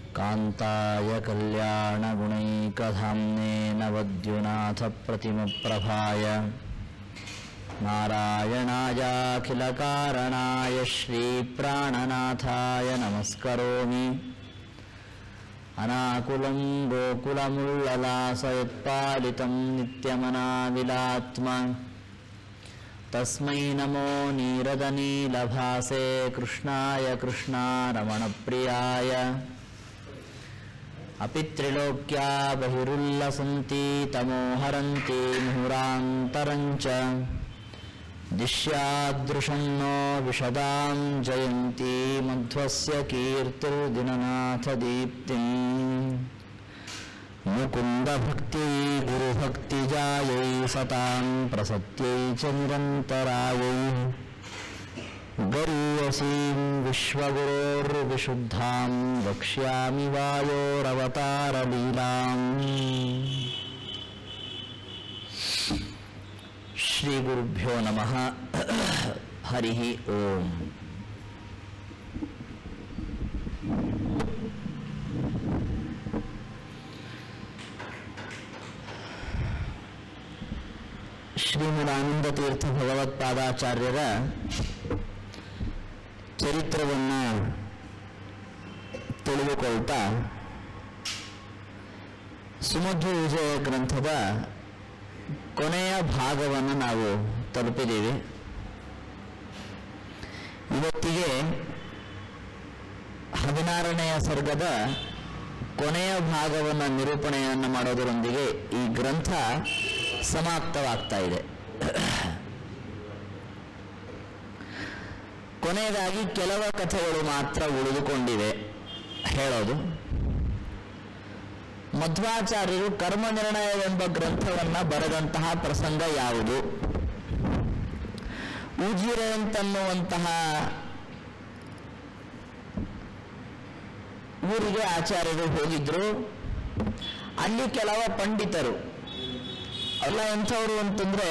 कान्ताय कल्याणगुणैकधाम्ने नवद्युनाथप्रतिमप्रभाय नारायणायाखिलकारणाय श्रीप्राणनाथाय नमस्करोमि अनाकुलं गोकुलमुल्ललासयत्पालितं नित्यमनाविलात्मा तस्मै नमो नीरदनीलभासे कृष्णाय कृष्णारमणप्रियाय अपि त्रिलोक्या बहिरुल्लसन्ति तमोहरन्ति मुहुरान्तरञ्च दिश्यादृशं नो विशदां जयन्ती मध्वस्य कीर्तिर्दिननाथदीप्तिम् मुकुन्दभक्त्यै गुरुभक्तिजायै सतां प्रसत्यै च निरन्तरायै गरीयसीं विश्वगुरोर्विशुद्धां वक्ष्यामि वायोरवतारलीलाम् श्रीगुरुभ्यो नमः हरिः ओम् ಶ್ರೀಮದಾನಂದ ತೀರ್ಥ ಭಗವತ್ಪಾದಾಚಾರ್ಯರ ಚರಿತ್ರವನ್ನು ತಿಳಿದುಕೊಳ್ತಾ ಸುಮಧು ವಿಜಯ ಗ್ರಂಥದ ಕೊನೆಯ ಭಾಗವನ್ನು ನಾವು ತಲುಪಿದ್ದೀವಿ ಇವತ್ತಿಗೆ ಹದಿನಾರನೆಯ ಸರ್ಗದ ಕೊನೆಯ ಭಾಗವನ್ನು ನಿರೂಪಣೆಯನ್ನು ಮಾಡೋದರೊಂದಿಗೆ ಈ ಗ್ರಂಥ ಸಮಾಪ್ತವಾಗ್ತಾ ಇದೆ ಕೊನೆಯದಾಗಿ ಕೆಲವು ಕಥೆಗಳು ಮಾತ್ರ ಉಳಿದುಕೊಂಡಿವೆ ಹೇಳೋದು ಮಧ್ವಾಚಾರ್ಯರು ಕರ್ಮ ನಿರ್ಣಯವೆಂಬ ಗ್ರಂಥವನ್ನ ಬರೆದಂತಹ ಪ್ರಸಂಗ ಯಾವುದು ಉಜಿರೆ ಅಂತನ್ನುವಂತಹ ಊರಿಗೆ ಆಚಾರ್ಯರು ಹೋಗಿದ್ರು ಅಲ್ಲಿ ಕೆಲವ ಪಂಡಿತರು ಅಲ್ಲ ಎಂಥವ್ರು ಅಂತಂದ್ರೆ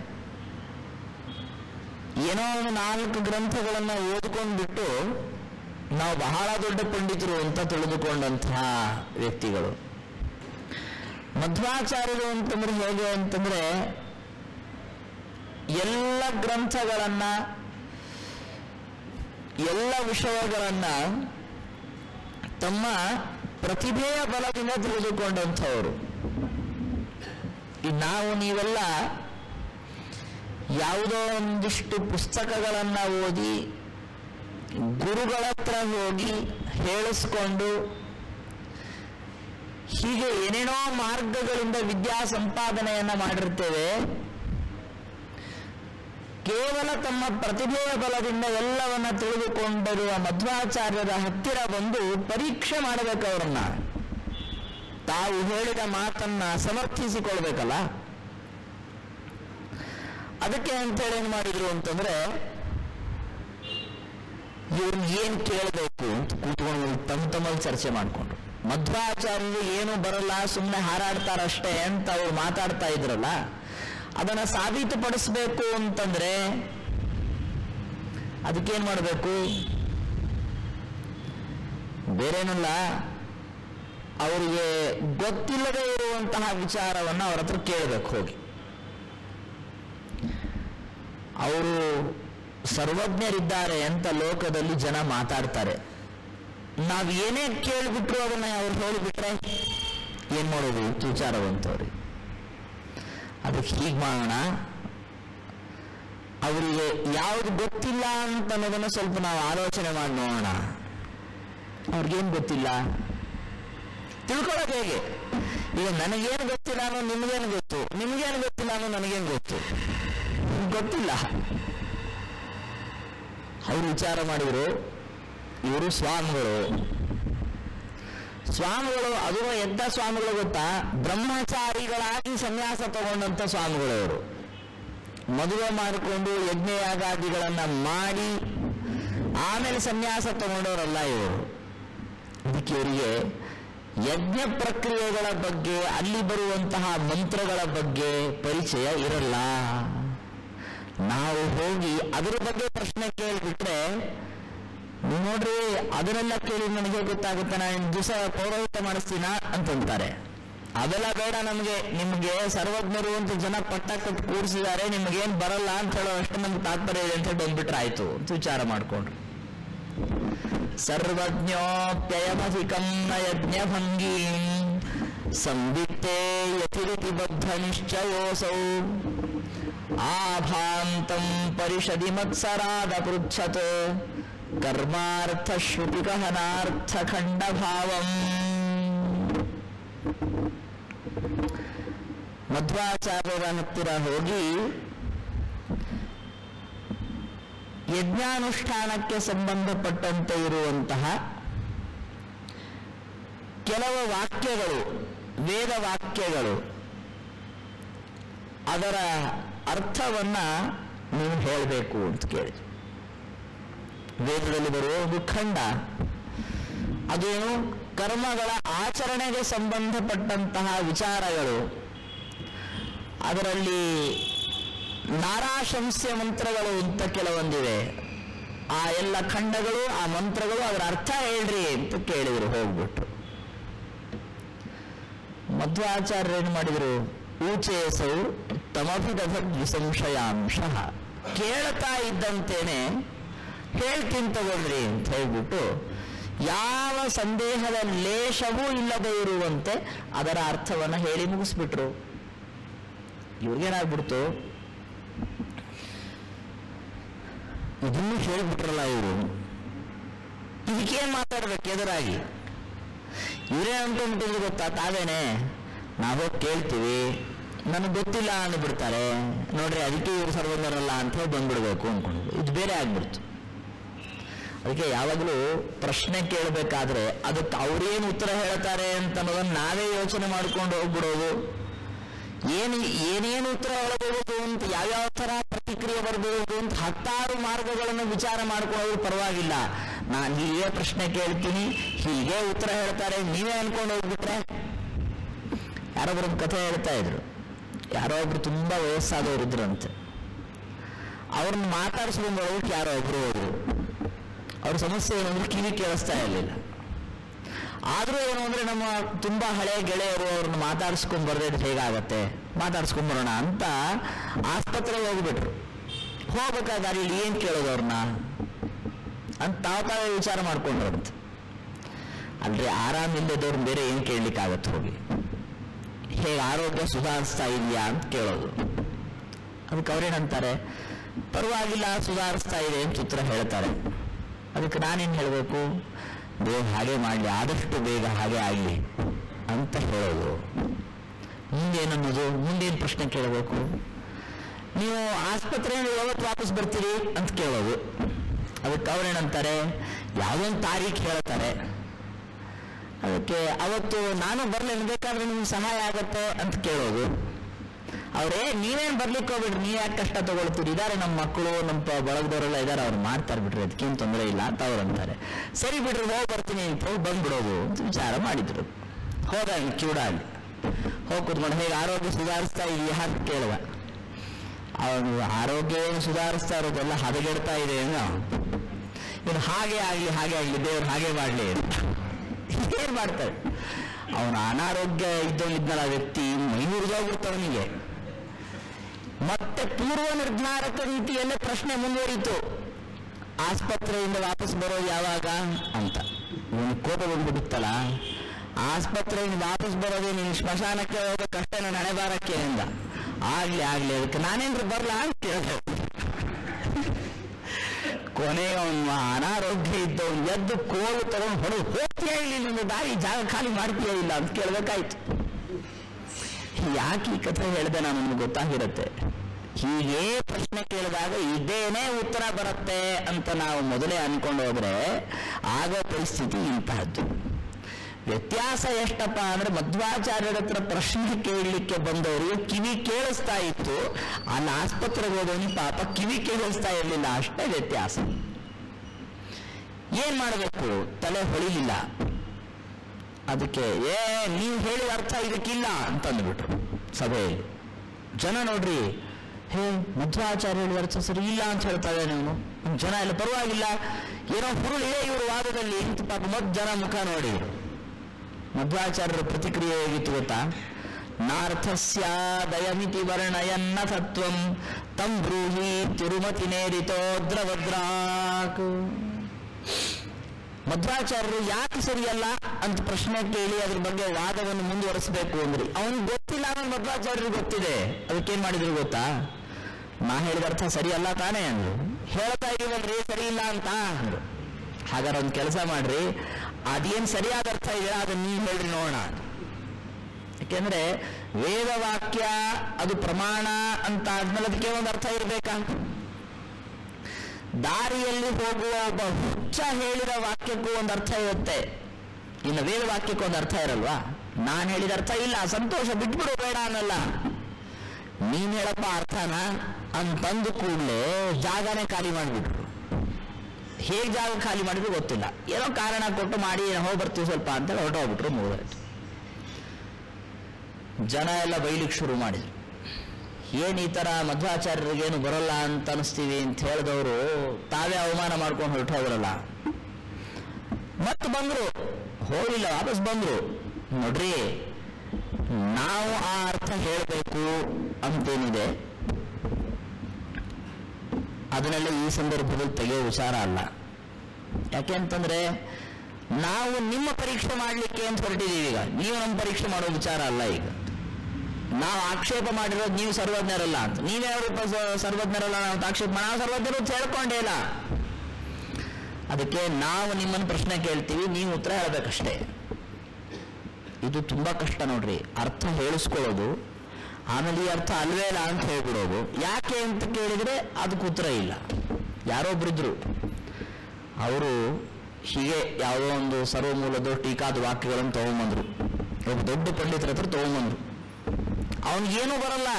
ಏನೋ ಒಂದು ನಾಲ್ಕು ಗ್ರಂಥಗಳನ್ನ ಓದ್ಕೊಂಡ್ಬಿಟ್ಟು ನಾವು ಬಹಳ ದೊಡ್ಡ ಪಂಡಿತರು ಅಂತ ತಿಳಿದುಕೊಂಡಂತಹ ವ್ಯಕ್ತಿಗಳು ಮಧ್ವಾಚಾರ್ಯರು ಅಂತಂದ್ರೆ ಹೇಗೆ ಅಂತಂದ್ರೆ ಎಲ್ಲ ಗ್ರಂಥಗಳನ್ನ ಎಲ್ಲ ವಿಷಯಗಳನ್ನ ತಮ್ಮ ಪ್ರತಿಭೆಯ ಬಲದಿಂದ ತಿಳಿದುಕೊಂಡಂಥವರು ಈ ನಾವು ನೀವೆಲ್ಲ ಯಾವುದೋ ಒಂದಿಷ್ಟು ಪುಸ್ತಕಗಳನ್ನ ಓದಿ ಗುರುಗಳ ಹತ್ರ ಹೋಗಿ ಹೇಳಿಸ್ಕೊಂಡು ಹೀಗೆ ಏನೇನೋ ಮಾರ್ಗಗಳಿಂದ ವಿದ್ಯಾ ಸಂಪಾದನೆಯನ್ನ ಮಾಡಿರ್ತೇವೆ ಕೇವಲ ತಮ್ಮ ಪ್ರತಿಭೆಯ ಬಲದಿಂದ ಎಲ್ಲವನ್ನ ತಿಳಿದುಕೊಂಡಿರುವ ಮಧ್ವಾಚಾರ್ಯರ ಹತ್ತಿರ ಬಂದು ಪರೀಕ್ಷೆ ಮಾಡಬೇಕು ಅವರನ್ನ ತಾವು ಹೇಳಿದ ಮಾತನ್ನ ಸಮರ್ಥಿಸಿಕೊಳ್ಬೇಕಲ್ಲ ಅದಕ್ಕೆ ಅಂತೇಳಿ ಏನ್ ಮಾಡಿದ್ರು ಅಂತಂದ್ರೆ ಇವ್ರನ್ನ ಏನ್ ಕೇಳಬೇಕು ಅಂತ ಕೂತ್ಕೊಂಡು ತಮ್ಮ ತಮ್ಮಲ್ಲಿ ಚರ್ಚೆ ಮಾಡ್ಕೊಂಡ್ರು ಮಧ್ವಾಚಾರ್ಯರು ಏನು ಬರಲ್ಲ ಸುಮ್ಮನೆ ಹಾರಾಡ್ತಾರಷ್ಟೇ ಅಂತ ಅವ್ರು ಮಾತಾಡ್ತಾ ಇದ್ರಲ್ಲ ಅದನ್ನ ಸಾಬೀತುಪಡಿಸ್ಬೇಕು ಅಂತಂದ್ರೆ ಅದಕ್ಕೇನ್ ಮಾಡಬೇಕು ಬೇರೇನಲ್ಲ ಅವರಿಗೆ ಗೊತ್ತಿಲ್ಲದೆ ಇರುವಂತಹ ವಿಚಾರವನ್ನು ಅವ್ರ ಹತ್ರ ಕೇಳಬೇಕು ಹೋಗಿ ಅವರು ಸರ್ವಜ್ಞರಿದ್ದಾರೆ ಅಂತ ಲೋಕದಲ್ಲಿ ಜನ ಮಾತಾಡ್ತಾರೆ ನಾವು ಏನೇ ಕೇಳಿಬಿಟ್ರು ಅದನ್ನ ಅವ್ರು ಹೇಳಿಬಿಟ್ರೆ ಏನ್ ಮಾಡೋದು ವಿಚಾರವಂತವ್ರಿಗೆ ಅದಕ್ಕೆ ಹೀಗೆ ಮಾಡೋಣ ಅವರಿಗೆ ಯಾವ್ದು ಗೊತ್ತಿಲ್ಲ ಅಂತ ಅನ್ನೋದನ್ನ ಸ್ವಲ್ಪ ನಾವು ಆಲೋಚನೆ ಮಾಡಿ ನೋಡೋಣ ಅವ್ರಿಗೇನು ಗೊತ್ತಿಲ್ಲ ತಿಳ್ಕೊಳ್ಳೋದು ಹೇಗೆ ಈಗ ನನಗೇನು ಗೊತ್ತಿಲ್ಲ ಅನ್ನೋ ನಿಮ್ಗೇನು ಗೊತ್ತು ನಿಮ್ಗೇನು ಗೊತ್ತಿಲ್ಲ ಅನ್ನೋ ನನಗೇನು ಗೊತ್ತು ಗೊತ್ತಿಲ್ಲ ಅವ್ರು ವಿಚಾರ ಮಾಡಿದ್ರು ಇವರು ಸ್ವಾಮಿಗಳು ಸ್ವಾಮಿಗಳು ಅದು ಎಂಥ ಸ್ವಾಮಿಗಳು ಗೊತ್ತಾ ಬ್ರಹ್ಮಚಾರಿಗಳಾಗಿ ಸನ್ಯಾಸ ತಗೊಂಡಂತ ಸ್ವಾಮಿಗಳು ಅವರು ಮದುವೆ ಮಾಡಿಕೊಂಡು ಯಜ್ಞಯಾಗಾದಿಗಳನ್ನ ಮಾಡಿ ಆಮೇಲೆ ಸನ್ಯಾಸ ತಗೊಂಡವರಲ್ಲ ಇವರು ಅದಕ್ಕೆ ಇವರಿಗೆ ಯಜ್ಞ ಪ್ರಕ್ರಿಯೆಗಳ ಬಗ್ಗೆ ಅಲ್ಲಿ ಬರುವಂತಹ ಮಂತ್ರಗಳ ಬಗ್ಗೆ ಪರಿಚಯ ಇರಲ್ಲ ನಾವು ಹೋಗಿ ಅದರ ಬಗ್ಗೆ ಪ್ರಶ್ನೆ ಕೇಳಿಬಿಟ್ರೆ ನೀವು ನೋಡ್ರಿ ಅದನ್ನೆಲ್ಲ ಕೇಳಿ ನನಗೆ ಗೊತ್ತಾಗುತ್ತೆ ನಾನು ದಿವಸ ಪೌರೋಹಿತ ಮಾಡಿಸ್ತೀನ ಅಂತಂತಾರೆ ಅವೆಲ್ಲ ಬೇಡ ನಮಗೆ ನಿಮಗೆ ಸರ್ವಜ್ಞರು ಅಂತ ಜನ ಪಟ್ಟ ಕೊಟ್ಟು ಕೂರಿಸಿದ್ದಾರೆ ನಿಮಗೇನು ಬರಲ್ಲ ಅಂತ ಹೇಳೋ ಅಷ್ಟು ನಮ್ಗೆ ತಾತ್ಪರ್ಯ ಇದೆ ಅಂತ ಹೇಳಿ ಬಂದ್ಬಿಟ್ರೆ ಆಯ್ತು ಅಂತ ವಿಚಾರ ಮಾಡ್ಕೊಂಡ್ರು ಸರ್ವಜ್ಞೋಪ್ಯಯಮಧಿಕಂ ನ ಯಜ್ಞಭಂಗೀ ಸಂವಿತ್ತೇ ಯತಿರಿತಿ ಬದ್ಧ ನಿಶ್ಚಯೋಸೌ ಆಭಾಂತಂ ಪರಿಷದಿ ಮತ್ಸರಾದ ಪೃಚ್ಛತ್ ಕರ್ಮಾರ್ಥ ಶ್ರುತಿಗಹನಾರ್ಥ ಖಂಡಭಾವಂ ಮಧ್ವಾಚಾರ್ಯರ ಹತ್ತಿರ ಹೋಗಿ ಯಜ್ಞಾನುಷ್ಠಾನಕ್ಕೆ ಸಂಬಂಧಪಟ್ಟಂತೆ ಇರುವಂತಹ ಕೆಲವು ವಾಕ್ಯಗಳು ವೇದ ವಾಕ್ಯಗಳು ಅದರ ಅರ್ಥವನ್ನ ನೀವು ಹೇಳಬೇಕು ಅಂತ ಕೇಳಿ ವೇದದಲ್ಲಿ ಬರುವ ಒಂದು ಖಂಡ ಅದೇನು ಕರ್ಮಗಳ ಆಚರಣೆಗೆ ಸಂಬಂಧಪಟ್ಟಂತಹ ವಿಚಾರಗಳು ಅದರಲ್ಲಿ ನಾರಾಶಂಸ್ಯ ಮಂತ್ರಗಳು ಅಂತ ಕೆಲವೊಂದಿವೆ ಆ ಎಲ್ಲ ಖಂಡಗಳು ಆ ಮಂತ್ರಗಳು ಅದರ ಅರ್ಥ ಹೇಳ್ರಿ ಅಂತ ಕೇಳಿದ್ರು ಹೋಗ್ಬಿಟ್ಟು ಮಧ್ವಾಚಾರ್ಯರು ಏನು ಮಾಡಿದ್ರು ಊಚೇಸೌ ತಮಭಿದಧ ದ್ವಿಸಂಶಯಾಂಶ ಕೇಳ್ತಾ ಇದ್ದಂತೇನೆ ಹೇಳ್ತೀನಿ ತಗೊಳ್ರಿ ಅಂತ ಹೇಳ್ಬಿಟ್ಟು ಯಾವ ಸಂದೇಹದ ಲೇಷವೂ ಇಲ್ಲದೆ ಇರುವಂತೆ ಅದರ ಅರ್ಥವನ್ನು ಹೇಳಿ ಮುಗಿಸ್ಬಿಟ್ರು ಇವ್ರಿಗೇನಾಗ್ಬಿಡ್ತು ಇದನ್ನು ಹೇಳಿಬಿಟ್ರಲ್ಲ ಇವರು ಇದಕ್ಕೇನ್ ಮಾತಾಡ್ಬೇಕು ಎದುರಾಗಿ ಇವರೇ ಅನ್ಕೊಂಡ್ಬಿಟ್ಟಿದ್ರು ಗೊತ್ತಾ ತಾವೇನೆ ನಾವು ಹೋಗಿ ಕೇಳ್ತೀವಿ ನನಗೆ ಗೊತ್ತಿಲ್ಲ ಅಂದ್ಬಿಡ್ತಾರೆ ನೋಡ್ರಿ ಅದಕ್ಕೆ ಇವರು ಸರ್ವಜ್ಞರಲ್ಲ ಅಂತ ಹೇಳಿ ಬಂದ್ಬಿಡ್ಬೇಕು ಅನ್ಕೊಂಡು ಇದು ಬೇರೆ ಆಗ್ಬಿಡ್ತು ಅದಕ್ಕೆ ಯಾವಾಗಲೂ ಪ್ರಶ್ನೆ ಕೇಳಬೇಕಾದ್ರೆ ಅದಕ್ಕೆ ಅವ್ರೇನು ಉತ್ತರ ಹೇಳ್ತಾರೆ ಅಂತ ಅನ್ನೋದನ್ನ ನಾವೇ ಯೋಚನೆ ಮಾಡ್ಕೊಂಡು ಹೋಗ್ಬಿಡೋದು ಏನು ಏನೇನು ಉತ್ತರ ಹೇಳಬಹುದು ಅಂತ ಯಾವ್ಯಾವ ತರ ಪ್ರತಿಕ್ರಿಯೆ ಬರಬಹುದು ಅಂತ ಹತ್ತಾರು ಮಾರ್ಗಗಳನ್ನು ವಿಚಾರ ಮಾಡ್ಕೊಳ್ಳೋದು ಪರವಾಗಿಲ್ಲ ನಾನು ಹೀಗೆ ಪ್ರಶ್ನೆ ಕೇಳ್ತೀನಿ ಹೀಗೆ ಉತ್ತರ ಹೇಳ್ತಾರೆ ನೀವೇ ಅನ್ಕೊಂಡು ಹೋಗ್ಬಿಟ್ರೆ ಯಾರೊಬ್ರು ಒಂದು ಕಥೆ ಹೇಳ್ತಾ ಇದ್ರು ಯಾರೋ ಒಬ್ರು ತುಂಬಾ ವಯಸ್ಸಾದವ್ರು ಇದ್ರಂತೆ ಅವ್ರನ್ನ ಮಾತಾಡಿಸ್ಕೊಂಡು ಬರೋದಕ್ಕೆ ಯಾರೋ ಒಬ್ರು ಹೋದ್ರು ಅವ್ರ ಸಮಸ್ಯೆ ಏನಂದ್ರೆ ಕಿವಿ ಕೇಳಿಸ್ತಾ ಇರಲಿಲ್ಲ ಆದ್ರೂ ಏನು ಅಂದ್ರೆ ನಮ್ಮ ತುಂಬಾ ಹಳೆಯ ಗೆಳೆಯರು ಅವ್ರನ್ನ ಮಾತಾಡಿಸ್ಕೊಂಡ್ ಬರ್ದೇ ಇದ್ರೆ ಹೇಗಾಗತ್ತೆ ಮಾತಾಡ್ಸ್ಕೊಂಡ್ ಬರೋಣ ಅಂತ ಆಸ್ಪತ್ರೆಗೆ ಹೋಗ್ಬಿಟ್ರು ಹೋಗ್ಬೇಕಾದ್ರೆ ಇಲ್ಲಿ ಏನ್ ಕೇಳೋದು ಅವ್ರನ್ನ ಅಂತ ತಾವ್ ತಾವೇ ವಿಚಾರ ಮಾಡ್ಕೊಂಡ್ರಂತೆ ಅಲ್ರಿ ಆರಾಮಿಲ್ಲದವ್ರನ್ನ ಬೇರೆ ಏನ್ ಕೇಳಲಿಕ್ಕಾಗತ್ತೆ ಹೋಗಿ ಹೇಗೆ ಆರೋಗ್ಯ ಸುಧಾರಿಸ್ತಾ ಇದೆಯಾ ಅಂತ ಕೇಳೋದು ಅದಕ್ಕೆ ಅವ್ರೇನಂತಾರೆ ಪರವಾಗಿಲ್ಲ ಸುಧಾರಿಸ್ತಾ ಇದೆ ಅಂತ ಉತ್ತರ ಹೇಳ್ತಾರೆ ಅದಕ್ಕೆ ನಾನೇನು ಹೇಳಬೇಕು ದೇವ್ ಹಾಗೆ ಮಾಡಲಿ ಆದಷ್ಟು ಬೇಗ ಹಾಗೆ ಆಗಲಿ ಅಂತ ಹೇಳೋದು ಮುಂದೇನನ್ನೋದು ಮುಂದೇನು ಪ್ರಶ್ನೆ ಕೇಳಬೇಕು ನೀವು ಆಸ್ಪತ್ರೆಯಿಂದ ಯಾವತ್ತು ವಾಪಸ್ ಬರ್ತೀರಿ ಅಂತ ಕೇಳೋದು ಅದಕ್ಕೆ ಅವ್ರೇನಂತಾರೆ ಯಾವುದೊಂದು ತಾರೀಖು ಹೇಳ್ತಾರೆ ಅದಕ್ಕೆ ಅವತ್ತು ನಾನು ಬರ್ಲಿ ಬೇಕಾದ್ರೆ ನಿಮ್ಗೆ ಸಹಾಯ ಆಗತ್ತೆ ಅಂತ ಕೇಳೋದು ಅವ್ರೇ ನೀವೇನ್ ಬರ್ಲಿಕ್ಕೆ ಹೋಗ್ಬಿಡ್ರಿ ನೀವ್ ಯಾಕೆ ಕಷ್ಟ ತಗೊಳ್ತೀರಿ ಇದಾರೆ ನಮ್ಮ ಮಕ್ಕಳು ನಮ್ಮ ಪ- ಬಳಗದವರೆಲ್ಲ ಇದಾರೆ ಅವ್ರು ಮಾಡ್ತಾರೆ ಬಿಡ್ರಿ ಅದಕ್ಕೇನು ತೊಂದರೆ ಇಲ್ಲ ಅಂತ ಅವ್ರು ಅಂತಾರೆ ಸರಿ ಬಿಡ್ರಿ ಹೋಗಿ ಬರ್ತೀನಿ ಅಂತ ಹೋಗಿ ಬಂದ್ಬಿಡೋದು ಅಂತ ವಿಚಾರ ಮಾಡಿದ್ರು ಹೋದ ಅಲ್ಲಿ ಕಿವುಡ ಅಲ್ಲಿ ಹೋಗಿ ಕೂತ್ಕೊಂಡು ಹೇಗೆ ಆರೋಗ್ಯ ಸುಧಾರಿಸ್ತಾ ಇದೆಯಾ ಅಂತ ಕೇಳುವ ಅವನು ಆರೋಗ್ಯ ಏನು ಸುಧಾರಿಸ್ತಾ ಇರೋದೆಲ್ಲ ಹದಗೆಡ್ತಾ ಇದೆ ಏನೋ ಇನ್ನು ಹಾಗೆ ಆಗ್ಲಿ ಹಾಗೆ ಆಗ್ಲಿ ದೇವ್ರು ಹಾಗೆ ಮಾಡ್ಲಿ ಏನ್ ಮಾಡ್ತಾರೆ ಅವನ ಅನಾರೋಗ್ಯ ಇದ್ದವನಿದ್ನಲ್ಲ ಆ ವ್ಯಕ್ತಿ ಮೈ ಮುರಿದೋಗ್ಬಿಡ್ತವನಿಗೆ ಮತ್ತೆ ಪೂರ್ವ ನಿರ್ಧಾರಕ ರೀತಿಯಲ್ಲೇ ಪ್ರಶ್ನೆ ಮುಂದುವರಿತು ಆಸ್ಪತ್ರೆಯಿಂದ ವಾಪಸ್ ಬರೋದು ಯಾವಾಗ ಅಂತ ಇವನು ಕೋಪ ಬಂದ್ಬಿಡುತ್ತಲ್ಲ ಆಸ್ಪತ್ರೆಯಿಂದ ವಾಪಸ್ ಬರೋದು ನೀನು ಸ್ಮಶಾನಕ್ಕೆ ಹೋಗಬೇಕಷ್ಟೇ ನನ್ನ ಹಣೆ ಬಾರಕ್ಕೆ ಅಂದ ಆಗ್ಲಿ ಆಗ್ಲಿ ಅದಕ್ಕೆ ನಾನೇನ್ರಿ ಬರ್ಲಾ ಅಂತ ಕೇಳಿದೆ ಕೊನೆಗೆ ಅವನು ಅನಾರೋಗ್ಯ ಇದ್ದವನು ಎದ್ದು ಕೋಲು ತಗೊಂಡು ಹೊಡೆದು ಹೋಗ್ತೀಯಾ ಇಲ್ಲಿ ನಿನ್ನ ದಾರಿ ಜಾಗ ಖಾಲಿ ಮಾಡ್ತೀಯಾ ಇಲ್ಲ ಅಂತ ಕೇಳಬೇಕಾಯ್ತು ಯಾಕೆ ಈ ಕಥೆ ಹೇಳಿದೆ ನಾನು ನಿಮ್ಗೆ ಗೊತ್ತಾಗಿರುತ್ತೆ ಹೀಗೆ ಪ್ರಶ್ನೆ ಕೇಳಿದಾಗ ಇದೇನೇ ಉತ್ತರ ಬರುತ್ತೆ ಅಂತ ನಾವು ಮೊದಲೇ ಅನ್ಕೊಂಡು ಹೋದ್ರೆ ಆಗೋ ಪರಿಸ್ಥಿತಿ ಇಂತಹದ್ದು ವ್ಯತ್ಯಾಸ ಎಷ್ಟಪ್ಪ ಅಂದ್ರೆ ಮಧ್ವಾಚಾರ್ಯರ ಹತ್ರ ಪ್ರಶ್ನೆ ಕೇಳಲಿಕ್ಕೆ ಬಂದವರಿಗೆ ಕಿವಿ ಕೇಳಿಸ್ತಾ ಇತ್ತು ಅಲ್ಲಿ ಆಸ್ಪತ್ರೆಗೆ ಹೋದವನಿಗೆ ಪಾಪ ಕಿವಿ ಕೇಳಿಸ್ತಾ ಇರಲಿಲ್ಲ ಅಷ್ಟೇ ವ್ಯತ್ಯಾಸ ಏನ್ ಮಾಡಬೇಕು ತಲೆ ಹೊಳಿಲಿಲ್ಲ ಅದಕ್ಕೆ ಏ ನೀವು ಹೇಳಿದ ಅರ್ಥ ಇದಕ್ಕಿಲ್ಲ ಅಂತ ಅಂದ್ಬಿಟ್ರು ಸಭೆಯಲ್ಲಿ ಜನ ನೋಡ್ರಿ ಹೇ ಮಧ್ವಾಚಾರ್ಯ ಹೇಳಿದ ಅರ್ಥ ಸರಿ ಇಲ್ಲ ಅಂತ ಹೇಳ್ತಾ ಇದ್ದಾನೆ ಅವನು ಜನ ಎಲ್ಲ ಪರವಾಗಿಲ್ಲ ಏನೋ ಹುರುಳಿದೆ ಇವರು ವಾದದಲ್ಲಿ ಇಂತ ಪಾಪ ಮೊದ್ ಜನ ಮುಖ ನೋಡಿ ಮಧ್ವಾಚಾರ್ಯರ ಪ್ರತಿಕ್ರಿಯೆ ಹೇಗಿತ್ತು ಗೊತ್ತಾ ನಾರ್ಥಸ್ಯ ದಯಮಿತಿ ವರ್ಣಯನ್ನ ತತ್ವಂ ತಂ ಬ್ರೂಹಿ ತಿರುಮತಿ ನೇರಿತೋ ದ್ರವದ್ರಾಕ್ ಮಧ್ವಾಚಾರ್ಯರು ಯಾಕೆ ಸರಿಯಲ್ಲ ಅಂತ ಪ್ರಶ್ನೆ ಕೇಳಿ ಅದ್ರ ಬಗ್ಗೆ ವಾದವನ್ನು ಮುಂದುವರಿಸಬೇಕು ಅಂದ್ರಿ ಅವನಿಗೆ ಗೊತ್ತಿಲ್ಲ ಅವನು ಮಧ್ವಾಚಾರ್ಯರಿಗೆ ಗೊತ್ತಿದೆ ಅದಕ್ಕೇನ್ ಮಾಡಿದ್ರು ಗೊತ್ತಾ ನಾ ಹೇಳಿದ ಅರ್ಥ ಸರಿಯಲ್ಲ ತಾನೇ ಅಂದ್ರು ಹೇಳ್ತಾ ಇದೀವಲ್ರಿ ಸರಿ ಇಲ್ಲ ಅಂತ ಅಂದ್ರು ಹಾಗಾದ್ರೆ ಒಂದು ಕೆಲಸ ಮಾಡ್ರಿ ಅದೇನ್ ಸರಿಯಾದ ಅರ್ಥ ಇದೆ ಅದನ್ನ ನೀವು ಹೇಳ್ರಿ ನೋಡೋಣ ಯಾಕೆಂದ್ರೆ ವೇದವಾಕ್ಯ ಅದು ಪ್ರಮಾಣ ಅಂತ ಆದ್ಮೇಲೆ ಅದಕ್ಕೆ ಒಂದು ಅರ್ಥ ಇರಬೇಕಾ ದಾರಿಯಲ್ಲಿ ಹೋಗುವ ಒಬ್ಬ ಹುಚ್ಚ ಹೇಳಿದ ವಾಕ್ಯಕ್ಕೂ ಒಂದು ಅರ್ಥ ಇರುತ್ತೆ ಇನ್ನು ವೇದ ವಾಕ್ಯಕ್ಕೂ ಒಂದು ಅರ್ಥ ಇರಲ್ವಾ ನಾನು ಹೇಳಿದ ಅರ್ಥ ಇಲ್ಲ ಸಂತೋಷ ಬಿಟ್ಬಿಡು ಬೇಡ ಅನ್ನಲ್ಲ ನೀನ್ ಹೇಳಪ್ಪ ಅರ್ಥನ ಅಂತಂದು ಕೂಡಲೇ ಜಾಗನೇ ಖಾಲಿ ಮಾಡಿಬಿಟ್ರು ಹೇಗೆ ಜಾಗ ಖಾಲಿ ಮಾಡಿದ್ರು ಗೊತ್ತಿಲ್ಲ ಏನೋ ಕಾರಣ ಕೊಟ್ಟು ಮಾಡಿ ಹೋಗಿ ಬರ್ತೀವಿ ಸ್ವಲ್ಪ ಅಂತ ಹೊರಟೋಗ್ಬಿಟ್ರು ಮುಗಿದಾಯ್ತು ಜನ ಎಲ್ಲ ಬೈಲಿಕ್ಕೆ ಶುರು ಮಾಡಿದ್ರು ಏನ್ ಈ ತರ ಮಧ್ವಾಚಾರ್ಯರಿಗೇನು ಬರಲ್ಲ ಅಂತ ಅನಿಸ್ತೀವಿ ಅಂತ ಹೇಳಿದವರು ತಾವೇ ಅವಮಾನ ಮಾಡ್ಕೊಂಡು ಹೊರಟು ಹೋದ್ರಲ್ಲ ಮತ್ತೆ ಬಂದ್ರು ಹೋಗಿಲ್ಲ ವಾಪಸ್ ಬಂದ್ರು ನೋಡ್ರಿ ನಾವು ಆ ಅರ್ಥ ಹೇಳಬೇಕು ಅಂತೇನಿದೆ ಅದನ್ನೆಲ್ಲ ಈ ಸಂದರ್ಭದಲ್ಲಿ ತೆಗೆಯೋ ವಿಚಾರ ಅಲ್ಲ ಯಾಕೆ ಅಂತಂದ್ರೆ ನಾವು ನಿಮ್ಮ ಪರೀಕ್ಷೆ ಮಾಡಲಿಕ್ಕೆ ಅಂತ ಹೊರಟಿದ್ದೀವಿ ಈಗ ನೀವು ನಮ್ಮ ಪರೀಕ್ಷೆ ಮಾಡೋ ವಿಚಾರ ಅಲ್ಲ ಈಗ ನಾವು ಆಕ್ಷೇಪ ಮಾಡಿರೋದು ನೀವು ಸರ್ವಜ್ಞರಲ್ಲ ಅಂತ ನೀವ್ಯಾರು ಸರ್ವಜ್ಞರಲ್ಲ ನಾವು ಆಕ್ಷೇಪ ನಾವು ಸರ್ವಜ್ಞರು ಅಂತ ಹೇಳ್ಕೊಂಡೇ ಇಲ್ಲ ಅದಕ್ಕೆ ನಾವು ನಿಮ್ಮನ್ನು ಪ್ರಶ್ನೆ ಕೇಳ್ತೀವಿ ನೀವು ಉತ್ತರ ಹೇಳಬೇಕಷ್ಟೇ ಇದು ತುಂಬಾ ಕಷ್ಟ ನೋಡ್ರಿ ಅರ್ಥ ಹೇಳಿಸ್ಕೊಳ್ಳೋದು ಆಮೇಲೆ ಈ ಅರ್ಥ ಅಲ್ವೇ ಇಲ್ಲ ಅಂತ ಹೇಳ್ಬಿಡೋದು ಯಾಕೆ ಅಂತ ಕೇಳಿದ್ರೆ ಅದಕ್ಕೆ ಉತ್ತರ ಇಲ್ಲ ಯಾರೊಬ್ರಿದ್ರು ಅವರು ಹೀಗೆ ಯಾವುದೋ ಒಂದು ಸರ್ವಮೂಲದ ಟೀಕಾದ ವಾಕ್ಯಗಳನ್ನು ತಗೊಂಬಂದ್ರು ಒಬ್ಬ ದೊಡ್ಡ ಪಂಡಿತರ ಹತ್ರ ತಗೊಂಬಂದ್ರು ಅವನಿಗೇನು ಬರಲ್ಲ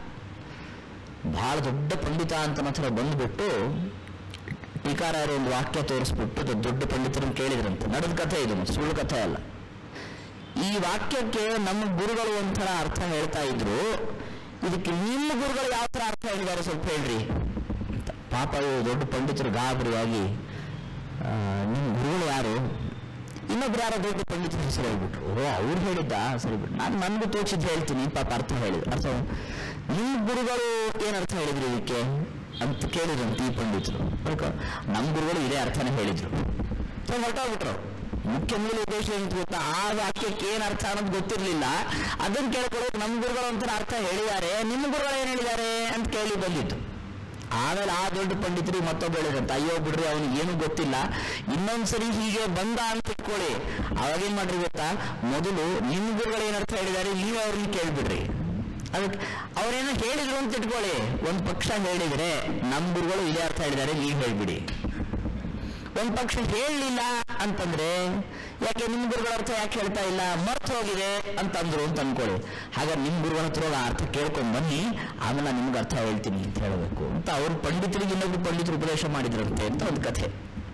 ಬಹಳ ದೊಡ್ಡ ಪಂಡಿತ ಅಂತ ಹತ್ರ ಬಂದ್ಬಿಟ್ಟು ಟೀಕಾರಾಯರು ಒಂದು ವಾಕ್ಯ ತೋರಿಸ್ಬಿಟ್ಟು ದೊಡ್ಡ ದೊಡ್ಡ ಪಂಡಿತರನ್ನು ಕೇಳಿದ್ರಂತೆ ನಡೆದ ಕಥೆ ಇದು ಸುಳ್ಳು ಕಥೆ ಅಲ್ಲ ಈ ವಾಕ್ಯಕ್ಕೆ ನಮ್ಮ ಗುರುಗಳು ಒಂಥರ ಅರ್ಥ ಹೇಳ್ತಾ ಇದ್ರು ಇದಕ್ಕೆ ನಿಮ್ಮ ಗುರುಗಳು ಯಾವ ತರ ಅರ್ಥ ಹೇಳಿದ್ದಾರೆ ಸ್ವಲ್ಪ ಹೇಳ್ರಿ ಅಂತ ಪಾಪ ಇವ್ರು ದೊಡ್ಡ ಪಂಡಿತರು ಗಾಬರಿಯಾಗಿ ಆ, ನಿಮ್ಮ ಗುರುಗಳು ಯಾರು ಇನ್ನೊಬ್ರು ಯಾರೋ ದೊಡ್ಡ ಪಂಡಿತರ ಹೆಸರು ಹೇಳ್ಬಿಟ್ರು ಓ ಅವ್ರು ಹೇಳಿದ್ದ ಸರಿ ಬಿಟ್ಟು ನಾನು ನನ್ಗೂ ತೋಚಿದ್ದು ಹೇಳ್ತೀನಿ ಪಾಪ ಅರ್ಥ ಹೇಳಿದ್ರು ಅರ್ಥ ನಿಮ್ಮ ಗುರುಗಳು ಏನ್ ಅರ್ಥ ಹೇಳಿದ್ರು ಇದಕ್ಕೆ ಅಂತ ಕೇಳಿದ್ರಂತೆ ಈ ಪಂಡಿತರು ಅದಕ್ಕೆ ನಮ್ಮ ಗುರುಗಳು ಇದೇ ಅರ್ಥನೇ ಹೇಳಿದ್ರು ಸೊ ಹೊರಟೋಗ್ಬಿಟ್ರು ಮುಖ್ಯ ಮೂಲ ಉದ್ದೇಶ ಏನು ಗೊತ್ತಾ ಆ ವಾಕ್ಯಕ್ಕೆ ಏನ್ ಅರ್ಥ ಅನ್ನೋದು ಗೊತ್ತಿರ್ಲಿಲ್ಲ ಅದನ್ನ ಕೇಳ್ಕೊಳ್ಳೋಕೆ ನಮ್ಮ ಗುರುಗಳು ಒಂಥರ ಅರ್ಥ ಹೇಳಿದ್ದಾರೆ ನಿಮ್ಮ ಗುರುಗಳು ಏನ್ ಹೇಳಿದ್ದಾರೆ ಅಂತ ಕೇಳಿ ಬಂದಿತ್ತು ಆಮೇಲೆ ಆ ದೊಡ್ಡ ಪಂಡಿತರಿಗೆ ಮತ್ತೊಬ್ಬ ಹೇಳಿದಂತ ಅಯ್ಯೋ ಬಿಡ್ರಿ ಅವನಿಗೆ ಏನು ಗೊತ್ತಿಲ್ಲ ಇನ್ನೊಂದ್ಸರಿ ಹೀಗೆ ಬಂದ ಅಂತ ಇಟ್ಕೊಳ್ಳಿ ಅವಾಗ ಏನ್ ಮಾಡ್ರಿ ಗೊತ್ತಾ ಮೊದಲು ನಿಮ್ಮ ಗುರುಗಳು ಏನ್ ಅರ್ಥ ಹೇಳಿದ್ದಾರೆ ನೀವು ಅವ್ರನ್ನ ಕೇಳ್ಬಿಡ್ರಿ ಅದಕ್ಕೆ ಅವ್ರೇನೋ ಹೇಳಿದ್ರು ಅಂತ ಇಟ್ಕೊಳ್ಳಿ ಒಂದ್ ಪಕ್ಷ ಹೇಳಿದ್ರೆ ನಮ್ಮ ಗುರುಗಳು ಇದೇ ಅರ್ಥ ಹೇಳಿದ್ದಾರೆ ನೀವು ಹೇಳ್ಬಿಡಿ ಒಂದ್ ಪಕ್ಷ ಹೇಳಲಿಲ್ಲ ಅಂತಂದ್ರೆ ಯಾಕೆ ನಿಮ್ ಗುರುಗಳ ಅರ್ಥ ಯಾಕೆ ಹೇಳ್ತಾ ಇಲ್ಲ ಮರ್ತು ಹೋಗಿದೆ ಅಂತಂದ್ರು ಅಂತ ಅನ್ಕೊಳ್ಳಿ ಹಾಗಾದ್ರೆ ನಿಮ್ ಗುರುಗಳ ಹತ್ರ ಹೋಗಿ ಆ ಅರ್ಥ ಕೇಳ್ಕೊಂಡ್ ಬನ್ನಿ ಆಮೇಲೆ ನಾನು ನಿಮ್ಗೆ ಅರ್ಥ ಹೇಳ್ತೀನಿ ಅಂತ ಹೇಳಬೇಕು ಅಂತ ಅವ್ರು ಪಂಡಿತರಿಗೆ ಇನ್ನೊಬ್ರು ಪಂಡಿತರು ಉಪದೇಶ ಮಾಡಿದ್ರಂತೆ ಅಂತ ಒಂದು ಕಥೆ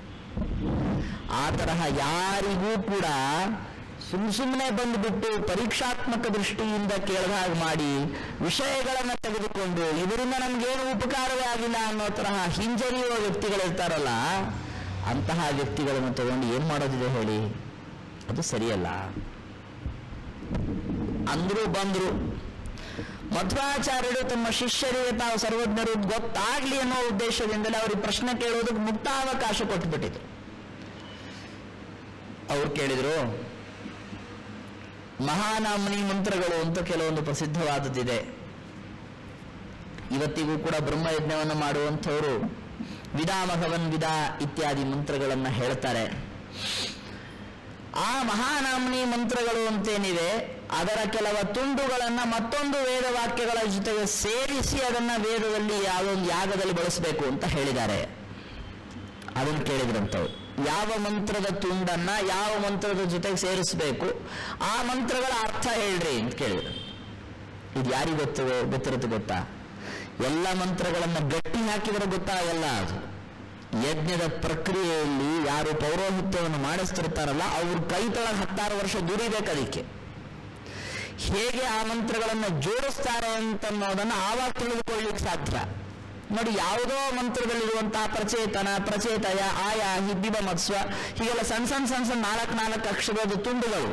ಆ ತರಹ ಯಾರಿಗೂ ಕೂಡ ಸುಮ್ ಸುಮ್ಮನೆ ಬಂದುಬಿಟ್ಟು ಪರೀಕ್ಷಾತ್ಮಕ ದೃಷ್ಟಿಯಿಂದ ಕೇಳಿದಾಗ ಮಾಡಿ ವಿಷಯಗಳನ್ನ ತೆಗೆದುಕೊಂಡು ಇದರಿಂದ ನಮ್ಗೇನು ಉಪಕಾರವೇ ಆಗಿಲ್ಲ ಅನ್ನೋ ತರಹ ಹಿಂಜರಿಯುವ ವ್ಯಕ್ತಿಗಳಿರ್ತಾರಲ್ಲ ಅಂತಹ ವ್ಯಕ್ತಿಗಳನ್ನು ತಗೊಂಡು ಏನ್ ಮಾಡೋದಿದೆ ಹೇಳಿ ಅದು ಸರಿಯಲ್ಲ ಅಂದ್ರು ಬಂದ್ರು ಮಧ್ವಾಚಾರ್ಯರು ತಮ್ಮ ಶಿಷ್ಯರಿಗೆ ತಾವು ಸರ್ವಜ್ಞರು ಗೊತ್ತಾಗ್ಲಿ ಅನ್ನೋ ಉದ್ದೇಶದಿಂದಲೇ ಅವ್ರಿಗೆ ಪ್ರಶ್ನೆ ಕೇಳೋದಕ್ಕೆ ಮುಕ್ತಾವಕಾಶ ಕೊಟ್ಬಿಟ್ಟಿದ್ರು ಅವ್ರು ಕೇಳಿದ್ರು ಮಹಾನಾಮನಿ ಮಂತ್ರಗಳು ಅಂತ ಕೆಲವೊಂದು ಪ್ರಸಿದ್ಧವಾದದ್ದಿದೆ ಇವತ್ತಿಗೂ ಕೂಡ ಬ್ರಹ್ಮಯಜ್ಞವನ್ನು ಮಾಡುವಂಥವರು ವಿದಾಮಹವನ್ ವಿದ ಇತ್ಯಾದಿ ಮಂತ್ರಗಳನ್ನ ಹೇಳ್ತಾರೆ ಆ ಮಹಾನಾಮ್ನಿ ಮಂತ್ರಗಳು ಅಂತೇನಿವೆ ಅದರ ಕೆಲವ ತುಂಡುಗಳನ್ನ ಮತ್ತೊಂದು ವೇದ ವಾಕ್ಯಗಳ ಜೊತೆಗೆ ಸೇರಿಸಿ ಅದನ್ನ ವೇದದಲ್ಲಿ ಯಾವುದೊಂದು ಯಾಗದಲ್ಲಿ ಬಳಸಬೇಕು ಅಂತ ಹೇಳಿದ್ದಾರೆ ಅದನ್ನು ಕೇಳಿದ್ರಂತವ್ರು ಯಾವ ಮಂತ್ರದ ತುಂಡನ್ನ ಯಾವ ಮಂತ್ರದ ಜೊತೆಗೆ ಸೇರಿಸಬೇಕು ಆ ಮಂತ್ರಗಳ ಅರ್ಥ ಹೇಳ್ರಿ ಅಂತ ಕೇಳಿದ್ರು ಇದು ಯಾರಿಗೆ ಗೊತ್ತು ಗೊತ್ತಿರುತ್ತೆ ಗೊತ್ತಾ ಎಲ್ಲ ಮಂತ್ರಗಳನ್ನ ಗಟ್ಟಿ ಹಾಕಿದ್ರೆ ಗೊತ್ತಾಗಲ್ಲ ಅದು ಯಜ್ಞದ ಪ್ರಕ್ರಿಯೆಯಲ್ಲಿ ಯಾರು ಪೌರೋಹಿತ್ಯವನ್ನು ಮಾಡಿಸ್ತಿರ್ತಾರಲ್ಲ ಅವ್ರ ಕೈ ತೊಳಗೆ ಹತ್ತಾರು ವರ್ಷ ದುಡಿಬೇಕು ಅದಕ್ಕೆ ಹೇಗೆ ಆ ಮಂತ್ರಗಳನ್ನು ಜೋಡಿಸ್ತಾರೆ ಅಂತನ್ನೋದನ್ನ ಆವಾಗ ತಿಳಿದುಕೊಳ್ಳಿಕ್ಕೆ ಸಾಧ್ಯ ನೋಡಿ ಯಾವುದೋ ಮಂತ್ರದಲ್ಲಿರುವಂತಹ ಪ್ರಚೇತನ ಪ್ರಚೇತಯ ಆಯ ಹಿಬ್ಬಿಬ ಮತ್ಸ್ವ ಹೀಗೆಲ್ಲ ಸಣ್ಣ ಸಣ್ಣ ಸಣ್ಣ ಸಣ್ಣ ನಾಲ್ಕು ನಾಲ್ಕು ಅಕ್ಷರದ ತುಂಡುಗಳು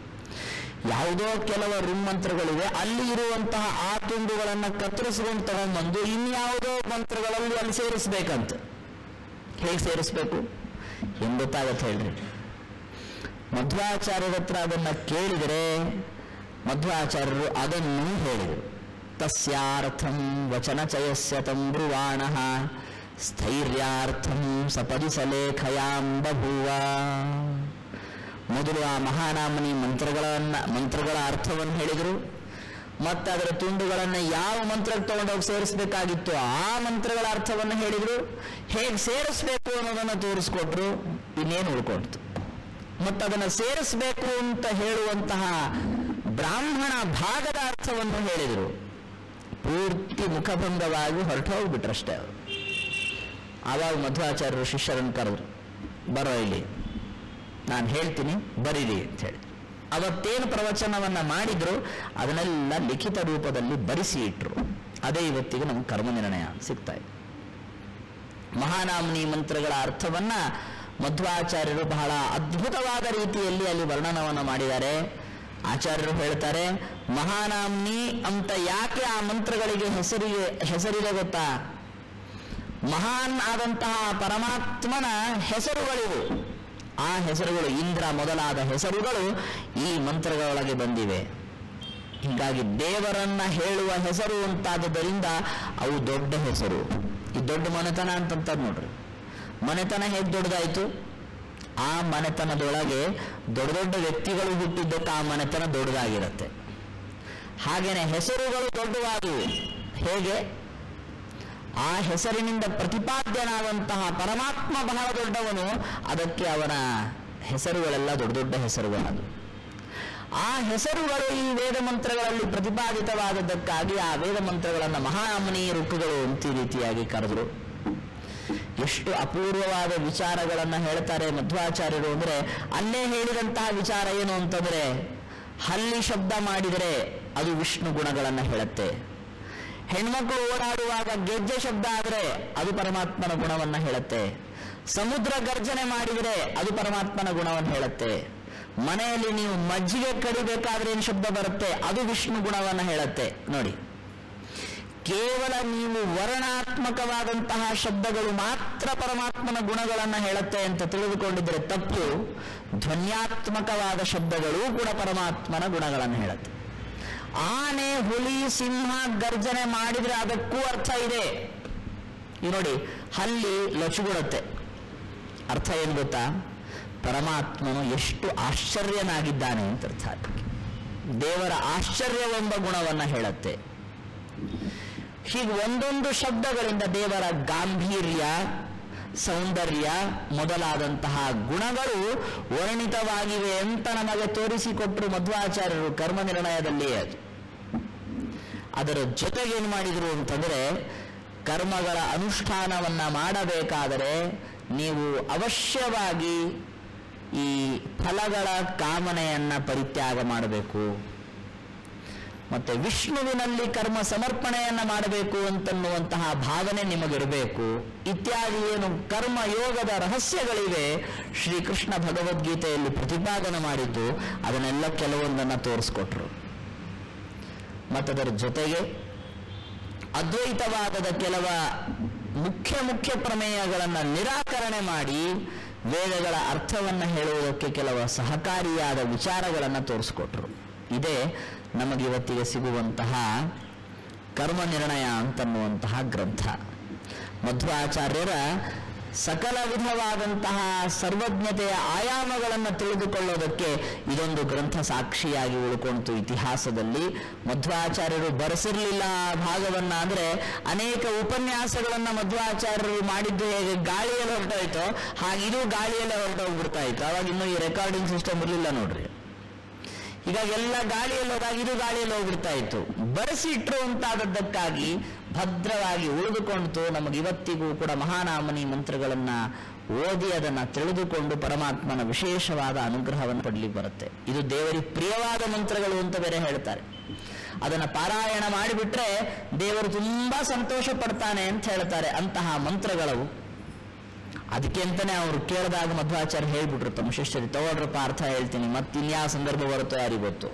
ಯಾವುದೋ ಕೆಲವು ಋಣ್ ಮಂತ್ರಗಳಿವೆ ಅಲ್ಲಿ ಇರುವಂತಹ ಆ ತುಂಡುಗಳನ್ನ ಕತ್ತರಿಸ್ಕೊಂಡು ತಗೊಂಡ್ಬಂದು ಇನ್ಯಾವುದೋ ಮಂತ್ರಗಳಲ್ಲಿ ಅಲ್ಲಿ ಸೇರಿಸ್ಬೇಕಂತ ಹೇಗೆ ಸೇರಿಸ್ಬೇಕು ಹೆಂಗ್ ಗೊತ್ತಾಗತ್ತೆ ಹೇಳ್ರಿ ಮಧ್ವಾಚಾರ್ಯರ ಹತ್ರ ಅದನ್ನ ಕೇಳಿದರೆ ಮಧ್ವಾಚಾರ್ಯರು ಅದನ್ನು ಹೇಳಿದರು ತಸ್ಯಾರ್ಥಂ ವಚನಚಯಸ್ಯ ತಂ ಬ್ರುವಾಣ ಸ್ಥೈರ್ಯಾರ್ಥಂ ಸಪದಿ ಸಲೇಖಯಾಂ ಬಭೂವ ಮೊದಲು ಆ ಮಹಾನಾಮನಿ ಮಂತ್ರಗಳನ್ನ ಮಂತ್ರಗಳ ಅರ್ಥವನ್ನು ಹೇಳಿದರು ಮತ್ತೆ ಅದರ ತುಂಡುಗಳನ್ನು ಯಾವ ಮಂತ್ರಕ್ಕೆ ತಗೊಂಡೋಗಿ ಸೇರಿಸಬೇಕಾಗಿತ್ತು ಆ ಮಂತ್ರಗಳ ಅರ್ಥವನ್ನು ಹೇಳಿದರು ಹೇಗೆ ಸೇರಿಸ್ಬೇಕು ಅನ್ನೋದನ್ನು ತೋರಿಸ್ಕೊಟ್ರು ಇನ್ನೇನು ಉಳ್ಕೊಡ್ತು ಮತ್ತು ಅದನ್ನು ಸೇರಿಸಬೇಕು ಅಂತ ಹೇಳುವಂತಹ ಬ್ರಾಹ್ಮಣ ಭಾಗದ ಅರ್ಥವನ್ನು ಹೇಳಿದರು ಪೂರ್ತಿ ಮುಖಭಂಗವಾಗಿ ಹೊರಟು ಹೋಗ್ಬಿಟ್ರಷ್ಟೇ ಅವರು ಆವಾಗ ಮಧ್ವಾಚಾರ್ಯರು ಶಿಷ್ಯರನ್ನು ಕರೆದ್ರು ಬರೋ ಇಲ್ಲಿ ನಾನು ಹೇಳ್ತೀನಿ ಬರೀರಿ ಅಂತ ಹೇಳಿ ಅವತ್ತೇನು ಪ್ರವಚನವನ್ನ ಮಾಡಿದ್ರು ಅದನ್ನೆಲ್ಲ ಲಿಖಿತ ರೂಪದಲ್ಲಿ ಬರಿಸಿ ಇಟ್ರು ಅದೇ ಇವತ್ತಿಗೆ ನಮ್ಗೆ ಕರ್ಮ ನಿರ್ಣಯ ಸಿಗ್ತಾ ಇದೆ ಮಹಾನಾಮ್ನಿ ಮಂತ್ರಗಳ ಅರ್ಥವನ್ನ ಮಧ್ವಾಚಾರ್ಯರು ಬಹಳ ಅದ್ಭುತವಾದ ರೀತಿಯಲ್ಲಿ ಅಲ್ಲಿ ವರ್ಣನವನ್ನು ಮಾಡಿದ್ದಾರೆ ಆಚಾರ್ಯರು ಹೇಳ್ತಾರೆ ಮಹಾನಾಮ್ನಿ ಅಂತ ಯಾಕೆ ಆ ಮಂತ್ರಗಳಿಗೆ ಹೆಸರಿಗೆ ಹೆಸರಿದೆ ಗೊತ್ತಾ ಮಹಾನ್ ಆದಂತಹ ಪರಮಾತ್ಮನ ಹೆಸರುಗಳಿವು ಆ ಹೆಸರುಗಳು ಇಂದ್ರ ಮೊದಲಾದ ಹೆಸರುಗಳು ಈ ಮಂತ್ರಗಳೊಳಗೆ ಬಂದಿವೆ ಹೀಗಾಗಿ ದೇವರನ್ನ ಹೇಳುವ ಹೆಸರು ಅಂತಾದುದರಿಂದ ಅವು ದೊಡ್ಡ ಹೆಸರು ಈ ದೊಡ್ಡ ಮನೆತನ ಅಂತಂತದ್ ನೋಡ್ರಿ ಮನೆತನ ಹೇಗೆ ದೊಡ್ಡದಾಯ್ತು ಆ ಮನೆತನದೊಳಗೆ ದೊಡ್ಡ ದೊಡ್ಡ ವ್ಯಕ್ತಿಗಳು ಹುಟ್ಟಿದ್ದಕ್ಕೆ ಆ ಮನೆತನ ದೊಡ್ಡದಾಗಿರುತ್ತೆ ಹಾಗೇನೆ ಹೆಸರುಗಳು ದೊಡ್ಡವಾದವು ಹೇಗೆ ಆ ಹೆಸರಿನಿಂದ ಪ್ರತಿಪಾದ್ಯನಾದಂತಹ ಪರಮಾತ್ಮ ಬಹಳ ದೊಡ್ಡವನು ಅದಕ್ಕೆ ಅವನ ಹೆಸರುಗಳೆಲ್ಲ ದೊಡ್ಡ ದೊಡ್ಡ ಹೆಸರುಗಳದು ಆ ಹೆಸರುಗಳು ಈ ವೇದ ಮಂತ್ರಗಳಲ್ಲಿ ಪ್ರತಿಪಾದಿತವಾದದ್ದಕ್ಕಾಗಿ ಆ ವೇದ ಮಂತ್ರಗಳನ್ನು ಮಹಾಮನಿ ಋಕ್ಕುಗಳು ಅಂತ ಈ ರೀತಿಯಾಗಿ ಕರೆದರು ಎಷ್ಟು ಅಪೂರ್ವವಾದ ವಿಚಾರಗಳನ್ನ ಹೇಳ್ತಾರೆ ಮಧ್ವಾಚಾರ್ಯರು ಅಂದ್ರೆ ಅಲ್ಲೇ ಹೇಳಿದಂತಹ ವಿಚಾರ ಏನು ಅಂತಂದ್ರೆ ಹಲ್ಲಿ ಶಬ್ದ ಮಾಡಿದರೆ ಅದು ವಿಷ್ಣು ಗುಣಗಳನ್ನ ಹೇಳುತ್ತೆ ಹೆಣ್ಮಕ್ಳು ಓಡಾಡುವಾಗ ಗೆಜ್ಜೆ ಶಬ್ದ ಆದ್ರೆ ಅದು ಪರಮಾತ್ಮನ ಗುಣವನ್ನ ಹೇಳುತ್ತೆ ಸಮುದ್ರ ಗರ್ಜನೆ ಮಾಡಿದರೆ ಅದು ಪರಮಾತ್ಮನ ಗುಣವನ್ನು ಹೇಳುತ್ತೆ ಮನೆಯಲ್ಲಿ ನೀವು ಮಜ್ಜಿಗೆ ಕಡಿಬೇಕಾದ್ರೆ ಏನು ಶಬ್ದ ಬರುತ್ತೆ ಅದು ವಿಷ್ಣು ಗುಣವನ್ನ ಹೇಳುತ್ತೆ ನೋಡಿ ಕೇವಲ ನೀವು ವರ್ಣಾತ್ಮಕವಾದಂತಹ ಶಬ್ದಗಳು ಮಾತ್ರ ಪರಮಾತ್ಮನ ಗುಣಗಳನ್ನ ಹೇಳುತ್ತೆ ಅಂತ ತಿಳಿದುಕೊಂಡಿದ್ರೆ ತಪ್ಪು ಧ್ವನ್ಯಾತ್ಮಕವಾದ ಶಬ್ದಗಳು ಕೂಡ ಪರಮಾತ್ಮನ ಗುಣಗಳನ್ನು ಹೇಳುತ್ತೆ ಆನೆ ಹುಲಿ ಸಿಂಹ ಗರ್ಜನೆ ಮಾಡಿದ್ರೆ ಅದಕ್ಕೂ ಅರ್ಥ ಇದೆ ಈ ನೋಡಿ ಹಲ್ಲಿ ಲಚುಗುಡುತ್ತೆ ಅರ್ಥ ಏನು ಗೊತ್ತಾ ಪರಮಾತ್ಮನು ಎಷ್ಟು ಆಶ್ಚರ್ಯನಾಗಿದ್ದಾನೆ ಅಂತ ಅರ್ಥ ಅದಕ್ಕೆ ದೇವರ ಆಶ್ಚರ್ಯವೆಂಬ ಗುಣವನ್ನ ಹೇಳುತ್ತೆ ಹೀಗೆ ಒಂದೊಂದು ಶಬ್ದಗಳಿಂದ ದೇವರ ಗಾಂಭೀರ್ಯ ಸೌಂದರ್ಯ ಮೊದಲಾದಂತಹ ಗುಣಗಳು ವರ್ಣಿತವಾಗಿವೆ ಅಂತ ನಮಗೆ ತೋರಿಸಿಕೊಟ್ಟರು ಮಧ್ವಾಚಾರ್ಯರು ಕರ್ಮ ನಿರ್ಣಯದಲ್ಲಿ ಅದು ಅದರ ಜೊತೆಗೆ ಏನು ಮಾಡಿದರು ಅಂತಂದ್ರೆ ಕರ್ಮಗಳ ಅನುಷ್ಠಾನವನ್ನ ಮಾಡಬೇಕಾದರೆ ನೀವು ಅವಶ್ಯವಾಗಿ ಈ ಫಲಗಳ ಕಾಮನೆಯನ್ನ ಪರಿತ್ಯಾಗ ಮಾಡಬೇಕು ಮತ್ತೆ ವಿಷ್ಣುವಿನಲ್ಲಿ ಕರ್ಮ ಸಮರ್ಪಣೆಯನ್ನ ಮಾಡಬೇಕು ಅಂತನ್ನುವಂತಹ ಭಾವನೆ ನಿಮಗಿರಬೇಕು ಇತ್ಯಾದಿ ಏನು ಕರ್ಮ ಯೋಗದ ರಹಸ್ಯಗಳಿವೆ ಶ್ರೀಕೃಷ್ಣ ಭಗವದ್ಗೀತೆಯಲ್ಲಿ ಪ್ರತಿಪಾದನೆ ಮಾಡಿದ್ದು ಅದನ್ನೆಲ್ಲ ಕೆಲವೊಂದನ್ನ ತೋರಿಸ್ಕೊಟ್ರು ಮತ್ತದರ ಜೊತೆಗೆ ಅದ್ವೈತವಾದದ ಕೆಲವ ಮುಖ್ಯ ಮುಖ್ಯ ಪ್ರಮೇಯಗಳನ್ನು ನಿರಾಕರಣೆ ಮಾಡಿ ವೇದಗಳ ಅರ್ಥವನ್ನು ಹೇಳುವುದಕ್ಕೆ ಕೆಲವು ಸಹಕಾರಿಯಾದ ವಿಚಾರಗಳನ್ನು ತೋರಿಸ್ಕೊಟ್ರು ಇದೇ ನಮಗಿವತ್ತಿಗೆ ಸಿಗುವಂತಹ ಕರ್ಮ ನಿರ್ಣಯ ಅಂತನ್ನುವಂತಹ ಗ್ರಂಥ ಮಧ್ವಾಚಾರ್ಯರ ಸಕಲ ವಿಧವಾದಂತಹ ಸರ್ವಜ್ಞತೆಯ ಆಯಾಮಗಳನ್ನು ತಿಳಿದುಕೊಳ್ಳೋದಕ್ಕೆ ಇದೊಂದು ಗ್ರಂಥ ಸಾಕ್ಷಿಯಾಗಿ ಉಳ್ಕೊಂತು ಇತಿಹಾಸದಲ್ಲಿ ಮಧ್ವಾಚಾರ್ಯರು ಬರೆಸಿರ್ಲಿಲ್ಲ ಆ ಭಾಗವನ್ನ ಅಂದ್ರೆ ಅನೇಕ ಉಪನ್ಯಾಸಗಳನ್ನ ಮಧ್ವಾಚಾರ್ಯರು ಮಾಡಿದ್ದು ಹೇಗೆ ಗಾಳಿಯಲ್ಲಿ ಹೊರಟೋಯ್ತೋ ಹಾಗೆ ಇದು ಗಾಳಿಯಲ್ಲೇ ಹೊರಟೋಗ್ಬಿಡ್ತಾ ಇತ್ತು ಅವಾಗ ಇನ್ನೂ ಈ ರೆಕಾರ್ಡಿಂಗ್ ಸಿಸ್ಟಮ್ ಇರಲಿಲ್ಲ ನೋಡ್ರಿ ಹೀಗಾಗಿ ಎಲ್ಲ ಗಾಳಿಯಲ್ಲಿ ಹೋದಾಗ ಇದು ಗಾಳಿಯಲ್ಲಿ ಹೋಗ್ಬಿಡ್ತಾ ಇತ್ತು ಬರೆಸಿಟ್ರು ಅಂತಾದದ್ದಕ್ಕಾಗಿ ಭದ್ರವಾಗಿ ಉಳಿದುಕೊಂಡಿತು ನಮಗೆ ಇವತ್ತಿಗೂ ಕೂಡ ಮಹಾನಾಮನಿ ಮಂತ್ರಗಳನ್ನ ಓದಿ ಅದನ್ನ ತಿಳಿದುಕೊಂಡು ಪರಮಾತ್ಮನ ವಿಶೇಷವಾದ ಅನುಗ್ರಹವನ್ನು ಪಡಲಿಕ್ಕೆ ಬರುತ್ತೆ ಇದು ದೇವರಿಗೆ ಪ್ರಿಯವಾದ ಮಂತ್ರಗಳು ಅಂತ ಬೇರೆ ಹೇಳ್ತಾರೆ ಅದನ್ನ ಪಾರಾಯಣ ಮಾಡಿಬಿಟ್ರೆ ದೇವರು ತುಂಬಾ ಸಂತೋಷ ಪಡ್ತಾನೆ ಅಂತ ಹೇಳ್ತಾರೆ ಅಂತಹ ಮಂತ್ರಗಳವು ಅದಕ್ಕೆ ಅಂತಾನೆ ಅವರು ಕೇಳಿದಾಗ ಮಧ್ವಾಚಾರ್ಯ ಹೇಳ್ಬಿಟ್ರು ತಮ್ಮ ಶಿಷ್ಯರಿಗೆ ತಗೊಳ್ರಪ್ಪ ಅರ್ಥ ಹೇಳ್ತೀನಿ ಮತ್ತಿನ್ಯಾವ ಸಂದರ್ಭ ಬರುತ್ತೋ ಯಾರಿಗೆ ಗೊತ್ತು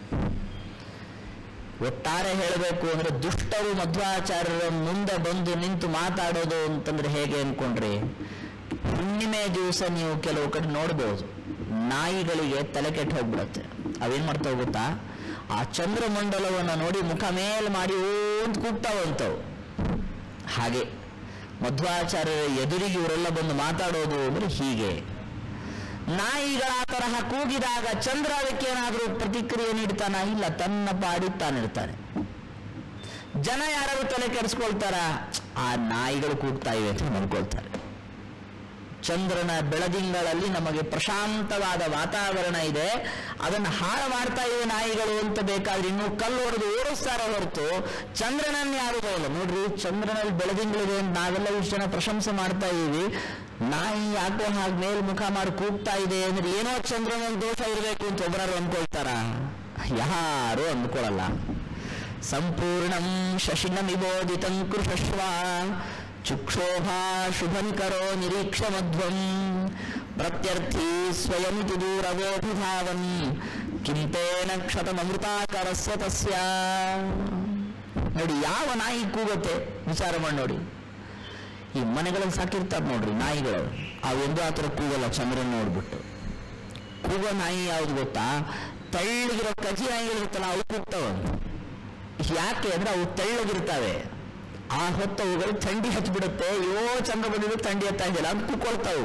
ಒಟ್ಟಾರೆ ಹೇಳಬೇಕು ಅಂದ್ರೆ ದುಷ್ಟರು ಮಧ್ವಾಚಾರ್ಯರ ಮುಂದೆ ಬಂದು ನಿಂತು ಮಾತಾಡೋದು ಅಂತಂದ್ರೆ ಹೇಗೆ ಅನ್ಕೊಂಡ್ರಿ ಹುಣ್ಣಿಮೆ ದಿವಸ ನೀವು ಕೆಲವು ಕಡೆ ನೋಡ್ಬೋದು ನಾಯಿಗಳಿಗೆ ತಲೆ ಕೆಟ್ಟು ಹೋಗ್ಬಿಡತ್ತೆ ಅವೇನ್ ಮಾಡ್ತಾವ ಗೊತ್ತಾ ಆ ಚಂದ್ರಮಂಡಲವನ್ನು ನೋಡಿ ಮುಖ ಮೇಲ್ ಮಾಡಿ ಓಂತ ಕೂಗ್ತಾವಂತವು ಹಾಗೆ ಮಧ್ವಾಚಾರ್ಯರ ಎದುರಿಗೆ ಇವರೆಲ್ಲ ಬಂದು ಮಾತಾಡೋದು ಅಂದ್ರೆ ಹೀಗೆ ನಾಯಿಗಳ ತರಹ ಕೂಗಿದಾಗ ಚಂದ್ರ ಅದಕ್ಕೇನಾದ್ರೂ ಪ್ರತಿಕ್ರಿಯೆ ನೀಡ್ತಾನ ಇಲ್ಲ ತನ್ನ ಪಾಡಿ ತಾನಿರ್ತಾನೆ ಜನ ಯಾರಾದ್ರೂ ತಲೆ ಕೆಡಿಸ್ಕೊಳ್ತಾರ ಆ ನಾಯಿಗಳು ಕೂಗ್ತಾ ಇವೆ ಅಂತ ಅನ್ಕೊಳ್ತಾರೆ ಚಂದ್ರನ ಬೆಳದಿಂಗಳಲ್ಲಿ ನಮಗೆ ಪ್ರಶಾಂತವಾದ ವಾತಾವರಣ ಇದೆ ಅದನ್ನು ಹಾಳು ಮಾಡ್ತಾ ಇವೆ ನಾಯಿಗಳು ಅಂತ ಬೇಕಾದ್ರೆ ಇನ್ನು ಕಲ್ಲು ಹೊಡೆದು ಓಡಿಸ್ತಾರ ಹೊರತು ಚಂದ್ರನನ್ನು ಯಾರು ಬರಲ್ಲ ನೋಡ್ರಿ ಚಂದ್ರನಲ್ಲಿ ಬೆಳದಿಂಗಳಿದೆ ಅಂತ ನಾವೆಲ್ಲ ಇಷ್ಟು ಜನ ಪ್ರಶಂಸೆ ಮಾಡ್ತಾ ಇದೀವಿ ನಾಯಿ ಯಾಕೋ ಹಾಗೆ ಮೇಲ್ ಮುಖ ಮಾಡಿ ಕೂಗ್ತಾ ಇದೆ ಅಂದ್ರೆ ಏನೋ ಚಂದ್ರನಲ್ಲಿ ದೋಷ ಇರಬೇಕು ಅಂತ ಒಬ್ಬರಾರು ಅನ್ಕೊಳ್ತಾರ ಯಾರು ಅಂದ್ಕೊಳ್ಳಲ್ಲ ಸಂಪೂರ್ಣಂ ಶಶಿನಮಿಬೋದಿತಂ ಕೃಷಶ್ವ ಚುಕ್ಷೋಭಾ ಶುಭಂಕರೋ ನಿರೀಕ್ಷ ಮಧ್ವಂ ಪ್ರತ್ಯರ್ಥಿ ಸ್ವಯಮಿತಿ ದೂರವೋಭಿಧಾವನ್ ಕಿಂತೇನ ಕ್ಷತಮೃತಾಕರಸ್ಯ ತಸ್ಯ ನೋಡಿ ಯಾವ ನಾಯಿ ಕೂಗತ್ತೆ ವಿಚಾರ ಮಾಡಿ ನೋಡಿ ಈ ಮನೆಗಳಲ್ಲಿ ಸಾಕಿರ್ತಾರೆ ನೋಡ್ರಿ ನಾಯಿಗಳು ಅವೆಂದೂ ಆ ಥರ ಕೂಗಲ್ಲ ಚಂದ್ರನ್ ನೋಡ್ಬಿಟ್ಟು ಕೂಗೋ ನಾಯಿ ಯಾವ್ದು ಗೊತ್ತಾ ತೆಳ್ಳಗಿರೋ ಕಜಿ ನಾಯಿಗಳಿರುತ್ತಲ್ಲ ಅವು ಕೂಗ್ತಾವ ಯಾಕೆ ಅಂದ್ರೆ ಅವು ತೆಳ್ಳಗಿರ್ತಾವೆ ಆ ಹೊತ್ತು ಅವುಗಳು ಥಂಡಿ ಹಚ್ಬಿಡುತ್ತೆ ಅಯ್ಯೋ ಚಂದ್ರ ಬಂದಿದ್ದು ಥಂಡಿ ಹತ್ತಾ ಇದೆಯಲ್ಲ ಅಂತ ಕೂಕೊಳ್ತಾವು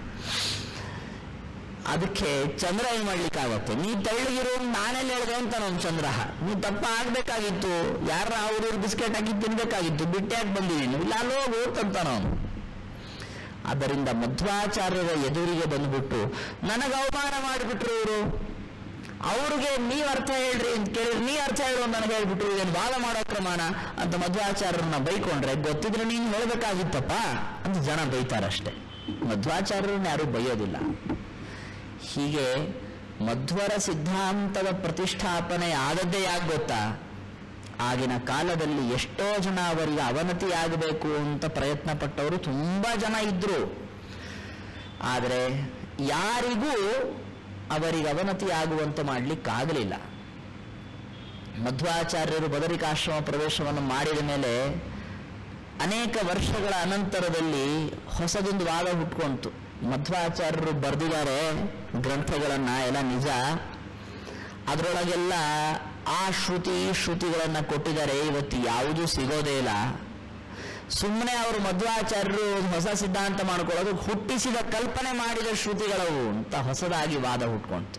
ಅದಕ್ಕೆ ಚಂದ್ರ ಏನ್ ಮಾಡ್ಲಿಕ್ಕಾಗತ್ತೆ ನೀ ತೆಳ್ಳಗಿರೋ ನಾನೆಲ್ಲ ಹೇಳ್ದೆ ಅಂತ ನಮ್ಮ ಚಂದ್ರ ನೀ ತಪ್ಪ ಆಗ್ಬೇಕಾಗಿತ್ತು ಯಾರ ಅವ್ರ ಬಿಸ್ಕೆಟ್ ಹಾಕಿ ತಿನ್ಬೇಕಾಗಿತ್ತು ಬಿಟ್ಟೆ ಹಾಕಿ ಬಂದಿದ್ದೀನಿ ಇಲ್ಲ ಅಲ್ಲೋ ಹೋಗ್ತಂತ ನಾವು ಅದರಿಂದ ಮಧ್ವಾಚಾರ್ಯರ ಎದುರಿಗೆ ಬಂದ್ಬಿಟ್ಟು ನನಗೆ ಅವಮಾನ ಮಾಡಿಬಿಟ್ರು ಇವರು ಅವ್ರಿಗೆ ನೀವ್ ಅರ್ಥ ಹೇಳ್ರಿ ಅಂತ ಕೇಳಿದ್ರೆ ನೀ ಅರ್ಥ ಹೇಳು ಅಂತ ನನಗೆ ಹೇಳ್ಬಿಟ್ರು ಇದನ್ನು ವಾದ ಮಾಡೋ ಕ್ರಮಾನ ಅಂತ ಮಧ್ವಾಚಾರ್ಯರನ್ನ ಬೈಕೊಂಡ್ರೆ ಗೊತ್ತಿದ್ರೆ ನೀನು ಹೇಳ್ಬೇಕಾಗಿತ್ತಪ್ಪ ಅಂತ ಜನ ಬೈತಾರಷ್ಟೇ ಮಧ್ವಾಚಾರ್ಯರನ್ನ ಯಾರು ಬೈಯೋದಿಲ್ಲ ಹೀಗೆ ಮಧ್ವರ ಸಿದ್ಧಾಂತದ ಪ್ರತಿಷ್ಠಾಪನೆ ಆದದ್ದೇ ಯಾಕೆ ಗೊತ್ತಾ ಆಗಿನ ಕಾಲದಲ್ಲಿ ಎಷ್ಟೋ ಜನ ಅವರಿಗೆ ಅವನತಿ ಆಗಬೇಕು ಅಂತ ಪ್ರಯತ್ನ ಪಟ್ಟವರು ತುಂಬಾ ಜನ ಇದ್ರು ಆದರೆ ಯಾರಿಗೂ ಅವರಿಗೆ ಅವನತಿ ಆಗುವಂತೆ ಮಾಡಲಿಕ್ಕಾಗಲಿಲ್ಲ ಮಧ್ವಾಚಾರ್ಯರು ಬದರಿಕಾಶ್ರಮ ಪ್ರವೇಶವನ್ನು ಮಾಡಿದ ಮೇಲೆ ಅನೇಕ ವರ್ಷಗಳ ಅನಂತರದಲ್ಲಿ ಹೊಸದೊಂದು ವಾದ ಹುಟ್ಕೊಂತು ಮಧ್ವಾಚಾರ್ಯರು ಬರೆದಿದ್ದಾರೆ ಗ್ರಂಥಗಳನ್ನ ಎಲ್ಲ ನಿಜ ಅದರೊಳಗೆಲ್ಲ ಆ ಶ್ರುತಿ ಈ ಶ್ರುತಿಗಳನ್ನ ಕೊಟ್ಟಿದ್ದಾರೆ ಇವತ್ತು ಯಾವುದೂ ಸಿಗೋದೇ ಇಲ್ಲ ಸುಮ್ಮನೆ ಅವರು ಮಧ್ವಾಚಾರ್ಯರು ಹೊಸ ಸಿದ್ಧಾಂತ ಮಾಡ್ಕೊಳ್ಳೋದು ಹುಟ್ಟಿಸಿದ ಕಲ್ಪನೆ ಮಾಡಿದ ಶ್ರುತಿಗಳವು ಅಂತ ಹೊಸದಾಗಿ ವಾದ ಹುಟ್ಕೊಂತು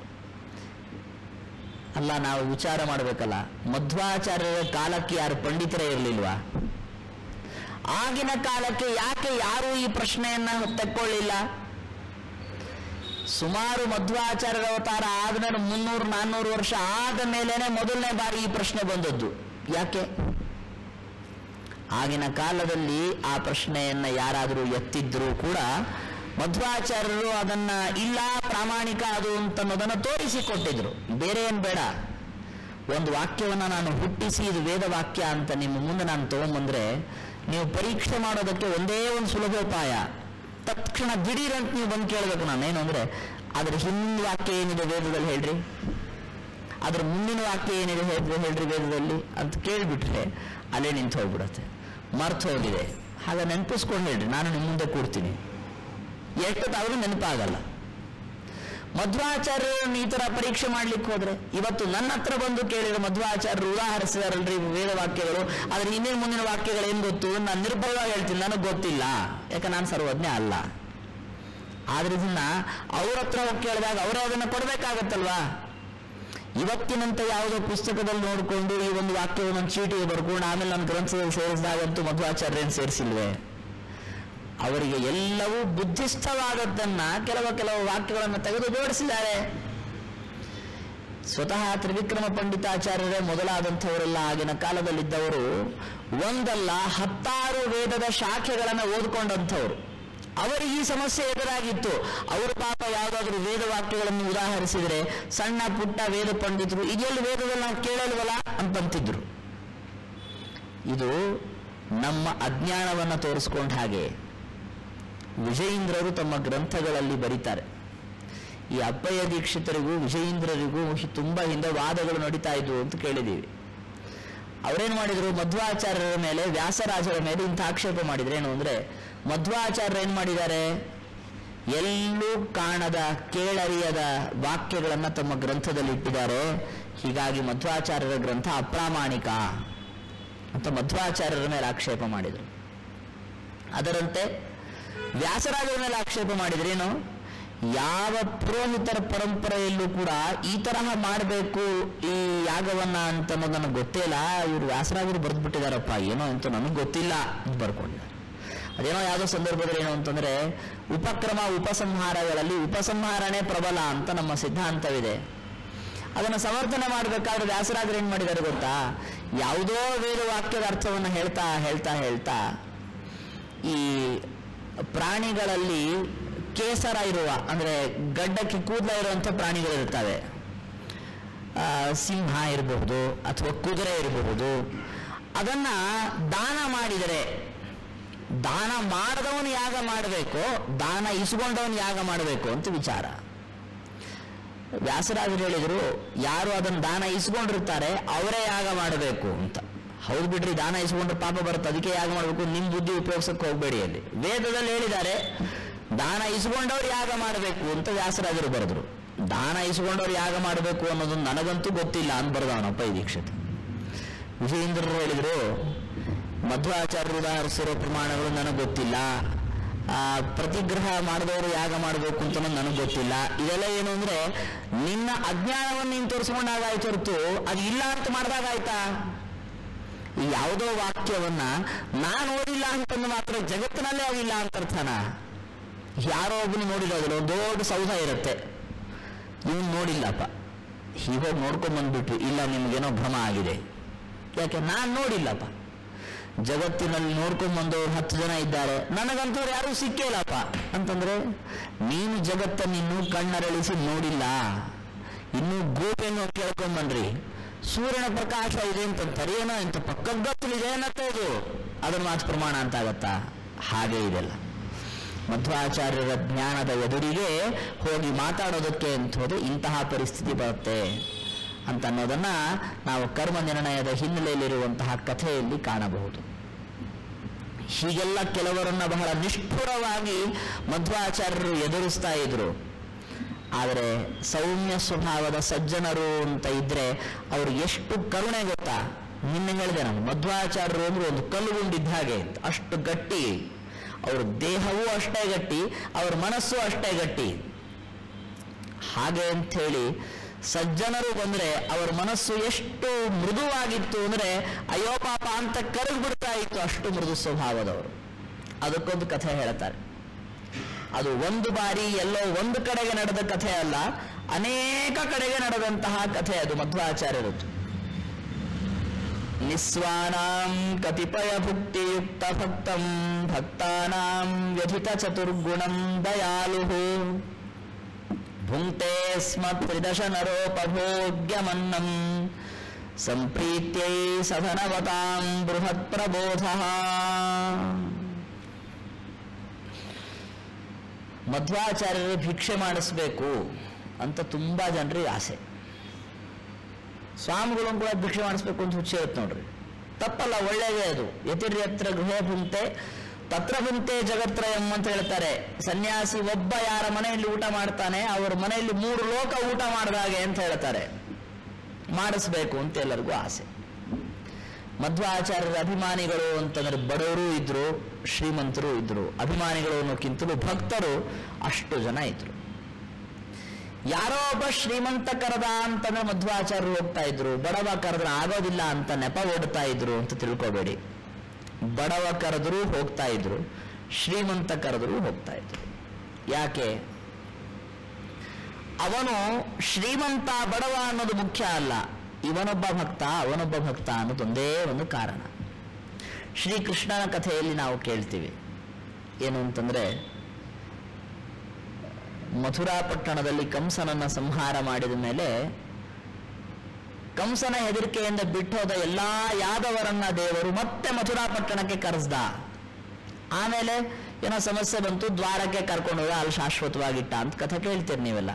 ಅಲ್ಲ ನಾವು ವಿಚಾರ ಮಾಡಬೇಕಲ್ಲ ಮಧ್ವಾಚಾರ್ಯರ ಕಾಲಕ್ಕೆ ಯಾರು ಪಂಡಿತರೇ ಇರಲಿಲ್ವಾ ಆಗಿನ ಕಾಲಕ್ಕೆ ಯಾಕೆ ಯಾರು ಈ ಪ್ರಶ್ನೆಯನ್ನ ತೆಕ್ಕೊಳ್ಳಿಲ್ಲ ಸುಮಾರು ಮಧ್ವಾಚಾರ್ಯರ ಅವತಾರ ಆದ್ಮೇಲೆ ಮುನ್ನೂರು ನಾನ್ನೂರು ವರ್ಷ ಆದ ಮೇಲೇನೆ ಮೊದಲನೇ ಬಾರಿ ಈ ಪ್ರಶ್ನೆ ಬಂದದ್ದು ಯಾಕೆ ಆಗಿನ ಕಾಲದಲ್ಲಿ ಆ ಪ್ರಶ್ನೆಯನ್ನ ಯಾರಾದರೂ ಎತ್ತಿದ್ರೂ ಕೂಡ ಮಧ್ವಾಚಾರ್ಯರು ಅದನ್ನ ಇಲ್ಲ ಪ್ರಾಮಾಣಿಕ ಅದು ಅಂತ ಅನ್ನೋದನ್ನ ತೋರಿಸಿಕೊಟ್ಟಿದ್ರು ಬೇರೆ ಏನ್ ಬೇಡ ಒಂದು ವಾಕ್ಯವನ್ನ ನಾನು ಹುಟ್ಟಿಸಿ ಇದು ವೇದ ವಾಕ್ಯ ಅಂತ ನಿಮ್ಮ ಮುಂದೆ ನಾನು ತಗೊಂಬಂದ್ರೆ ನೀವು ಪರೀಕ್ಷೆ ಮಾಡೋದಕ್ಕೆ ಒಂದೇ ಒಂದು ಸುಲಭೋಪಾಯ ತಕ್ಷಣ ದಿಢೀರ್ ಅಂತ ನೀವು ಬಂದು ಕೇಳಬೇಕು ನಾನು ಏನು ಅಂದ್ರೆ ಅದ್ರ ಹಿಂದಿನ ವಾಕ್ಯ ಏನಿದೆ ವೇದದಲ್ಲಿ ಹೇಳ್ರಿ ಅದ್ರ ಮುಂದಿನ ವಾಕ್ಯ ಏನಿದೆ ಹೇಳ್ರಿ ಹೇಳ್ರಿ ವೇದದಲ್ಲಿ ಅಂತ ಕೇಳಿಬಿಟ್ರೆ ಅಲ್ಲೇ ನಿಂತು ಹೋಗ್ಬಿಡತ್ತೆ ಮರ್ತು ಹೋಗಿದೆ ಹಾಗೆ ನೆನಪಿಸ್ಕೊಂಡು ಹೇಳ್ರಿ ನಾನು ನಿಮ್ಮ ಮುಂದೆ ಕೂಡ್ತೀನಿ ಎಷ್ಟೊತ್ತಾದ್ರೂ ನೆನಪಾಗಲ್ಲ ಮಧ್ವಾಚಾರ್ಯರನ್ನು ಈ ತರ ಪರೀಕ್ಷೆ ಮಾಡ್ಲಿಕ್ಕೆ ಹೋದ್ರೆ ಇವತ್ತು ನನ್ನ ಹತ್ರ ಬಂದು ಕೇಳಿರೋ ಮಧ್ವಾಚಾರ್ಯರು ಉದಾಹರಿಸಿದಾರಲ್ರಿ ವೇದವಾಕ್ಯಗಳು ಆದ್ರೆ ಇನ್ನೇನು ಮುಂದಿನ ವಾಕ್ಯಗಳು ಏನ್ ಗೊತ್ತು ನಾನು ನಿರ್ಭಯವಾಗಿ ಹೇಳ್ತೀನಿ ನನಗೆ ಗೊತ್ತಿಲ್ಲ ಯಾಕೆ ನಾನು ಸರ್ವಜ್ಞ ಅಲ್ಲ ಆದ್ರೆ ಇದನ್ನ ಅವ್ರ ಹತ್ರ ಹೋಗಿ ಕೇಳಿದಾಗ ಅವರೇ ಅದನ್ನ ಕೊಡ್ಬೇಕಾಗತ್ತಲ್ವಾ ಇವತ್ತಿನಂತ ಯಾವುದೋ ಪುಸ್ತಕದಲ್ಲಿ ನೋಡಿಕೊಂಡು ಈ ಒಂದು ವಾಕ್ಯವನ್ನು ಒಂದು ಚೀಟಿಗೆ ಬರ್ಕೊಂಡು ಆಮೇಲೆ ನನ್ನ ಗ್ರಂಥದಲ್ಲಿ ಸೇರಿಸಿದಾಗಂತೂ ಮಧ್ವಾಚಾರ್ಯನ್ ಸೇರಿಸಿಲ್ವೇ ಅವರಿಗೆ ಎಲ್ಲವೂ ಬುದ್ಧಿಸ್ಥವಾದದ್ದನ್ನ ಕೆಲವು ಕೆಲವು ವಾಕ್ಯಗಳನ್ನು ತೆಗೆದು ಜೋಡಿಸಿದ್ದಾರೆ ಸ್ವತಃ ತ್ರಿವಿಕ್ರಮ ಪಂಡಿತಾಚಾರ್ಯರೇ ಮೊದಲಾದಂಥವರೆಲ್ಲ ಆಗಿನ ಕಾಲದಲ್ಲಿದ್ದವರು ಒಂದಲ್ಲ ಹತ್ತಾರು ವೇದದ ಶಾಖೆಗಳನ್ನು ಓದ್ಕೊಂಡಂಥವ್ರು ಅವರಿಗೆ ಈ ಸಮಸ್ಯೆ ಎದುರಾಗಿತ್ತು ಅವರು ಪಾಪ ಯಾವುದಾದ್ರೂ ವೇದ ವಾಕ್ಯಗಳನ್ನು ಉದಾಹರಿಸಿದರೆ ಸಣ್ಣ ಪುಟ್ಟ ವೇದ ಪಂಡಿತರು ಇದೆಲ್ಲಿ ವೇದದಲ್ಲಿ ನಾವು ಕೇಳಲ್ವಲ್ಲ ಅಂತಂತಿದ್ರು ಇದು ನಮ್ಮ ಅಜ್ಞಾನವನ್ನು ತೋರಿಸ್ಕೊಂಡ ಹಾಗೆ ವಿಜಯೇಂದ್ರರು ತಮ್ಮ ಗ್ರಂಥಗಳಲ್ಲಿ ಬರೀತಾರೆ ಈ ಅಪ್ಪಯ್ಯ ದೀಕ್ಷಿತರಿಗೂ ವಿಜಯೇಂದ್ರರಿಗೂ ತುಂಬ ಹಿಂದೆ ವಾದಗಳು ನಡೀತಾ ಇದ್ವು ಅಂತ ಕೇಳಿದ್ದೀವಿ ಅವರೇನು ಮಾಡಿದ್ರು ಮಧ್ವಾಚಾರ್ಯರ ಮೇಲೆ ವ್ಯಾಸರಾಜರ ಮೇಲೆ ಇಂಥ ಆಕ್ಷೇಪ ಮಾಡಿದ್ರು ಏನು ಅಂದ್ರೆ ಮಧ್ವಾಚಾರ್ಯರು ಏನು ಮಾಡಿದ್ದಾರೆ ಎಲ್ಲೂ ಕಾಣದ ಕೇಳರಿಯದ ವಾಕ್ಯಗಳನ್ನು ತಮ್ಮ ಗ್ರಂಥದಲ್ಲಿ ಇಟ್ಟಿದ್ದಾರೆ ಹೀಗಾಗಿ ಮಧ್ವಾಚಾರ್ಯರ ಗ್ರಂಥ ಅಪ್ರಾಮಾಣಿಕ ಅಂತ ಮಧ್ವಾಚಾರ್ಯರ ಮೇಲೆ ಆಕ್ಷೇಪ ಮಾಡಿದರು ಅದರಂತೆ ವ್ಯಾಸರಾಜರ ಮೇಲೆ ಆಕ್ಷೇಪ ಮಾಡಿದ್ರೇನು ಯಾವ ಪುರೋಹಿತರ ಪರಂಪರೆಯಲ್ಲೂ ಕೂಡ ಈ ತರಹ ಮಾಡಬೇಕು ಈ ಯಾಗವನ್ನ ಅಂತ ಅನ್ನೋದು ನನಗೆ ಗೊತ್ತೇ ಇಲ್ಲ ಇವರು ವ್ಯಾಸರಾಜರು ಬರೆದ್ಬಿಟ್ಟಿದಾರಪ್ಪ ಏನೋ ಅಂತ ನನಗೆ ಗೊತ್ತಿಲ್ಲ ಅಂತ ಬರ್ಕೊಂಡಿದ್ದಾರೆ ಅದೇನೋ ಯಾವುದೋ ಸಂದರ್ಭದಲ್ಲಿ ಏನು ಅಂತಂದ್ರೆ ಉಪಕ್ರಮ ಉಪಸಂಹಾರಗಳಲ್ಲಿ ಉಪಸಂಹಾರನೇ ಪ್ರಬಲ ಅಂತ ನಮ್ಮ ಸಿದ್ಧಾಂತವಿದೆ ಅದನ್ನು ಸಮರ್ಥನೆ ಮಾಡಬೇಕಾದ್ರೆ ವ್ಯಾಸರಾಜರು ಏನು ಮಾಡಿದ್ದಾರೆ ಗೊತ್ತಾ ಯಾವುದೋ ವೇದ ವಾಕ್ಯದ ಅರ್ಥವನ್ನು ಹೇಳ್ತಾ ಹೇಳ್ತಾ ಹೇಳ್ತಾ ಈ ಪ್ರಾಣಿಗಳಲ್ಲಿ ಕೇಸರ ಇರುವ ಅಂದ್ರೆ ಗಡ್ಡಕ್ಕೆ ಕೂದಲ ಇರುವಂಥ ಪ್ರಾಣಿಗಳಿರ್ತವೆ ಆ, ಸಿಂಹ ಇರಬಹುದು ಅಥವಾ ಕುದುರೆ ಇರಬಹುದು ಅದನ್ನ ದಾನ ಮಾಡಿದರೆ ದಾನ ಮಾಡದವನು ಯಾಗ ಮಾಡಬೇಕು ದಾನ ಇಸ್ಕೊಂಡವನು ಯಾಗ ಮಾಡಬೇಕು ಅಂತ ವಿಚಾರ ವ್ಯಾಸರಾಜರು ಹೇಳಿದರು ಯಾರು ಅದನ್ನು ದಾನ ಇಸ್ಕೊಂಡಿರ್ತಾರೆ ಅವರೇ ಯಾಗ ಮಾಡಬೇಕು ಅಂತ ಹೌದು ಬಿಡ್ರಿ ದಾನ ಇಸ್ಕೊಂಡ್ರೆ ಪಾಪ ಬರುತ್ತೆ ಅದಕ್ಕೆ ಯಾಗ ಮಾಡಬೇಕು ನಿಮ್ ಬುದ್ಧಿ ಉಪಯೋಗಿಸಕ್ಕೆ ಹೋಗ್ಬೇಡಿ ಅಲ್ಲಿ ವೇದದಲ್ಲಿ ಹೇಳಿದ್ದಾರೆ ದಾನ ಇಸ್ಕೊಂಡವ್ರು ಯಾಗ ಮಾಡಬೇಕು ಅಂತ ವ್ಯಾಸರಾಜರು ಬರೆದ್ರು ದಾನ ಇಸ್ಕೊಂಡವ್ರು ಯಾಗ ಮಾಡಬೇಕು ಅನ್ನೋದು ನನಗಂತೂ ಗೊತ್ತಿಲ್ಲ ಅಂತ ಬರೆದವನಪ್ಪ ಈ ದೀಕ್ಷಿತ ವಿಜಯೇಂದ್ರರು ಹೇಳಿದ್ರು ಮಧ್ವಾಚಾರ್ಯರು ಉದಾಹರಿಸಿರೋ ಪ್ರಮಾಣಗಳು ನನಗೆ ಗೊತ್ತಿಲ್ಲ ಆ, ಪ್ರತಿಗ್ರಹ ಮಾಡಿದವರು ಯಾಗ ಮಾಡಬೇಕು ಅಂತ ನನಗೆ ಗೊತ್ತಿಲ್ಲ ಇದೆಲ್ಲ ಏನು ಅಂದ್ರೆ ನಿನ್ನ ಅಜ್ಞಾನವನ್ನು ನೀನು ತೋರಿಸ್ಕೊಂಡಾಗಾಯ್ತು ಹೊರತು ಅದು ಇಲ್ಲ ಅಂತ ಮಾಡಿದಾಗಾಯ್ತಾ ಈ ಯಾವುದೋ ವಾಕ್ಯವನ್ನ ನಾನು ಓದಿಲ್ಲ ಅಂತಂದು ಮಾತ್ರ ಜಗತ್ತಿನಲ್ಲೇ ಅದಿಲ್ಲ ಅಂತ ಅರ್ಥನ ಯಾರೋ ಒಬ್ಬನು ನೋಡಿರೋದಿಲ್ಲ ಒಂದು ದೊಡ್ಡ ಸೌಧ ಇರುತ್ತೆ ಇವನು ನೋಡಿಲ್ಲಪ್ಪ ಹೀಗೋಗಿ ನೋಡ್ಕೊಂಡ್ ಬಂದ್ಬಿಟ್ವಿ ಇಲ್ಲ ನಿಮ್ಗೇನೋ ಭ್ರಮ ಆಗಿದೆ ಯಾಕೆ ನಾನು ನೋಡಿಲ್ಲಪ್ಪ ಜಗತ್ತಿನಲ್ಲಿ ನೋಡ್ಕೊಂಡ್ ಬಂದವರು ಹತ್ತು ಜನ ಇದ್ದಾರೆ ನನಗಂತೂ ಯಾರೂ ಸಿಕ್ಕೇ ಇಲ್ಲಪ್ಪ ಅಂತಂದ್ರೆ ನೀನು ಜಗತ್ತನ್ನು ಇನ್ನೂ ಕಣ್ಣರಳಿಸಿ ನೋಡಿಲ್ಲ ಇನ್ನೂ ಗೋಪೆಯನ್ನು ಕೇಳ್ಕೊಂಡ್ ಬನ್ರಿ ಸೂರ್ಯನ ಪ್ರಕಾಶ ಇದೆ ಅಂತಂತಾರೆ ಏನೋ ಇಂಥ ಪಕ್ಕದ ಗೊತ್ತಲಿದೆ ಅನ್ನತ್ತೋದು ಅದರ ಮಾತು ಪ್ರಮಾಣ ಅಂತ ಆಗತ್ತಾ ಹಾಗೆ ಇದೆಲ್ಲ ಮಧ್ವಾಚಾರ್ಯರ ಜ್ಞಾನದ ಎದುರಿಗೆ ಹೋಗಿ ಮಾತಾಡೋದಕ್ಕೆ ಅಂತ ಹೋದ್ರೆ ಇಂತಹ ಪರಿಸ್ಥಿತಿ ಬರುತ್ತೆ ಅಂತ ಅನ್ನೋದನ್ನ ನಾವು ಕರ್ಮ ನಿರ್ಣಯದ ಹಿನ್ನೆಲೆಯಲ್ಲಿರುವಂತಹ ಕಥೆಯಲ್ಲಿ ಕಾಣಬಹುದು ಹೀಗೆಲ್ಲ ಕೆಲವರನ್ನ ಬಹಳ ನಿಷ್ಠುರವಾಗಿ ಮಧ್ವಾಚಾರ್ಯರು ಎದುರಿಸ್ತಾ ಇದ್ರು ಆದರೆ ಸೌಮ್ಯ ಸ್ವಭಾವದ ಸಜ್ಜನರು ಅಂತ ಇದ್ರೆ ಅವ್ರು ಎಷ್ಟು ಕರುಣೆ ಗೊತ್ತಾ ನಿನ್ನೆ ಹೇಳಿದೆ ನಾನು ಮಧ್ವಾಚಾರ್ಯರು ಅಂದ್ರೆ ಒಂದು ಕಲ್ಲುಗುಂಡಿದ್ದ ಹಾಗೆ ಅಂತ. ಅಷ್ಟು ಗಟ್ಟಿ ಅವ್ರ ದೇಹವೂ ಅಷ್ಟೇ ಗಟ್ಟಿ ಅವ್ರ ಮನಸ್ಸು ಅಷ್ಟೇ ಗಟ್ಟಿ ಹಾಗೆ ಅಂಥೇಳಿ ಸಜ್ಜನರು ಬಂದ್ರೆ ಅವರ ಮನಸ್ಸು ಎಷ್ಟು ಮೃದುವಾಗಿತ್ತು ಅಂದ್ರೆ ಅಯ್ಯೋ ಪಾಪ ಅಂತ ಕರಗ್ ಬಿಡ್ತಾ ಇತ್ತು ಅಷ್ಟು ಮೃದು ಸ್ವಭಾವದವರು ಅದಕ್ಕೊಂದು ಕಥೆ ಹೇಳ್ತಾರೆ ಅದು ಒಂದು ಬಾರಿ ಎಲ್ಲೋ ಒಂದು ಕಡೆಗೆ ನಡೆದ ಕಥೆ ಅಲ್ಲ ಅನೇಕ ಕಡೆಗೆ ನಡೆದಂತಹ ಕಥೆ ಅದು ಮಧ್ವಾಚಾರ್ಯರದ್ದು ನಿಸ್ವಾನಾಂ ಕತಿಪಯ ಭುಕ್ತಿಯುಕ್ತ ಭಕ್ತಂ ಭಕ್ತಾನಾಂ ವ್ಯಧಿತ ಚತುರ್ಗುಣಂ ದಯಾಲು ಭುಂಕ್ತೆ ಸ್ಮ ತ್ರಿದಶ ನರೋಪಭೋಗ್ಯಮನ್ನಂ ಸಂಪ್ರೀತ್ಯೈ ಸಧನವತಾಂ ಬೃಹತ್ ಪ್ರಬೋಧ ಮಧ್ವಾಚಾರ್ಯರು ಭಿಕ್ಷೆ ಮಾಡಿಸ್ಬೇಕು ಅಂತ ತುಂಬಾ ಜನರಿಗೆ ಆಸೆ ಸ್ವಾಮಿಗಳನ್ನು ಕೂಡ ಭಿಕ್ಷೆ ಮಾಡಿಸ್ಬೇಕು ಅಂತ ಹುಚ್ಚಿ ಇರುತ್ತೆ ನೋಡ್ರಿ ತಪ್ಪಲ್ಲ ಒಳ್ಳೇದೇ ಅದು ಯತಿರ್ಯತ್ರ ಗೃಹ ಭುಂಕ್ತೆ ತತ್ರ ಭುಂಕ್ತೆ ಜಗತ್ರಯಂ ಅಂತ ಹೇಳ್ತಾರೆ ಸನ್ಯಾಸಿ ಒಬ್ಬ ಯಾರ ಮನೆಯಲ್ಲಿ ಊಟ ಮಾಡ್ತಾನೆ ಅವರ ಮನೆಯಲ್ಲಿ ಮೂರು ಲೋಕ ಊಟ ಮಾಡಿದಾಗೆ ಅಂತ ಹೇಳ್ತಾರೆ ಮಾಡಿಸ್ಬೇಕು ಅಂತ ಎಲ್ಲರಿಗೂ ಆಸೆ ಮಧ್ವಾಚಾರ್ಯರ ಅಭಿಮಾನಿಗಳು ಅಂತಂದ್ರೆ ಬಡವರು ಇದ್ರು ಶ್ರೀಮಂತರು ಇದ್ರು ಅಭಿಮಾನಿಗಳು ಅನ್ನೋಕ್ಕಿಂತಲೂ ಭಕ್ತರು ಅಷ್ಟು ಜನ ಇದ್ರು ಯಾರೋ ಒಬ್ಬ ಶ್ರೀಮಂತ ಕರೆದ ಅಂತಂದ್ರೆ ಮಧ್ವಾಚಾರ್ಯರು ಹೋಗ್ತಾ ಇದ್ರು ಬಡವ ಕರೆದ್ರೆ ಆಗೋದಿಲ್ಲ ಅಂತ ನೆಪ ಓಡ್ತಾ ಇದ್ರು ಅಂತ ತಿಳ್ಕೊಬೇಡಿ ಬಡವ ಕರೆದ್ರು ಹೋಗ್ತಾ ಇದ್ರು ಶ್ರೀಮಂತ ಕರೆದ್ರು ಹೋಗ್ತಾ ಇದ್ರು ಯಾಕೆ ಅವನು ಶ್ರೀಮಂತ ಬಡವ ಅನ್ನೋದು ಮುಖ್ಯ ಅಲ್ಲ ಇವನೊಬ್ಬ ಭಕ್ತ ಅವನೊಬ್ಬ ಭಕ್ತ ಅನ್ನೋದೊಂದೇ ಒಂದು ಕಾರಣ ಶ್ರೀಕೃಷ್ಣನ ಕಥೆಯಲ್ಲಿ ನಾವು ಕೇಳ್ತೀವಿ ಏನು ಅಂತಂದ್ರೆ ಮಥುರಾ ಪಟ್ಟಣದಲ್ಲಿ ಕಂಸನನ್ನ ಸಂಹಾರ ಮಾಡಿದ ಮೇಲೆ ಕಂಸನ ಹೆದರಿಕೆಯಿಂದ ಬಿಟ್ಟೋದ ಎಲ್ಲಾ ಯಾದವರನ್ನ ದೇವರು ಮತ್ತೆ ಮಥುರಾ ಪಟ್ಟಣಕ್ಕೆ ಕರೆಸ್ದ ಆಮೇಲೆ ಏನೋ ಸಮಸ್ಯೆ ಬಂತು ದ್ವಾರಕ್ಕೆ ಕರ್ಕೊಂಡು ಹೋದ ಅಲ್ಲಿ ಶಾಶ್ವತವಾಗಿಟ್ಟ ಅಂತ ಕಥೆ ಕೇಳ್ತೀರಿ ನೀವೆಲ್ಲ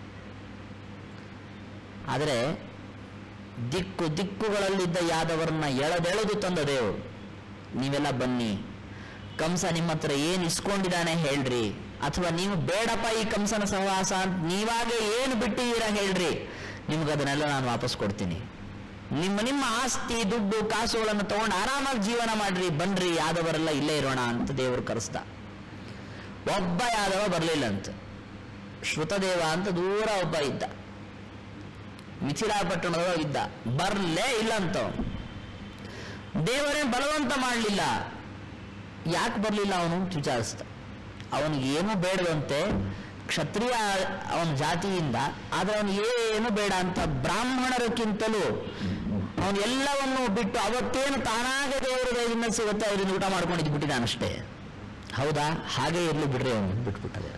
ಆದರೆ ದಿಕ್ಕು ದಿಕ್ಕುಗಳಲ್ಲಿದ್ದ ಯಾದವರನ್ನ ಎಳೆದೆಳೆದು ತಂದ ದೇವರು ನೀವೆಲ್ಲ ಬನ್ನಿ ಕಂಸ ನಿಮ್ಮ ಹತ್ರ ಏನು ಇಸ್ಕೊಂಡಿದ್ದಾನೆ ಹೇಳ್ರಿ ಅಥವಾ ನೀವು ಬೇಡಪ್ಪ ಈ ಕಂಸನ ಸಹವಾಸ ಅಂತ ನೀವಾಗೆ ಏನು ಬಿಟ್ಟಿದ್ದೀರಾ ಹೇಳ್ರಿ ನಿಮ್ಗೆ ಅದನ್ನೆಲ್ಲ ನಾನು ವಾಪಸ್ ಕೊಡ್ತೀನಿ ನಿಮ್ಮ ನಿಮ್ಮ ಆಸ್ತಿ ದುಡ್ಡು ಕಾಸುಗಳನ್ನು ತಗೊಂಡು ಆರಾಮಾಗಿ ಜೀವನ ಮಾಡ್ರಿ ಬನ್ರಿ ಯಾದವರೆಲ್ಲ ಇಲ್ಲೇ ಇರೋಣ ಅಂತ ದೇವರು ಕರೆಸ್ದ ಒಬ್ಬ ಯಾದವ ಬರಲಿಲ್ಲ ಅಂತ ಶ್ರುತದೇವ ಅಂತ ದೂರ ಒಬ್ಬ ಇದ್ದ ಮಿಥಿಲಾಪಟ್ಟಣದೊಳಗೆ ಇದ್ದ ಬರ್ಲೇ ಇಲ್ಲ ಅಂತ ಅವನು. ದೇವರೇ ಬಲವಂತ ಮಾಡಲಿಲ್ಲ ಯಾಕೆ ಬರಲಿಲ್ಲ ಅವನು ಅಂತ ವಿಚಾರಿಸ್ದ ಅವನಿಗೆ ಏನೂ ಬೇಡದಂತೆ ಕ್ಷತ್ರಿಯ ಅವನ ಜಾತಿಯಿಂದ ಆದ್ರೆ ಅವನು ಏನು ಬೇಡ ಅಂತ ಬ್ರಾಹ್ಮಣರಕ್ಕಿಂತಲೂ ಅವನು ಎಲ್ಲವನ್ನು ಬಿಟ್ಟು ಅವತ್ತೇನು ತಾನಾಗೆ ದೇವರ ದಯದಿಂದ ಸಿಗುತ್ತೆ ಅವರಿಂದ ಊಟ ಮಾಡ್ಕೊಂಡಿದ್ದು ಬಿಟ್ಟಿದ್ದಾನಷ್ಟೇ ಹೌದಾ ಹಾಗೆ ಇರ್ಲಿ ಬಿಡ್ರಿ ಅವನು ಬಿಟ್ಬಿಟ್ಟದೆ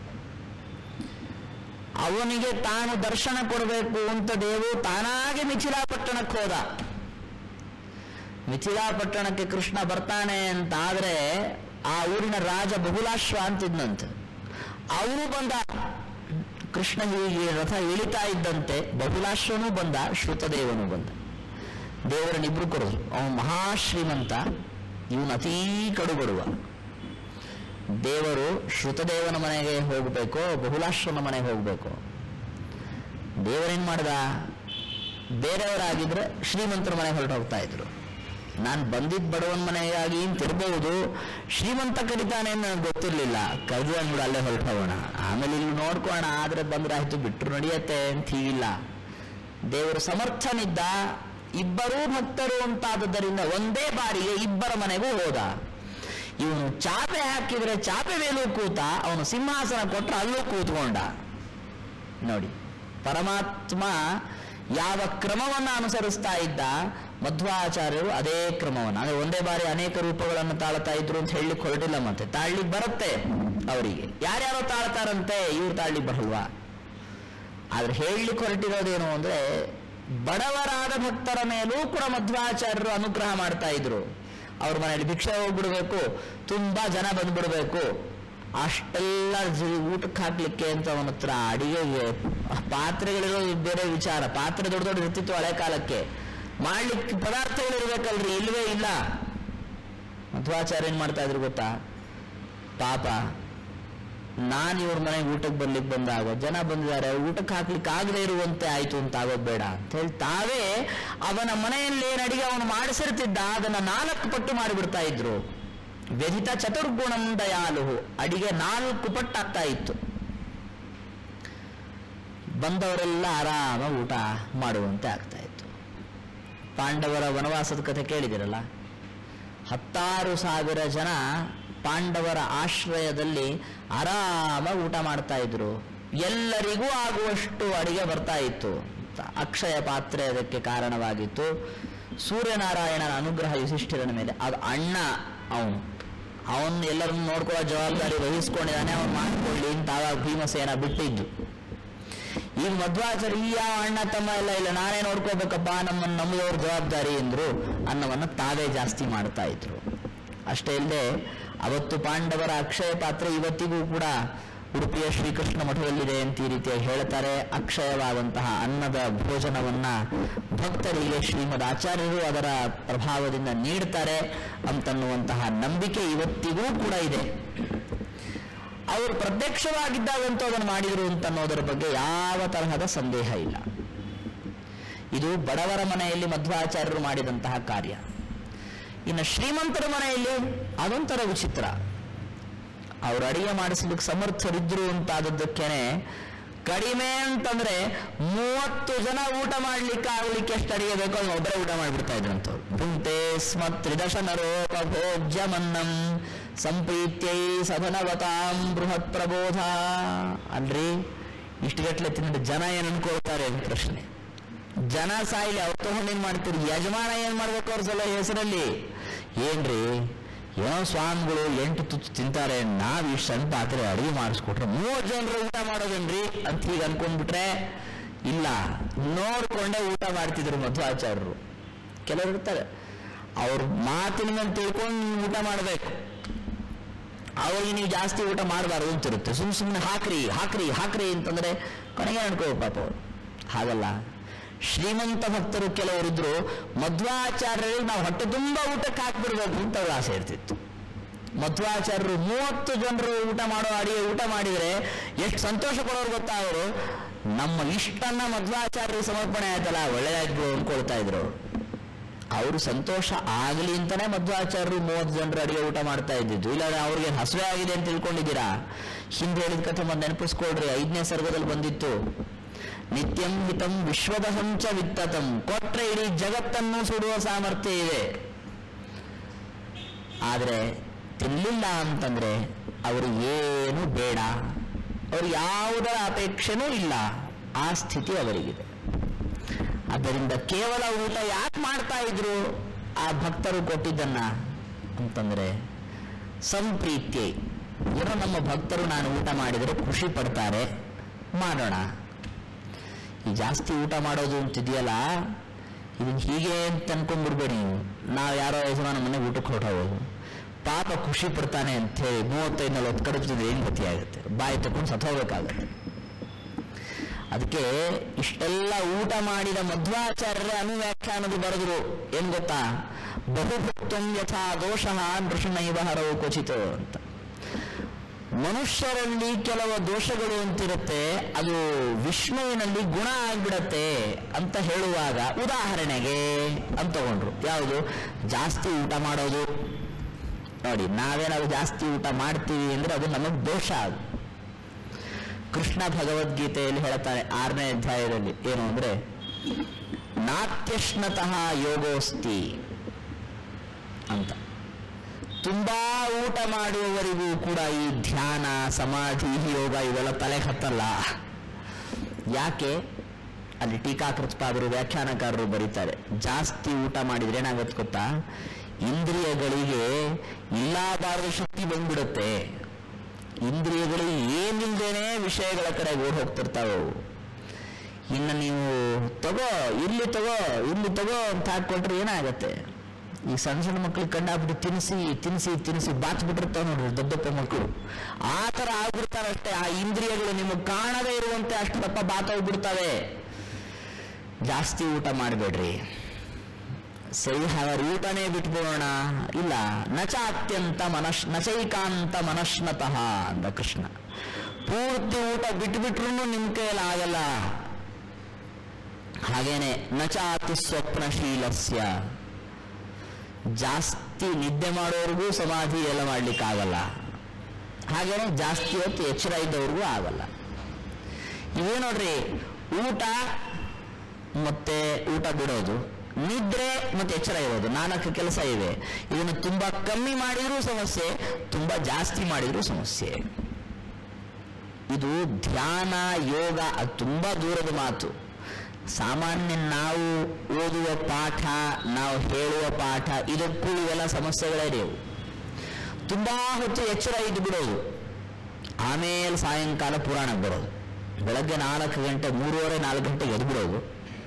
ಅವನಿಗೆ ತಾನು ದರ್ಶನ ಕೊಡಬೇಕು ಅಂತ ದೇವು ತಾನಾಗೆ ಮಿಥಿಲಾಪಟ್ಟಣಕ್ಕೆ ಹೋದ ಮಿಥಿಲಾಪಟ್ಟಣಕ್ಕೆ ಕೃಷ್ಣ ಬರ್ತಾನೆ ಅಂತ ಆದ್ರೆ ಆ ಊರಿನ ರಾಜ ಬಹುಲಾಶ್ವ ಅಂತಿದ್ನಂತೆ ಅವನು ಬಂದ ಕೃಷ್ಣ ಹೀಗೆ ರಥ ಇಳಿತಾ ಇದ್ದಂತೆ ಬಹುಲಾಶ್ವನೂ ಬಂದ ಶ್ರುತದೇವನು ಬಂದ ದೇವರನ್ನಿಬ್ರು ಕೊಡೋದು ಅವನು ಮಹಾಶ್ರೀಮಂತ ಇವನು ಅತೀ ಕಡುಬಡುವ ದೇವರು ಶ್ರುತದೇವನ ಮನೆಗೆ ಹೋಗಬೇಕು ಬಹುಲಾಶ್ವನ ಮನೆಗೆ ಹೋಗಬೇಕು ದೇವರೇನ್ ಮಾಡ್ದ ಬೇರೆಯವರಾಗಿದ್ರೆ ಶ್ರೀಮಂತರ ಮನೆಗೆ ಹೊರಟು ಹೋಗ್ತಾ ಇದ್ರು ನಾನು ಬಂದಿದ್ದ ಬಡವನ ಮನೆಗಾಗಿ ತಿರ್ಬಹುದು ಶ್ರೀಮಂತ ಕರಿತಾನೆ ಅಂತ ನನಗೆ ಗೊತ್ತಿರ್ಲಿಲ್ಲ ಕರೆದು ಅಂದ್ಬಿಡು ಅಲ್ಲೇ ಹೊರಟು ಹೋಗೋಣ ಆಮೇಲೆ ಇಲ್ಲಿ ನೋಡ್ಕೋಣ ಆದ್ರೆ ಬಂದ್ರಾಯ್ತು ಬಿಟ್ರು ನಡೆಯತ್ತೆ ಅಂತ ಹೀಗಿಲ್ಲ ದೇವರು ಸಮರ್ಥನಿದ್ದ ಇಬ್ಬರೂ ಭಕ್ತರು ಅಂತಾದದ್ದರಿಂದ ಒಂದೇ ಬಾರಿಗೆ ಇಬ್ಬರ ಮನೆಗೂ ಹೋದ ಇವನು ಚಾಪೆ ಹಾಕಿದ್ರೆ ಚಾಪೆ ಮೇಲೂ ಕೂತ ಅವನು ಸಿಂಹಾಸನ ಕೊಟ್ಟರೆ ಅಲ್ಲೂ ಕೂತ್ಕೊಂಡ ನೋಡಿ ಪರಮಾತ್ಮ ಯಾವ ಕ್ರಮವನ್ನು ಅನುಸರಿಸ್ತಾ ಇದ್ದ ಮಧ್ವಾಚಾರ್ಯರು ಅದೇ ಕ್ರಮವನ್ನು ಅಂದ್ರೆ ಒಂದೇ ಬಾರಿ ಅನೇಕ ರೂಪಗಳನ್ನು ತಾಳ್ತಾ ಇದ್ರು ಅಂತ ಹೇಳಲಿಕ್ಕೆ ಹೊರಟಿಲ್ಲ ಮತ್ತೆ ತಾಳ್ಲಿಕ್ಕೆ ಬರುತ್ತೆ ಅವರಿಗೆ ಯಾರ್ಯಾರೋ ತಾಳ್ತಾರಂತೆ ಇವ್ರು ತಾಳ್ಲಿಕ್ಕೆ ಬರಲ್ವಾ ಆದ್ರೆ ಹೇಳಲಿಕ್ಕೆ ಹೊರಟಿರೋದೇನು ಅಂದ್ರೆ ಬಡವರಾದ ಭಕ್ತರ ಮೇಲೂ ಕೂಡ ಮಧ್ವಾಚಾರ್ಯರು ಅನುಗ್ರಹ ಮಾಡ್ತಾ ಇದ್ರು ಅವ್ರ ಮನೆಯಲ್ಲಿ ಭಿಕ್ಷೆ ಹೋಗ್ಬಿಡ್ಬೇಕು ತುಂಬಾ ಜನ ಬಂದ್ಬಿಡ್ಬೇಕು ಅಷ್ಟೆಲ್ಲ ಜಿ- ಊಟಕ್ಕೆ ಹಾಕ್ಲಿಕ್ಕೆ ಅಂತ ಅವನ ಹತ್ರ ಅಡಿಗೆಗೆ ಪಾತ್ರೆಗಳಿರೋ ಬೇರೆ ವಿಚಾರ ಪಾತ್ರೆ ದೊಡ್ಡ ದೊಡ್ಡ ಇರ್ತಿತ್ತು ಹಳೆ ಕಾಲಕ್ಕೆ ಮಾಡ್ಲಿಕ್ಕೆ ಪದಾರ್ಥಗಳು ಇರ್ಬೇಕಲ್ರಿ ಇಲ್ವೇ ಇಲ್ಲ ಮಧ್ವಾಚಾರ್ಯ ಏನ್ ಮಾಡ್ತಾ ಇದ್ರು ಗೊತ್ತಾ ಪಾಪ ನಾನು ಇವ್ರ ಮನೆಗೆ ಊಟಕ್ಕೆ ಬರ್ಲಿಕ್ಕೆ ಬಂದಾಗ ಜನ ಬಂದಿದ್ದಾರೆ ಊಟಕ್ಕೆ ಹಾಕ್ಲಿಕ್ಕೆ ಆಗದೆ ಇರುವಂತೆ ಆಯ್ತು ಅಂತ ಆಗೋದು ಬೇಡ ಅಂತ ಹೇಳಿ ತಾವೇ ಅವನ ಮನೆಯಲ್ಲಿ ಏನು ಅಡಿಗೆ ಅವನು ಮಾಡಿಸಿರ್ತಿದ್ದ ಅದನ್ನ ನಾಲ್ಕು ಪಟ್ಟು ಮಾಡಿಬಿಡ್ತಾ ಇದ್ರು ವ್ಯಧಿತ ಚತುರ್ಗುಣಂ ದಯಾಲು ಅಡಿಗೆ ನಾಲ್ಕು ಪಟ್ಟು ಆಗ್ತಾ ಇತ್ತು ಬಂದವರೆಲ್ಲ ಆರಾಮ ಊಟ ಮಾಡುವಂತೆ ಆಗ್ತಾ ಇತ್ತು ಪಾಂಡವರ ವನವಾಸದ ಕಥೆ ಕೇಳಿದಿರಲ್ಲ ಹತ್ತಾರು ಸಾವಿರ ಜನ ಪಾಂಡವರ ಆಶ್ರಯದಲ್ಲಿ ಆರಾಮಾಗಿ ಊಟ ಮಾಡ್ತಾ ಇದ್ರು ಎಲ್ಲರಿಗೂ ಆಗುವಷ್ಟು ಅಡಿಗೆ ಬರ್ತಾ ಇತ್ತು ಅಕ್ಷಯ ಪಾತ್ರೆ ಅದಕ್ಕೆ ಕಾರಣವಾಗಿತ್ತು ಸೂರ್ಯನಾರಾಯಣನ ಅನುಗ್ರಹ ಯುಧಿಷ್ಠಿರನ ಮೇಲೆ ಅದು ಅಣ್ಣ ಅವನು ಅವನು ಎಲ್ಲರನ್ನು ನೋಡ್ಕೊಳ್ಳೋ ಜವಾಬ್ದಾರಿ ವಹಿಸ್ಕೊಂಡಿದ್ದಾನೆ ಅವನು ಮಾಡ್ಕೊಳ್ಳಿ ಅಂತ ಆವಾಗ ಭೀಮಸೇನ ಬಿಟ್ಟಿದ್ದು ಈಗ ಮಧ್ವಾಚಾರ್ಯ ಈ ಯಾವ ಅಣ್ಣ ತಮ್ಮ ಎಲ್ಲ ಇಲ್ಲ ನಾನೇ ನೋಡ್ಕೋಬೇಕಪ್ಪ ನಮ್ಮನ್ನು ನಮ್ಮದವ್ರ ಜವಾಬ್ದಾರಿ ಎಂದ್ರು ಅನ್ನವನ್ನ ತಾವೇ ಜಾಸ್ತಿ ಮಾಡ್ತಾ ಇದ್ರು ಅಷ್ಟೇ ಇಲ್ಲದೆ ಅವತ್ತು ಪಾಂಡವರ ಅಕ್ಷಯ ಪಾತ್ರೆ ಇವತ್ತಿಗೂ ಕೂಡ ಉಡುಪಿಯ ಶ್ರೀಕೃಷ್ಣ ಮಠದಲ್ಲಿದೆ ಅಂತ ಈ ರೀತಿಯಾಗಿ ಹೇಳ್ತಾರೆ ಅಕ್ಷಯವಾದಂತಹ ಅನ್ನದ ಭೋಜನವನ್ನ ಭಕ್ತರಿಗೆ ಶ್ರೀಮದ್ ಆಚಾರ್ಯರು ಅದರ ಪ್ರಭಾವದಿಂದ ನೀಡ್ತಾರೆ ಅಂತನ್ನುವಂತಹ ನಂಬಿಕೆ ಇವತ್ತಿಗೂ ಕೂಡ ಇದೆ ಅವರು ಪ್ರತ್ಯಕ್ಷವಾಗಿದ್ದಾಗಂತೂ ಅದನ್ನು ಮಾಡಿದರು ಅಂತ ಅನ್ನೋದರ ಬಗ್ಗೆ ಯಾವ ತರಹದ ಸಂದೇಹ ಇಲ್ಲ ಇದು ಬಡವರ ಮನೆಯಲ್ಲಿ ಮಧ್ವಾಚಾರ್ಯರು ಮಾಡಿದಂತಹ ಕಾರ್ಯ ಇನ್ನು ಶ್ರೀಮಂತರ ಮನೆಯಲ್ಲಿ ಅದೊಂಥರ ವಿಚಿತ್ರ ಅವರು ಅಡಿಗೆ ಮಾಡಿಸ್ಲಿಕ್ಕೆ ಸಮರ್ಥರಿದ್ರು ಅಂತಾದದ್ದಕ್ಕೇನೆ ಕಡಿಮೆ ಅಂತಂದ್ರೆ ಮೂವತ್ತು ಜನ ಊಟ ಮಾಡ್ಲಿಕ್ಕೆ ಆಗ್ಲಿಕ್ಕೆ ಎಷ್ಟು ಅಡಿಗೆ ಬೇಕೋ ಅದನ್ನ ಒಬ್ಬರೇ ಊಟ ಮಾಡಿಬಿಡ್ತಾ ಇದ್ರಂತವ್ರು ಭುಂಕ್ತೆ ಸ್ಮ ತ್ರಿದಶನರೋಪಭೋಜ್ಯಮನ್ನಂ ಸಂಪ್ರೀತ್ಯೈ ಸಧನವತಾಂ ಬೃಹತ್ ಪ್ರಬೋಧ ಅಲ್ರಿ ಇಷ್ಟು ಗಟ್ಲೆ ತಿಂದ್ರೆ ಜನ ಏನ್ ಅನ್ಕೊಳ್ತಾರೆ ಅಂತ ಪ್ರಶ್ನೆ ಜನ ಸಾಯಿಲಿ ಅವ್ರು ತಗೊಂಡು ಏನ್ ಮಾಡ್ತೀರಿ ಯಜಮಾನ ಏನ್ ಮಾಡ್ಬೇಕು ಅವ್ರ ಸಲ ಹೆಸರಲ್ಲಿ ಏನ್ರಿ ಏನೋ ಸ್ವಾಮಿಗಳು ಎಂಟು ತುತ್ತು ತಿಂತಾರೆ ನಾವು ಇಷ್ಟು ಸಣ್ಣ ಪಾತ್ರೆ ಅಡುಗೆ ಮಾಡಿಸ್ಕೊಟ್ರೆ ಮೂವತ್ತು ಜನರು ಊಟ ಮಾಡೋದೇನ್ರಿ ಅಂತ ಹೀಗೆ ಅನ್ಕೊಂಡ್ಬಿಟ್ರೆ ಇಲ್ಲ ನೋಡ್ಕೊಂಡೇ ಊಟ ಮಾಡ್ತಿದ್ರು ಮಧ್ವಾಚಾರ್ಯರು ಕೆಲವರು ಇರ್ತಾರೆ ಅವ್ರ ಮಾತಿನ ಮೇಲೆ ತಿಳ್ಕೊಂಡು ನೀವು ಊಟ ಮಾಡಬೇಕು ಅವ್ರಿಗೆ ನೀವು ಜಾಸ್ತಿ ಊಟ ಮಾಡಬಾರ್ದು ಅಂತಿರುತ್ತೆ ಸುಮ್ ಸುಮ್ಮನೆ ಹಾಕ್ರಿ ಹಾಕ್ರಿ ಹಾಕ್ರಿ ಅಂತಂದ್ರೆ ಕೊನೆಗೆ ಅನ್ಕೋ ಪಾಪ ಅವ್ರು ಹಾಗಲ್ಲ ಶ್ರೀಮಂತ ಭಕ್ತರು ಕೆಲವರಿದ್ರು ಮಧ್ವಾಚಾರ್ಯರಿಗೆ ನಾವು ಹೊಟ್ಟೆ ತುಂಬ ಊಟಕ್ಕೆ ಹಾಕ್ಬಿಡ್ಬೇಕು ಅಂತ ಅವ್ರ ಆಸೆ ಇರ್ತಿತ್ತು ಮಧ್ವಾಚಾರ್ಯರು ಮೂವತ್ತು ಜನರು ಊಟ ಮಾಡೋ ಅಡಿಗೆ ಊಟ ಮಾಡಿದರೆ ಎಷ್ಟು ಸಂತೋಷ ಪಡೋರು ಗೊತ್ತಾ ಅವರು ನಮ್ಮ ಇಷ್ಟನ್ನ ಮಧ್ವಾಚಾರ್ಯರಿಗೆ ಸಮರ್ಪಣೆ ಆಯ್ತಲ್ಲ ಒಳ್ಳೆಯದಾಗಿ ಅನ್ಕೊಳ್ತಾ ಇದ್ರು ಅವರು ಅವರು ಸಂತೋಷ ಆಗಲಿ ಅಂತಾನೆ ಮಧ್ವಾಚಾರ್ಯರು ಮೂವತ್ತು ಜನರು ಅಡಿಗೆ ಊಟ ಮಾಡ್ತಾ ಇದ್ದಿದ್ದು ಇಲ್ಲ ಅವ್ರಿಗೆ ಹಸುವೆ ಆಗಿದೆ ಅಂತ ತಿಳ್ಕೊಂಡಿದ್ದೀರಾ ಹಿಂದೆ ಹೇಳಿದ ಕಥೆ ಮತ್ತೆ ನೆನಪಿಸ್ಕೊಳ್ರಿ ಐದನೇ ಸರ್ಗದಲ್ಲಿ ಬಂದಿತ್ತು ನಿತ್ಯಂ ಹಿತಂ ವಿಶ್ವದಹಂಚ ವಿತ್ತತಂ ಕೊಟ್ರೆ ಇಡೀ ಜಗತ್ತನ್ನು ಸುಡುವ ಸಾಮರ್ಥ್ಯ ಇದೆ ಆದರೆ ತಿನ್ನಲಿಲ್ಲ ಅಂತಂದ್ರೆ ಅವರು ಏನು ಬೇಡ ಅವರು ಯಾವುದರ ಅಪೇಕ್ಷೆನೂ ಇಲ್ಲ ಆ ಸ್ಥಿತಿ ಅವರಿಗಿದೆ ಆದ್ದರಿಂದ ಕೇವಲ ಊಟ ಯಾಕೆ ಮಾಡ್ತಾ ಇದ್ರು ಆ ಭಕ್ತರು ಕೊಟ್ಟಿದ್ದನ್ನ ಅಂತಂದ್ರೆ ಸಂಪ್ರೀತ್ಯೆ ಏನೋ ನಮ್ಮ ಭಕ್ತರು ನಾನು ಊಟ ಮಾಡಿದರೆ ಖುಷಿ ಪಡ್ತಾರೆ ಮಾಡೋಣ ಈ ಜಾಸ್ತಿ ಊಟ ಮಾಡೋದು ಅಂತಿದೆಯಲ್ಲ ಇದನ್ನ ಹೀಗೆ ಅಂತ ಅನ್ಕೊಂಡ್ಬಿಡ್ಬೇಡಿ ನೀವು ನಾವು ಯಾರೋ ಯಜಮಾನ ಮನೆ ಊಟಕ್ಕೆ ಹೊರಟೋಗೋದು ಪಾಪ ಖುಷಿ ಪಡ್ತಾನೆ ಅಂತ ಹೇಳಿ ಮೂವತ್ತೈದು ನಲ್ವತ್ತು ಕಡಿತಿದ್ರೆ ಏನು ಗತಿ ಆಗುತ್ತೆ ಬಾಯಿ ತಕೊಂಡು ಸತ್ತೋಗ್ಬೇಕಾಗತ್ತೆ ಅದಕ್ಕೆ ಇಷ್ಟೆಲ್ಲ ಊಟ ಮಾಡಿದ ಮಧ್ವಾಚಾರ್ಯರ ಅನುವ್ಯಾಖ್ಯಾನದ ಬರೆದ್ರು ಏನ್ ಗೊತ್ತಾ ಬಹುಭಕ್ತಂ ಯಥಾ ದೋಷ ನೃಷಣೈವ ಹರವು ಕ್ವಚಿತ್ ಅಂತ ಮನುಷ್ಯರಲ್ಲಿ ಕೆಲವು ದೋಷಗಳು ಅಂತಿರುತ್ತೆ ಅದು ವಿಷ್ಣುವಿನಲ್ಲಿ ಗುಣ ಆಗ್ಬಿಡತ್ತೆ ಅಂತ ಹೇಳುವಾಗ ಉದಾಹರಣೆಗೆ ಅಂತ ತಗೊಂಡ್ರು ಯಾವುದು ಜಾಸ್ತಿ ಊಟ ಮಾಡೋದು ನೋಡಿ ನಾವೇನಾದ್ರು ಜಾಸ್ತಿ ಊಟ ಮಾಡ್ತೀವಿ ಅಂದ್ರೆ ಅದು ನಮಗೆ ದೋಷ ಅದು ಕೃಷ್ಣ ಭಗವದ್ಗೀತೆಯಲ್ಲಿ ಹೇಳ್ತಾರೆ ಆರನೇ ಅಧ್ಯಾಯದಲ್ಲಿ ಏನು ಅಂದ್ರೆ ನಾತ್ಯಶ್ನತಃ ಯೋಗೋಸ್ತಿ ಅಂತ ತುಂಬಾ ಊಟ ಮಾಡುವವರಿಗೂ ಕೂಡ ಈ ಧ್ಯಾನ ಸಮಾಧಿ ಯೋಗ ಇವೆಲ್ಲ ತಲೆ ಹತ್ತಲ್ಲ ಯಾಕೆ ಅಲ್ಲಿ ಟೀಕಾಕೃತ್ಪಾದರು ವ್ಯಾಖ್ಯಾನಕಾರರು ಬರೀತಾರೆ ಜಾಸ್ತಿ ಊಟ ಮಾಡಿದ್ರೆ ಏನಾಗತ್ತೆ ಗೊತ್ತಾ ಇಂದ್ರಿಯಗಳಿಗೆ ಇಲ್ಲಬಾರದ ಶಕ್ತಿ ಬಂದ್ಬಿಡುತ್ತೆ ಇಂದ್ರಿಯಗಳು ಏನಿಲ್ದೇನೆ ವಿಷಯಗಳ ಕಡೆ ಓಡ್ ಹೋಗ್ತಿರ್ತಾವೆ ಅವು. ಇನ್ನು ನೀವು ತಗೋ ಇಲ್ಲಿ ತಗೋ ಇಲ್ಲಿ ತಗೋ ಅಂತ ಹಾಕೊಟ್ರೆ ಏನಾಗತ್ತೆ ಈ ಸಣ್ಣ ಸಣ್ಣ ಮಕ್ಳಿಗೆ ಕಂಡಾಗ್ಬಿಟ್ಟು ತಿನ್ನಿಸಿ ತಿನ್ನಿಸಿ ತಿನ್ನಿಸಿ ಬಾಚ್ ಬಿಟ್ಟಿರ್ತಾವೆ ನೋಡ್ರಿ ದೊಡ್ಡ ದಪ್ಪ ಮಕ್ಕಳು ಆ ಥರ ಆಗ್ಬಿಡ್ತಾರೆ ಅಷ್ಟೇ ಆ ಇಂದ್ರಿಯಗಳು ನಿಮಗೆ ಕಾಣದೇ ಇರುವಂತೆ ಅಷ್ಟು ದಪ್ಪ ಬಾತೋಗ್ಬಿಡ್ತವೆ ಜಾಸ್ತಿ ಊಟ ಮಾಡಬೇಡ್ರಿ ಸರಿ ಹಾಗಾದ್ರೆ ಊಟನೇ ಬಿಟ್ಬಿಡೋಣ ಇಲ್ಲ ನಚ ಅತ್ಯಂತ ಮನಶ್ ನಚೈಕಾಂತ ಮನಶ್ನತಃ ಅಂದ ಕೃಷ್ಣ ಪೂರ್ತಿ ಊಟ ಬಿಟ್ಬಿಟ್ರು ನಿಮ್ ಕೈಯಲ್ಲಿ ಆಗಲ್ಲ ಹಾಗೇನೆ ನಚಾತಿ ಸ್ವಪ್ನಶೀಲಸ್ಯ ಜಾಸ್ತಿ ನಿದ್ದೆ ಮಾಡೋರ್ಗೂ ಸಮಾಧಿ ಎಲ್ಲ ಮಾಡ್ಲಿಕ್ಕಾಗಲ್ಲ ಹಾಗೇನೆ ಜಾಸ್ತಿ ಹೊತ್ತು ಎಚ್ಚರ ಇದ್ದವ್ರಿಗೂ ಆಗಲ್ಲ ಇವೇ ನೋಡ್ರಿ ಊಟ ಮತ್ತೆ ಊಟ ಬಿಡೋದು ನಿದ್ರೆ ಮತ್ತೆ ಎಚ್ಚರ ಇರೋದು ನಾಲ್ಕು ಕೆಲಸ ಇವೆ ಇದನ್ನು ತುಂಬಾ ಕಮ್ಮಿ ಮಾಡಿದ್ರೂ ಸಮಸ್ಯೆ ತುಂಬಾ ಜಾಸ್ತಿ ಮಾಡಿದ್ರೂ ಸಮಸ್ಯೆ ಇದು ಧ್ಯಾನ ಯೋಗ ಅದು ತುಂಬಾ ದೂರದ ಮಾತು ಸಾಮಾನ್ಯ ನಾವು ಓದುವ ಪಾಠ ನಾವು ಹೇಳುವ ಪಾಠ ಇದಕ್ಕೂ ಇವೆಲ್ಲ ಸಮಸ್ಯೆಗಳೇ ಇವು ತುಂಬಾ ಹೊತ್ತು ಎಚ್ಚರ ಇದ್ದು ಬಿಡೋದು ಆಮೇಲೆ ಸಾಯಂಕಾಲ ಪುರಾಣಕ್ಕೆ ಬರೋದು ಬೆಳಗ್ಗೆ ನಾಲ್ಕು ಗಂಟೆ ಮೂರುವರೆ ನಾಲ್ಕು ಗಂಟೆಗೆ ಎದ್ದು ಬಿಡೋದು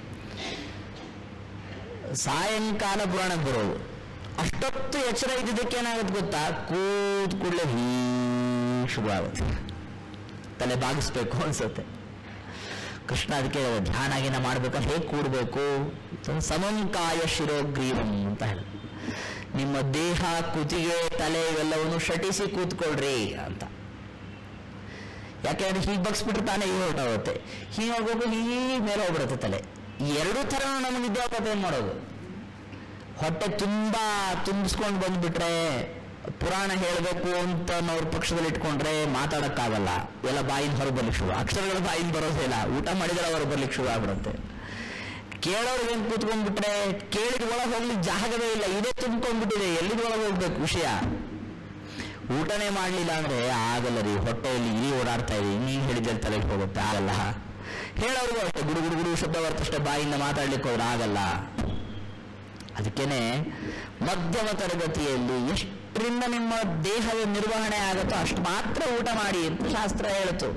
ಸಾಯಂಕಾಲ ಪುರಾಣಕ್ಕೆ ಬರೋದು ಅಷ್ಟೊತ್ತು ಎಚ್ಚರ ಇದ್ದಿದ್ದಕ್ಕೆ ಏನಾಗುತ್ತೆ ಗೊತ್ತಾ ಕೂತ್ ಕೂಡಲೇ ಹೀ ಶುರು ಆಗುತ್ತೆ ತಲೆ ಬಾಗಿಸ್ಬೇಕು ಅನ್ಸುತ್ತೆ ಕೃಷ್ಣ ಅದಕ್ಕೆ ಧ್ಯಾನ ಗೀನ ಮಾಡ್ಬೇಕಾದ್ರೆ ಹೇಗೆ ಕೂಡಬೇಕು ಸಮಂಕಾಯ ಶಿರೋಗ್ರೀವಂ ಅಂತ ಹೇಳ ನಿಮ್ಮ ದೇಹ ಕುತ್ತಿಗೆ ತಲೆ ಇವೆಲ್ಲವನ್ನು ಶಟಿಸಿ ಕೂತ್ಕೊಳ್ರಿ ಅಂತ ಯಾಕೆಂದ್ರೆ ಹೀಗೆ ಬಗ್ಸ್ಬಿಟ್ರೆ ತಾನೇ ಹೀಗೆ ಹೊರಟೋಗುತ್ತೆ ಹೀಗೆ ಹೋಗ್ಬೇಕು ಹೀಗೆ ಮೇಲೆ ಹೋಗ್ಬಿಡುತ್ತೆ ತಲೆ ಈ ಎರಡೂ ಥರ ನಮಗೆ ವಿದ್ಯಾಪತ ಏನು ಮಾಡೋದು ಹೊಟ್ಟೆ ತುಂಬಾ ತುಂಬಿಸ್ಕೊಂಡು ಬಂದ್ಬಿಟ್ರೆ ಪುರಾಣ ಹೇಳಬೇಕು ಅಂತ ಅವ್ರ ಪಕ್ಷದಲ್ಲಿ ಇಟ್ಕೊಂಡ್ರೆ ಮಾತಾಡಕ್ಕಾಗಲ್ಲ ಎಲ್ಲ ಬಾಯಿಂದ ಹೊರ ಬರ್ಲಿಕ್ಕೆ ಶುರು ಅಕ್ಷರಗಳು ಬಾಯಿಂದ ಬರೋದೇ ಇಲ್ಲ ಊಟ ಮಾಡಿದ್ರೆ ಹೊರ ಬರ್ಲಿಕ್ಕೆ ಶುರು ಆಗ್ಬಿಡುತ್ತೆ ಕೇಳೋರ್ಗೆ ಏನ್ ಕೂತ್ಕೊಂಡ್ಬಿಟ್ರೆ ಕೇಳಿದ ಒಳಗೆ ಹೋಗ್ಲಿಕ್ಕೆ ಜಾಗವೇ ಇಲ್ಲ ಇದೇ ತುಂಬ್ಕೊಂಡ್ಬಿಟ್ಟಿದೆ ಎಲ್ಲಿದ ಒಳಗೆ ಹೋಗ್ಬೇಕು ವಿಷಯ ಊಟನೇ ಮಾಡಲಿಲ್ಲ ಅಂದ್ರೆ ಆಗಲ್ಲ ರೀ ಹೊಟ್ಟೆಯಲ್ಲಿ ಇಲಿ ಓಡಾಡ್ತಾ ಇದೆ ನೀನು ಹೇಳಿದ್ರೆ ತಲೆಗೆ ಹೋಗುತ್ತೆ ಆಗಲ್ಲ ಹೇಳೋರ್ಗೂ ಅಷ್ಟೇ ಗುಡು ಗುಡು ಗುಡು ಶಬ್ದ ಬರ್ತಷ್ಟೇ ಬಾಯಿಂದ ಮಾತಾಡ್ಲಿಕ್ಕೆ ಹೋದ್ರೆ ಆಗಲ್ಲ ಅದಕ್ಕೇನೆ ಮಧ್ಯಮ ತರಗತಿಯಲ್ಲಿ ಎಷ್ಟು ಎಷ್ಟರಿಂದ ನಿಮ್ಮ ದೇಹದ ನಿರ್ವಹಣೆ ಆಗುತ್ತೋ ಅಷ್ಟು ಮಾತ್ರ ಊಟ ಮಾಡಿ ಅಂತ ಶಾಸ್ತ್ರ ಹೇಳಿತು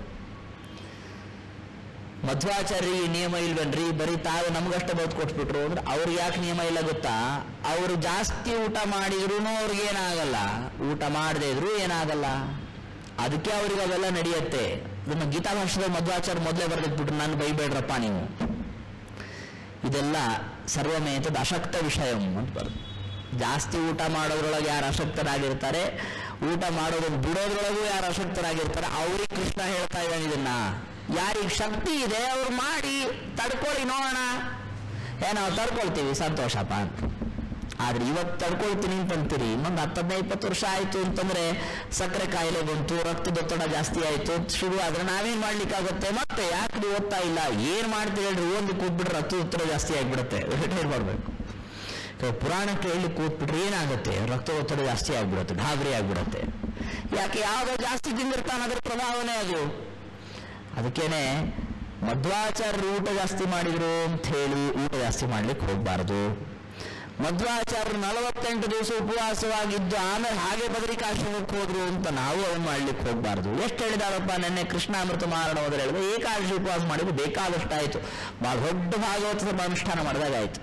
ಮಧ್ವಾಚಾರ್ಯ ಈ ನಿಯಮ ಇಲ್ವನ್ರಿ ಬರೀ ತಾವು ನಮಗಷ್ಟೇ ಬದುಕು ಕೊಟ್ಬಿಟ್ರು ಅಂದ್ರೆ ಅವ್ರಿಗೆ ಯಾಕೆ ನಿಯಮ ಇಲ್ಲ ಗೊತ್ತಾ ಅವರು ಜಾಸ್ತಿ ಊಟ ಮಾಡಿದ್ರು ಅವ್ರಿಗೆ ಏನಾಗಲ್ಲ ಊಟ ಮಾಡದೇ ಇದ್ರು ಏನಾಗಲ್ಲ ಅದಕ್ಕೆ ಅವ್ರಿಗೆ ಅವೆಲ್ಲ ನಡೆಯುತ್ತೆ ನಮ್ಮ ಗೀತಾ ಭಾಷೆದ ಮಧ್ವಾಚಾರ್ಯ ಮೊದಲೇ ಬರ್ದಿಟ್ಬಿಟ್ರು ನಾನು ಬೈಬೇಡ್ರಪ್ಪ ನೀವು ಇದೆಲ್ಲ ಸರ್ವಮೇತದ ಅಶಕ್ತ ವಿಷಯ ಅಂತ ಬರುತ್ತೆ ಜಾಸ್ತಿ ಊಟ ಮಾಡೋದ್ರೊಳಗೆ ಯಾರು ಅಶಕ್ತರಾಗಿರ್ತಾರೆ ಊಟ ಮಾಡೋದನ್ನ ಬಿಡೋದ್ರೊಳಗೂ ಯಾರು ಅಶಕ್ತರಾಗಿರ್ತಾರೆ ಅವ್ರಿಗೆ ಕೃಷ್ಣ ಹೇಳ್ತಾ ಇದ್ದಾನೆ ಇದನ್ನ ಯಾರಿಗೆ ಶಕ್ತಿ ಇದೆ ಅವ್ರು ಮಾಡಿ ತಡ್ಕೊಳ್ಳಿ ನೋಡೋಣ ಏ ನಾವು ತಡ್ಕೊಳ್ತೀವಿ ಸಂತೋಷಪ್ಪ ಅಂತ ಆದ್ರೆ ಇವತ್ತು ತಡ್ಕೊಳ್ತೀನಿ ಅಂತಂತೀರಿ ಇನ್ನೊಂದು ಹತ್ತು ಹದಿನೈದು ಇಪ್ಪತ್ತು ವರ್ಷ ಆಯ್ತು ಅಂತಂದ್ರೆ ಸಕ್ಕರೆ ಕಾಯಿಲೆ ಬಂತು ರಕ್ತದೊತ್ತಡ ಜಾಸ್ತಿ ಆಯ್ತು ಶುರು ಆದ್ರೆ ನಾವೇನ್ ಮಾಡ್ಲಿಕ್ಕಾಗುತ್ತೆ ಮತ್ತೆ ಯಾಕೆ ನೀವು ಓದ್ತಾ ಇಲ್ಲ ಏನ್ ಮಾಡ್ತೀರಿ ಹೇಳ್ರಿ ಓದಿ ಕೂತ್ಬಿಟ್ರೆ ರಕ್ತದೊತ್ತಡ ಜಾಸ್ತಿ ಆಗ್ಬಿಡುತ್ತೆ ರಿಟೈರ್ ಮಾಡ್ಬೇಕು ಇವಾಗ ಪುರಾಣ ಕೇಳಿ ಕೂತ್ಬಿಟ್ರೆ ಏನಾಗುತ್ತೆ ರಕ್ತದೊತ್ತಡ ಜಾಸ್ತಿ ಆಗ್ಬಿಡುತ್ತೆ ಗಾಬರಿ ಆಗ್ಬಿಡುತ್ತೆ ಯಾಕೆ ಯಾವಾಗ ಜಾಸ್ತಿ ತಿಂದಿರ್ತಾನೆ ಅದರ ಪ್ರಭಾವನೆ ಅದು ಅದಕ್ಕೇನೆ ಮಧ್ವಾಚಾರ್ಯರು ಊಟ ಜಾಸ್ತಿ ಮಾಡಿದ್ರು ಅಂತ ಹೇಳಿ ಊಟ ಜಾಸ್ತಿ ಮಾಡ್ಲಿಕ್ಕೆ ಹೋಗ್ಬಾರ್ದು ಮಧ್ವಾಚಾರ್ಯರು ನಲವತ್ತೆಂಟು ದಿವಸ ಉಪವಾಸವಾಗಿದ್ದು ಆಮೇಲೆ ಹಾಗೆ ಬದರಿಕಾಶ್ರಮಕ್ಕೆ ಹೋದ್ರು ಅಂತ ನಾವು ಅವನ್ ಮಾಡ್ಲಿಕ್ಕೆ ಹೋಗ್ಬಾರ್ದು ಎಷ್ಟು ಹೇಳಿದಾರಪ್ಪ ನೆನ್ನೆ ಕೃಷ್ಣಾಮೃತ ಮಾರಣ ಹೋದ್ರೆ ಹೇಳಿದ್ರೆ ಏಕಾದಶಿ ಉಪವಾಸ ಮಾಡಿದ್ರು ಬೇಕಾದಷ್ಟಾಯ್ತು ಬಹಳ ದೊಡ್ಡ ಭಾಗವತದ ಅನುಷ್ಠಾನ ಮಾಡಿದಾಗಾಯ್ತು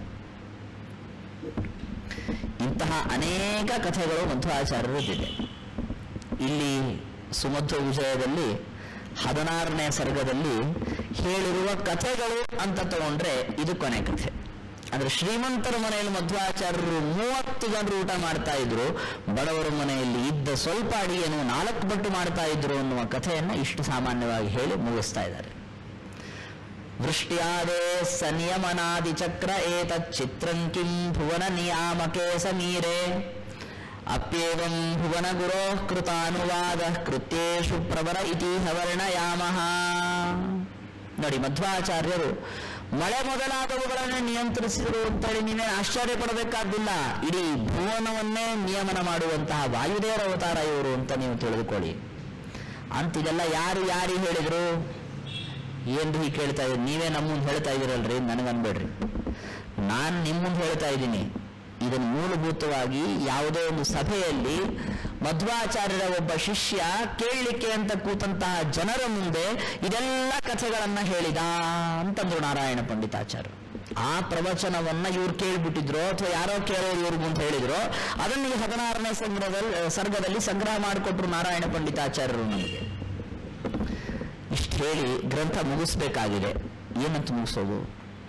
ಇಂತಹ ಅನೇಕ ಕಥೆಗಳು ಮಧ್ವಾಚಾರ್ಯರದ್ದಿದೆ ಇಲ್ಲಿ ಸುಮಧ್ವ ವಿಜಯದಲ್ಲಿ ಹದಿನಾರನೇ ಸರ್ಗದಲ್ಲಿ ಹೇಳಿರುವ ಕಥೆಗಳು ಅಂತ ತಗೊಂಡ್ರೆ ಇದು ಕೊನೆ ಕಥೆ ಅಂದ್ರೆ ಶ್ರೀಮಂತರ ಮನೆಯಲ್ಲಿ ಮಧ್ವಾಚಾರ್ಯರು ಮೂವತ್ತು ಜನರು ಊಟ ಮಾಡ್ತಾ ಇದ್ರು ಬಡವರ ಮನೆಯಲ್ಲಿ ಇದ್ದ ಸ್ವಲ್ಪ ಅಡಿಗೆಯನ್ನು ನಾಲ್ಕು ಪಟ್ಟು ಮಾಡ್ತಾ ಇದ್ರು ಅನ್ನುವ ಕಥೆಯನ್ನ ಇಷ್ಟು ಸಾಮಾನ್ಯವಾಗಿ ಹೇಳಿ ಮುಗಿಸ್ತಾ ಇದ್ದಾರೆ ವೃಷ್ಟ್ಯಾದೇ ಸನಿಯಮನಾದಿ ಚಕ್ರ ಏತತ್ ಚಿತ್ರಂ ಕಿಂ ಭುವನ ನಿಯಾಮಕೆ ಸಮೀರೆ ಅಪ್ಯೇವಂ ಭುವನ ಗುರೋ ಕೃತಾನುವಾದ ಕೃತ್ಯೇಷು ಪ್ರವರ ಇತಿ ಹವರ್ಣಯಾಮಃ ನೋಡಿ ಮಧ್ವಾಚಾರ್ಯರು ಮಳೆ ಮೊದಲಾದವುಗಳನ್ನು ನಿಯಂತ್ರಿಸಿದರು ಅಂತೇಳಿ ನೀವೇನು ಆಶ್ಚರ್ಯ ಪಡಬೇಕಾದ್ದಿಲ್ಲ ಇಡೀ ಭುವನವನ್ನೇ ನಿಯಮನ ಮಾಡುವಂತಹ ವಾಯುದೇವರ ಅವತಾರ ಇವರು ಅಂತ ನೀವು ತಿಳಿದುಕೊಳ್ಳಿ ಅಂತ ಇದೆಲ್ಲ ಯಾರು ಯಾರು ಹೇಳಿದ್ರು ಏನ್ರಿ ಹೀಗೆ ಕೇಳ್ತಾ ಇದ್ದೀರಿ ನೀವೇ ನಮ್ಮ ಮುಂದೆ ಹೇಳ್ತಾ ಇದ್ದೀರಲ್ರಿ ನನಗನ್ಬೇಡ್ರಿ ನಾನು ನಿಮ್ಮ ಮುಂದೆ ಹೇಳ್ತಾ ಇದ್ದೀನಿ ಇದನ್ನು ಮೂಲಭೂತವಾಗಿ ಯಾವುದೋ ಒಂದು ಸಭೆಯಲ್ಲಿ ಮಧ್ವಾಚಾರ್ಯರ ಒಬ್ಬ ಶಿಷ್ಯ ಕೇಳಲಿಕ್ಕೆ ಅಂತ ಕೂತಂತಹ ಜನರ ಮುಂದೆ ಇದೆಲ್ಲ ಕಥೆಗಳನ್ನ ಹೇಳಿದ ಅಂತಂದ್ರು ನಾರಾಯಣ ಪಂಡಿತಾಚಾರ್ಯ ಆ ಪ್ರವಚನವನ್ನ ಇವ್ರು ಕೇಳ್ಬಿಟ್ಟಿದ್ರು ಅಥವಾ ಯಾರೋ ಕೇಳೋರು ಇವ್ರು ಮುಂದೆ ಹೇಳಿದ್ರು ಅದನ್ನ ಈ ಹದಿನಾರನೇ ಸಂಗ್ರಹದಲ್ಲಿ ಸರ್ಗದಲ್ಲಿ ಸಂಗ್ರಹ ಮಾಡಿಕೊಟ್ರು ನಾರಾಯಣ ಪಂಡಿತಾಚಾರ್ಯರು ನಮಗೆ ಇಷ್ಟು ಹೇಳಿ ಗ್ರಂಥ ಮುಗಿಸ್ಬೇಕಾಗಿದೆ ಏನಂತ ಮುಗಿಸೋದು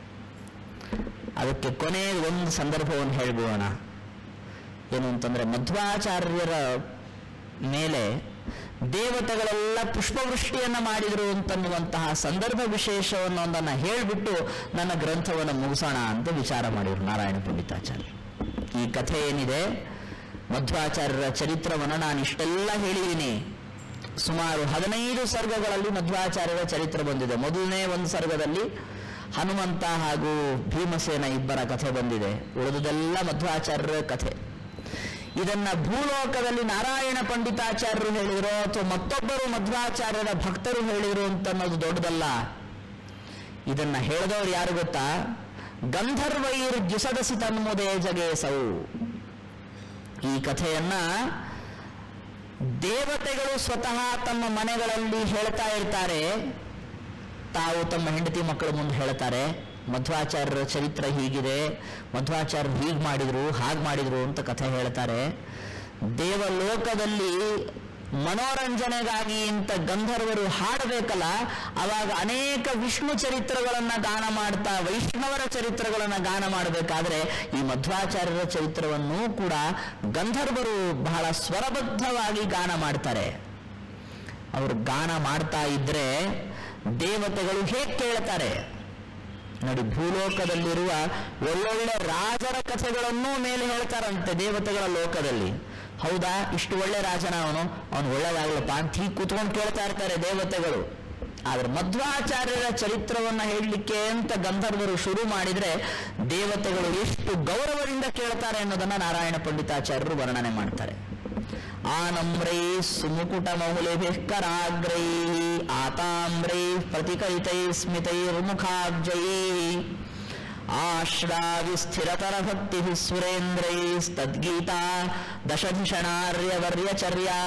ಅದಕ್ಕೆ ಕೊನೆ ಒಂದು ಸಂದರ್ಭವನ್ನು ಹೇಳ್ಬೋಣ ಏನು ಅಂತಂದ್ರೆ ಮಧ್ವಾಚಾರ್ಯರ ಮೇಲೆ ದೇವತೆಗಳೆಲ್ಲ ಪುಷ್ಪವೃಷ್ಟಿಯನ್ನ ಮಾಡಿದ್ರು ಅಂತನ್ನುವಂತಹ ಸಂದರ್ಭ ವಿಶೇಷವನ್ನು ಒಂದನ್ನ ಹೇಳಿಬಿಟ್ಟು ನನ್ನ ಗ್ರಂಥವನ್ನು ಮುಗಿಸೋಣ ಅಂತ ವಿಚಾರ ಮಾಡಿದ್ರು ನಾರಾಯಣ ಪಂಡಿತಾಚಾರ್ಯ ಈ ಕಥೆ ಏನಿದೆ ಮಧ್ವಾಚಾರ್ಯರ ಚರಿತ್ರವನ್ನು ನಾನು ಇಷ್ಟೆಲ್ಲ ಹೇಳಿದ್ದೀನಿ ಸುಮಾರು ಹದಿನೈದು ಸರ್ಗಗಳಲ್ಲಿ ಮಧ್ವಾಚಾರ್ಯರ ಚರಿತ್ರೆ ಬಂದಿದೆ ಮೊದಲನೇ ಒಂದು ಸರ್ಗದಲ್ಲಿ ಹನುಮಂತ ಹಾಗೂ ಭೀಮಸೇನ ಇಬ್ಬರ ಕಥೆ ಬಂದಿದೆ ಉಳಿದುದೆಲ್ಲ ಮಧ್ವಾಚಾರ್ಯರ ಕಥೆ ಇದನ್ನ ಭೂಲೋಕದಲ್ಲಿ ನಾರಾಯಣ ಪಂಡಿತಾಚಾರ್ಯರು ಹೇಳಿದ್ರು ಅಥವಾ ಮತ್ತೊಬ್ಬರು ಮಧ್ವಾಚಾರ್ಯರ ಭಕ್ತರು ಹೇಳಿದ್ರು ಅಂತ ಅನ್ನೋದು ದೊಡ್ಡದಲ್ಲ ಇದನ್ನ ಹೇಳಿದವರು ಯಾರು ಗೊತ್ತಾ ಗಂಧರ್ವೈರ್ ದ್ಯುಸದಸಿ ತನ್ಮುದೇ ಜಗೇಸವು ಈ ಕಥೆಯನ್ನ ದೇವತೆಗಳು ಸ್ವತಃ ತಮ್ಮ ಮನೆಗಳಲ್ಲಿ ಹೇಳ್ತಾ ಇರ್ತಾರೆ ತಾವು ತಮ್ಮ ಹೆಂಡತಿ ಮಕ್ಕಳ ಮುಂದೆ ಹೇಳ್ತಾರೆ ಮಧ್ವಾಚಾರ್ಯರ ಚರಿತ್ರೆ ಹೀಗಿದೆ ಮಧ್ವಾಚಾರ್ಯರು ಹೀಗೆ ಮಾಡಿದ್ರು ಹಾಗೆ ಮಾಡಿದ್ರು ಅಂತ ಕಥೆ ಹೇಳ್ತಾರೆ ದೇವಲೋಕದಲ್ಲಿ ಮನೋರಂಜನೆಗಾಗಿ ಇಂಥ ಗಂಧರ್ವರು ಹಾಡಬೇಕಲ್ಲ ಅವಾಗ ಅನೇಕ ವಿಷ್ಣು ಚರಿತ್ರಗಳನ್ನ ಗಾನ ಮಾಡ್ತಾ ವೈಷ್ಣವರ ಚರಿತ್ರಗಳನ್ನ ಗಾನ ಮಾಡಬೇಕಾದ್ರೆ ಈ ಮಧ್ವಾಚಾರ್ಯರ ಚರಿತ್ರವನ್ನು ಕೂಡ ಗಂಧರ್ವರು ಬಹಳ ಸ್ವರಬದ್ಧವಾಗಿ ಗಾನ ಮಾಡ್ತಾರೆ ಅವರು ಗಾನ ಮಾಡ್ತಾ ಇದ್ರೆ ದೇವತೆಗಳು ಹೇಗೆ ಕೇಳ್ತಾರೆ ನೋಡಿ ಭೂಲೋಕದಲ್ಲಿರುವ ಒಳ್ಳೊಳ್ಳೆ ರಾಜರ ಕಥೆಗಳನ್ನೂ ಮೇಲೆ ಹೇಳ್ತಾರಂತೆ ದೇವತೆಗಳ ಲೋಕದಲ್ಲಿ ಹೌದಾ ಇಷ್ಟು ಒಳ್ಳೆ ರಾಜನ ಅವನು ಅವನು ಒಳ್ಳೆದಾಗ್ಲಪ್ಪ ಅಂತ ಹೀಗೆ ಕೂತ್ಕೊಂಡು ಕೇಳ್ತಾ ಇರ್ತಾರೆ ದೇವತೆಗಳು ಆದ್ರೆ ಮಧ್ವಾಚಾರ್ಯರ ಚರಿತ್ರವನ್ನ ಹೇಳಲಿಕ್ಕೆ ಅಂತ ಗಂಧರ್ವರು ಶುರು ಮಾಡಿದ್ರೆ ದೇವತೆಗಳು ಎಷ್ಟು ಗೌರವದಿಂದ ಕೇಳ್ತಾರೆ ಅನ್ನೋದನ್ನ ನಾರಾಯಣ ಪಂಡಿತಾಚಾರ್ಯರು ವರ್ಣನೆ ಮಾಡ್ತಾರೆ ಆನಮ್ರೈ ಸುಮುಕುಟ ಮೌಲಿಭಿಃ ಕರಾಗ್ರೈ ಆತಾಮ್ರೈ ಪ್ರತಿಕರಿತೈ ಸ್ಮಿತೈರ್ಮುಖಾಬ್ಜೈ ಆಶ್ರಾವಿ ಸ್ಥಿರತರ ಭಕ್ತಿ ಸುರೇಂದ್ರೈಸ್ತದ್ಗೀತಾ ದಶಧಿಷಣಾರ್ಯವರ್ಯಚರ್ಯಾ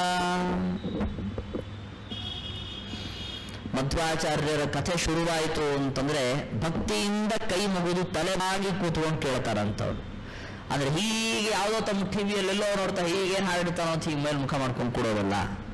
ಮಧ್ವಾಚಾರ್ಯರ ಕಥೆ ಶುರುವಾಯಿತು ಅಂತಂದ್ರೆ ಭಕ್ತಿಯಿಂದ ಕೈ ಮುಗಿದು ತಲೆಬಾಗಿ ಕೂತ್ಕೊಂಡು ಕೇಳ್ತಾರಂತವ್ರು ಅಂದ್ರೆ ಹೀಗೆ ಯಾವುದೋ ತಮ್ಮ ಟಿವಿಯಲ್ಲೆಲ್ಲೋ ನೋಡ್ತಾ ಹೀಗೆ ಹಾಡಿರ್ತಾನೋ ಅಂತ ಹೀಗೆ ಮೇಲೆ ಮುಖ ಮಾಡ್ಕೊಂಡು ಕೂಡೋದಲ್ಲ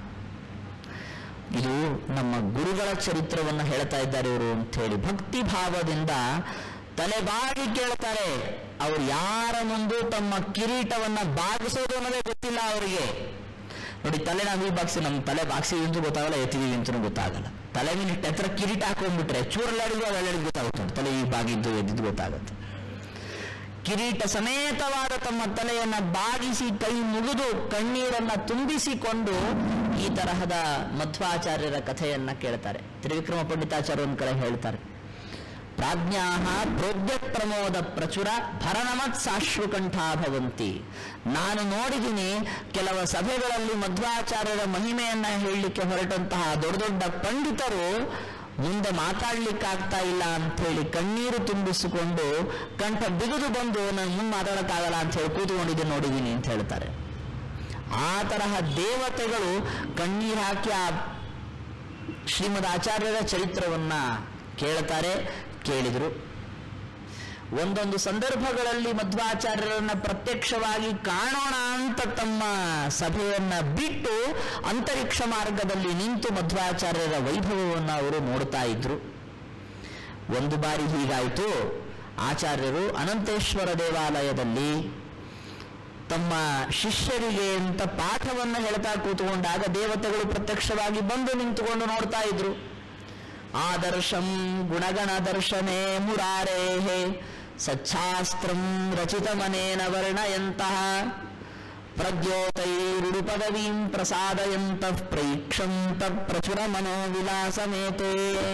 ಇದು ನಮ್ಮ ಗುರುಗಳ ಚರಿತ್ರವನ್ನ ಹೇಳ್ತಾ ಇದ್ದಾರೆ ಇವರು ಅಂತ ಹೇಳಿ ಭಕ್ತಿ ಭಾವದಿಂದ ತಲೆಬಾಗಿ ಕೇಳ್ತಾರೆ ಅವ್ರು ಯಾರ ಮುಂದೆ ತಮ್ಮ ಕಿರೀಟವನ್ನ ಬಾಗಿಸೋದು ಅನ್ನೋದೇ ಗೊತ್ತಿಲ್ಲ ಅವರಿಗೆ ನೋಡಿ ತಲೆ ನಾವು ಈ ಬಾಗಿಸಿ ನಮ್ಮ ತಲೆ ಬಾಗಿಸಿದ್ವಿ ಅಂತೂ ಗೊತ್ತಾಗಲ್ಲ ಎತ್ತಿದೀವಿ ಅಂತೂ ಗೊತ್ತಾಗಲ್ಲ ತಲೆ ಮೇಲೆ ಇಟ್ಟು ಎತ್ತರ ಕಿರೀಟ ಹಾಕೊಂಡ್ಬಿಟ್ರೆ ಚೂರಲ್ಲಾಡಿದ್ರು ಅಲ್ಲಾಡಿದ್ರು ಗೊತ್ತಾಗುತ್ತೆ ತಲೆ ಈ ಬಾಗಿದ್ದು ಎದ್ದಿದ್ದು ಗೊತ್ತಾಗುತ್ತೆ ಕಿರೀಟ ಸಮೇತವಾದ ತಮ್ಮ ತಲೆಯನ್ನ ಬಾಗಿಸಿ ಕೈ ಮುಗಿದು ಕಣ್ಣೀರನ್ನ ತುಂಬಿಸಿಕೊಂಡು ಈ ತರಹದ ಮಧ್ವಾಚಾರ್ಯರ ಕಥೆಯನ್ನ ಕೇಳ್ತಾರೆ ತ್ರಿವಿಕ್ರಮ ಪಂಡಿತಾಚಾರ್ಯ ಒಂದ್ ಕಡೆ ಹೇಳ್ತಾರೆ ಪ್ರಾಜ್ಞಾ ಪ್ರೋದ್ಯ ಪ್ರಮೋದ ಪ್ರಚುರ ಭರಣಮತ್ ಸಾಶ್ರುಕಂಠ ಭವಂತಿ ನಾನು ನೋಡಿದ್ದೀನಿ ಕೆಲವು ಸಭೆಗಳಲ್ಲಿ ಮಧ್ವಾಚಾರ್ಯರ ಮಹಿಮೆಯನ್ನ ಹೇಳಲಿಕ್ಕೆ ಹೊರಟಂತಹ ದೊಡ್ಡ ದೊಡ್ಡ ಪಂಡಿತರು ಮುಂದೆ ಮಾತಾಡ್ಲಿಕ್ಕಾಗ್ತಾ ಇಲ್ಲ ಅಂತ ಹೇಳಿ ಕಣ್ಣೀರು ತುಂಬಿಸಿಕೊಂಡು ಕಂಠ ಬಿಗಿದು ಬಂದು ನಾನು ಮುಂದೆ ಮಾತಾಡಕ್ಕಾಗಲ್ಲ ಅಂತ ಹೇಳಿ ಕೂತ್ಕೊಂಡಿದ್ದು ನೋಡಿದ್ದೀನಿ ಅಂತ ಹೇಳ್ತಾರೆ ಆ ತರಹ ದೇವತೆಗಳು ಕಣ್ಣೀರು ಹಾಕಿ ಆ ಶ್ರೀಮದ್ ಆಚಾರ್ಯರ ಚರಿತ್ರವನ್ನ ಕೇಳ್ತಾರೆ ಕೇಳಿದ್ರು ಒಂದೊಂದು ಸಂದರ್ಭಗಳಲ್ಲಿ ಮಧ್ವಾಚಾರ್ಯರನ್ನ ಪ್ರತ್ಯಕ್ಷವಾಗಿ ಕಾಣೋಣ ಅಂತ ತಮ್ಮ ಸಭೆಯನ್ನ ಬಿಟ್ಟು ಅಂತರಿಕ್ಷ ಮಾರ್ಗದಲ್ಲಿ ನಿಂತು ಮಧ್ವಾಚಾರ್ಯರ ವೈಭವವನ್ನು ಅವರು ನೋಡ್ತಾ ಇದ್ರು ಒಂದು ಬಾರಿ ಹೀಗಾಯಿತು ಆಚಾರ್ಯರು ಅನಂತೇಶ್ವರ ದೇವಾಲಯದಲ್ಲಿ ತಮ್ಮ ಶಿಷ್ಯರಿಗೆ ಅಂತ ಪಾಠವನ್ನ ಹೇಳ್ತಾ ಕೂತ್ಕೊಂಡಾಗ ದೇವತೆಗಳು ಪ್ರತ್ಯಕ್ಷವಾಗಿ ಬಂದು ನಿಂತುಕೊಂಡು ನೋಡ್ತಾ ಇದ್ರು ಆದರ್ಶಂ ಗುಣಗಣ ದರ್ಶನೇ ಮುರಾರೇಹೇ ಸಚ್ಛಾಸ್ತ್ರಂ ರಚಿತಮನೇನ ವರ್ಣಯಂತಹ ಪ್ರದ್ಯೋತೈರುಡು ಪದವೀಂ ಪ್ರಸಾದಯಂತ ಪ್ರೈಕ್ಷಂತ ಪ್ರಚುರ ಮನೋವಿಲಾಸಮೇತೇ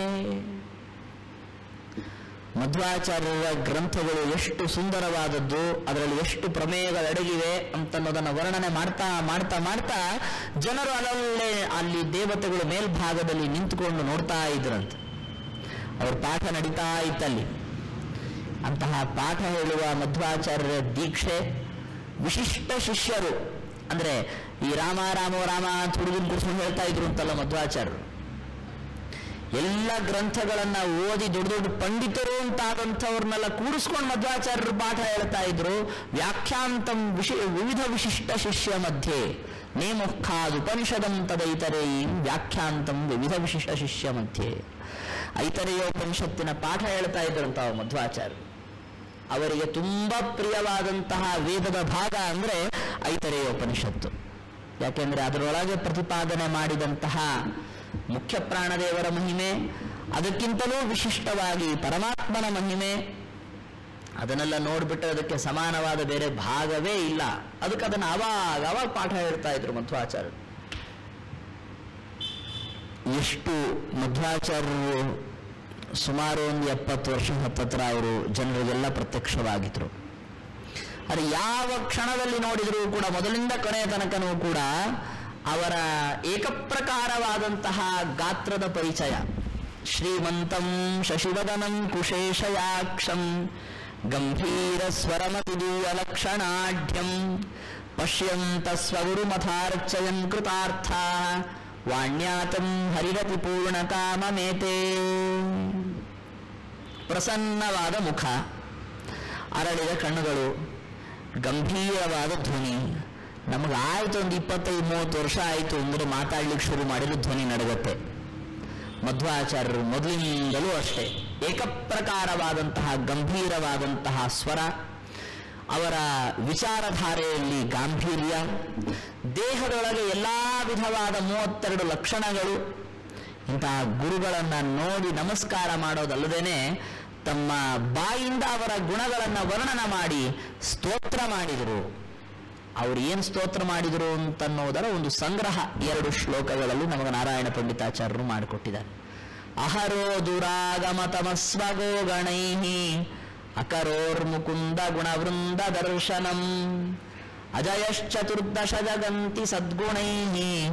ಮಧ್ವಾಚಾರ್ಯರ ಗ್ರಂಥಗಳು ಎಷ್ಟು ಸುಂದರವಾದದ್ದು ಅದರಲ್ಲಿ ಎಷ್ಟು ಪ್ರಮೇಯಗಳಡಗಿವೆ ಅಂತನ್ನೋದನ್ನ ವರ್ಣನೆ ಮಾಡ್ತಾ ಮಾಡ್ತಾ ಮಾಡ್ತಾ ಜನರು ಅಲ್ಲಲ್ಲೇ ಅಲ್ಲಿ ದೇವತೆಗಳು ಮೇಲ್ಭಾಗದಲ್ಲಿ ನಿಂತುಕೊಂಡು ನೋಡ್ತಾ ಇದ್ರಂತೆ ಅವ್ರ ಪಾಠ ನಡೀತಾ ಇತ್ತಲ್ಲಿ ಅಂತಹ ಪಾಠ ಹೇಳುವ ಮಧ್ವಾಚಾರ್ಯರ ದೀಕ್ಷೆ ವಿಶಿಷ್ಟ ಶಿಷ್ಯರು ಅಂದ್ರೆ ಈ ರಾಮ ರಾಮೋ ರಾಮ ಅಂತ ಹುಡುಗನ ಕೂರ್ಸ್ಕೊಂಡು ಹೇಳ್ತಾ ಇದ್ರು ಅಂತಲ್ಲ ಮಧ್ವಾಚಾರ್ಯರು ಎಲ್ಲ ಗ್ರಂಥಗಳನ್ನ ಓದಿ ದೊಡ್ಡ ದೊಡ್ಡ ಪಂಡಿತರು ಅಂತಾದಂಥವ್ರನ್ನೆಲ್ಲ ಕೂಡಿಸ್ಕೊಂಡು ಮಧ್ವಾಚಾರ್ಯರು ಪಾಠ ಹೇಳ್ತಾ ಇದ್ರು ವ್ಯಾಖ್ಯಾಂತಂ ವಿಶಿ ವಿವಿಧ ವಿಶಿಷ್ಟ ಶಿಷ್ಯ ಮಧ್ಯೆ ನೇಮುಖಾದ್ ಉಪನಿಷದಂ ತದೈತರೇ ವ್ಯಾಖ್ಯಾಂತಂ ವಿವಿಧ ವಿಶಿಷ್ಟ ಶಿಷ್ಯ ಮಧ್ಯೆ ಐತರೇಯೋಪನಿಷತ್ತಿನ ಪಾಠ ಹೇಳ್ತಾ ಇದ್ರಂತ ಮಧ್ವಾಚಾರ್ಯರು ಅವರಿಗೆ ತುಂಬಾ ಪ್ರಿಯವಾದಂತಹ ವೇದದ ಭಾಗ ಅಂದ್ರೆ ಐತರೇಯೋಪನಿಷತ್ತು ಯಾಕೆಂದ್ರೆ ಅದರೊಳಗೆ ಪ್ರತಿಪಾದನೆ ಮಾಡಿದಂತಹ ಮುಖ್ಯ ಪ್ರಾಣದೇವರ ಮಹಿಮೆ ಅದಕ್ಕಿಂತಲೂ ವಿಶಿಷ್ಟವಾಗಿ ಪರಮಾತ್ಮನ ಮಹಿಮೆ ಅದನ್ನೆಲ್ಲ ನೋಡ್ಬಿಟ್ರೆ ಅದಕ್ಕೆ ಸಮಾನವಾದ ಬೇರೆ ಭಾಗವೇ ಇಲ್ಲ ಅದಕ್ಕೆ ಅದನ್ನು ಅವಾಗ ಅವಾಗ ಪಾಠ ಹೇಳ್ತಾ ಇದ್ರು ಮಧ್ವಾಚಾರ್ಯರು ಎಷ್ಟು ಮಧ್ವಾಚಾರ್ಯರು ಸುಮಾರು ಒಂದು ಎಪ್ಪತ್ತು ವರ್ಷ ಹತ್ತತ್ರ ಅವರು ಜನರಿಗೆಲ್ಲ ಪ್ರತ್ಯಕ್ಷವಾಗಿದ್ರು ಅದು ಯಾವ ಕ್ಷಣದಲ್ಲಿ ನೋಡಿದರೂ ಕೂಡ ಮೊದಲಿಂದ ಕೊನೆಯ ತನಕನೂ ಕೂಡ ಅವರ ಏಕಪ್ರಕಾರವಾದಂತಹ ಗಾತ್ರದ ಪರಿಚಯ ಶ್ರೀಮಂತಂ ಶಶಿವದನಂ ಕುಶೇಷಯಾಕ್ಷಂ ಗಂಭೀರ ಸ್ವರಮತಿದೂಯ ಲಕ್ಷಣಾಢ್ಯಂ ಪಶ್ಯಂತ ಸ್ವಗುರುಮಥಾರ್ಚಯನ್ ಕೃತಾರ್ಥ ವಾಣ್ಯಾತಂ ಹರಿರತಿ ಪೂರ್ಣ ಕಾಮಮೇತೆ ಪ್ರಸನ್ನವಾದ ಮುಖ ಅರಳಿದ ಕಣ್ಣುಗಳು ಗಂಭೀರವಾದ ಧ್ವನಿ ನಮಗಾಯ್ತು ಒಂದು ಇಪ್ಪತ್ತೈದು ಮೂವತ್ತು ವರ್ಷ ಆಯಿತು ಅಂದರೆ ಮಾತಾಡ್ಲಿಕ್ಕೆ ಶುರು ಮಾಡಿದ್ರೆ ಧ್ವನಿ ನಡಗತ್ತೆ ಮಧ್ವಾಚಾರ್ಯರು ಮೊದಲಿನಿಂದಲೂ ಅಷ್ಟೇ ಏಕಪ್ರಕಾರವಾದಂತಹ ಗಂಭೀರವಾದಂತಹ ಸ್ವರ ಅವರ ವಿಚಾರಧಾರೆಯಲ್ಲಿ ಗಾಂಭೀರ್ಯ ದೇಹದೊಳಗೆ ಎಲ್ಲಾ ವಿಧವಾದ ಮೂವತ್ತೆರಡು ಲಕ್ಷಣಗಳು ಇಂತಹ ಗುರುಗಳನ್ನ ನೋಡಿ ನಮಸ್ಕಾರ ಮಾಡೋದಲ್ಲದೇನೆ ತಮ್ಮ ಬಾಯಿಂದ ಅವರ ಗುಣಗಳನ್ನ ವರ್ಣನ ಮಾಡಿ ಸ್ತೋತ್ರ ಮಾಡಿದರು ಅವ್ರು ಏನು ಸ್ತೋತ್ರ ಮಾಡಿದರು ಅಂತನ್ನೋದರ ಒಂದು ಸಂಗ್ರಹ ಎರಡು ಶ್ಲೋಕಗಳಲ್ಲಿ ನಮಗೆ ನಾರಾಯಣ ಪಂಡಿತಾಚಾರ್ಯರು ಮಾಡಿಕೊಟ್ಟಿದ್ದಾರೆ ಅಹರೋ ದುರಾಗಮತಮಸ್ವಗೋ ಗಣೈ ಅಕರೋರ್ಮುಕುಂದ ಗುಣವೃಂದ ದರ್ಶನಂ ಅಜಯಶ್ಚತುರ್ದಶ ಜಗಂತಿ ಸದ್ಗುಣೈ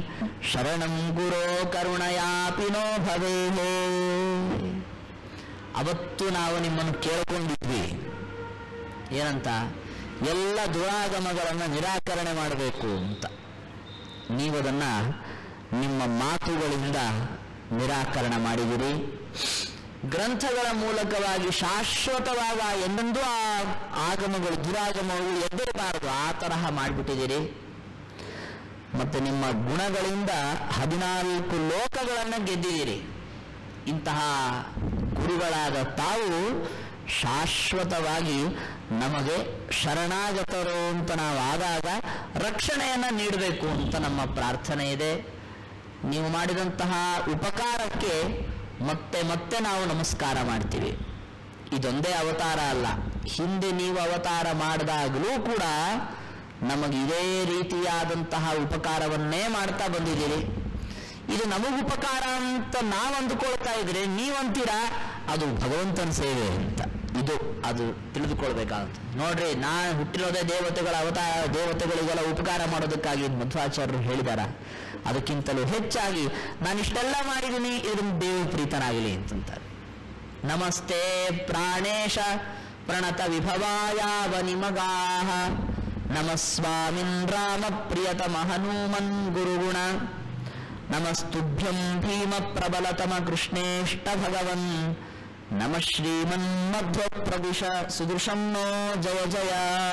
ಶರಣಂ ಗುರೋ ಕರುಣಯಾಪಿ ನೋ ಭವೇ ಅವತ್ತು ನಾವು ನಿಮ್ಮನ್ನು ಕೇಳ್ಕೊಂಡಿದ್ವಿ ಏನಂತ ಎಲ್ಲ ದುರಾಗಮಗಳನ್ನು ನಿರಾಕರಣೆ ಮಾಡಬೇಕು ಅಂತ ನೀವದನ್ನ ನಿಮ್ಮ ಮಾತುಗಳಿಂದ ನಿರಾಕರಣೆ ಮಾಡಿದಿರಿ ಗ್ರಂಥಗಳ ಮೂಲಕವಾಗಿ ಶಾಶ್ವತವಾದ ಎಂದೆಂದೂ ಆ ಆಗಮಗಳು ದುರಾಗಮಗಳು ಎದ್ದೇಬಾರದು ಆ ತರಹ ಮಾಡಿಬಿಟ್ಟಿದ್ದೀರಿ ಮತ್ತೆ ನಿಮ್ಮ ಗುಣಗಳಿಂದ ಹದಿನಾಲ್ಕು ಲೋಕಗಳನ್ನು ಗೆದ್ದಿದ್ದೀರಿ ಇಂತಹ ಗುರುಗಳಾದ ತಾವು ಶಾಶ್ವತವಾಗಿ ನಮಗೆ ಶರಣಾಗತರು ಅಂತ ನಾವು ಆದಾಗ ರಕ್ಷಣೆಯನ್ನು ನೀಡಬೇಕು ಅಂತ ನಮ್ಮ ಪ್ರಾರ್ಥನೆ ಇದೆ ನೀವು ಮಾಡಿದಂತಹ ಉಪಕಾರಕ್ಕೆ ಮತ್ತೆ ಮತ್ತೆ ನಾವು ನಮಸ್ಕಾರ ಮಾಡ್ತೀವಿ ಇದೊಂದೇ ಅವತಾರ ಅಲ್ಲ ಹಿಂದೆ ನೀವು ಅವತಾರ ಮಾಡಿದಾಗಲೂ ಕೂಡ ನಮಗೆ ಇದೇ ರೀತಿಯಾದಂತಹ ಉಪಕಾರವನ್ನೇ ಮಾಡ್ತಾ ಬಂದಿದ್ದೀರಿ ಇದು ನಮಗ್ ಉಪಕಾರ ಅಂತ ನಾವು ಅಂದುಕೊಳ್ತಾ ಇದ್ರೆ ನೀವಂತೀರಾ ಅದು ಭಗವಂತನ ಸೇವೆ ಅಂತ ಇದು ಅದು ತಿಳಿದುಕೊಳ್ಬೇಕಾಗುತ್ತೆ ನೋಡ್ರಿ ನಾನು ಹುಟ್ಟಿರೋದೇ ದೇವತೆಗಳ ಅವತಾರ ದೇವತೆಗಳಿಗೆಲ್ಲ ಉಪಕಾರ ಮಾಡೋದಕ್ಕಾಗಿ ಮಧ್ವಾಚಾರ್ಯರು ಹೇಳಿದಾರ ಅದಕ್ಕಿಂತಲೂ ಹೆಚ್ಚಾಗಿ ನಾನು ಇಷ್ಟೆಲ್ಲ ಮಾಡಿದ್ದೀನಿ ಇದರಿಂದ ದೇವ ಪ್ರೀತನಾಗಲಿ ಅಂತಂತಾರೆ ನಮಸ್ತೆ ಪ್ರಾಣೇಶ ಪ್ರಣತ ವಿಭವಾಯಾವ ನಿಮಗಾಹ ನಮಸ್ವಾಮಿನ್ ರಾಮ ಪ್ರಿಯತಮ ಹನುಮನ್ ಗುರುಗುಣ ನಮಸ್ತುಭ್ಯಂ ಭೀಮ ಪ್ರಬಲತಮ ಕೃಷ್ಣೇಷ್ಟ ಭಗವನ್ ನಮ ಶ್ರೀಮನ್ ಮಧ್ವ ಪ್ರವಿಶ ಸುದೃಶಂ ನೋ ಜಯ ಜಯ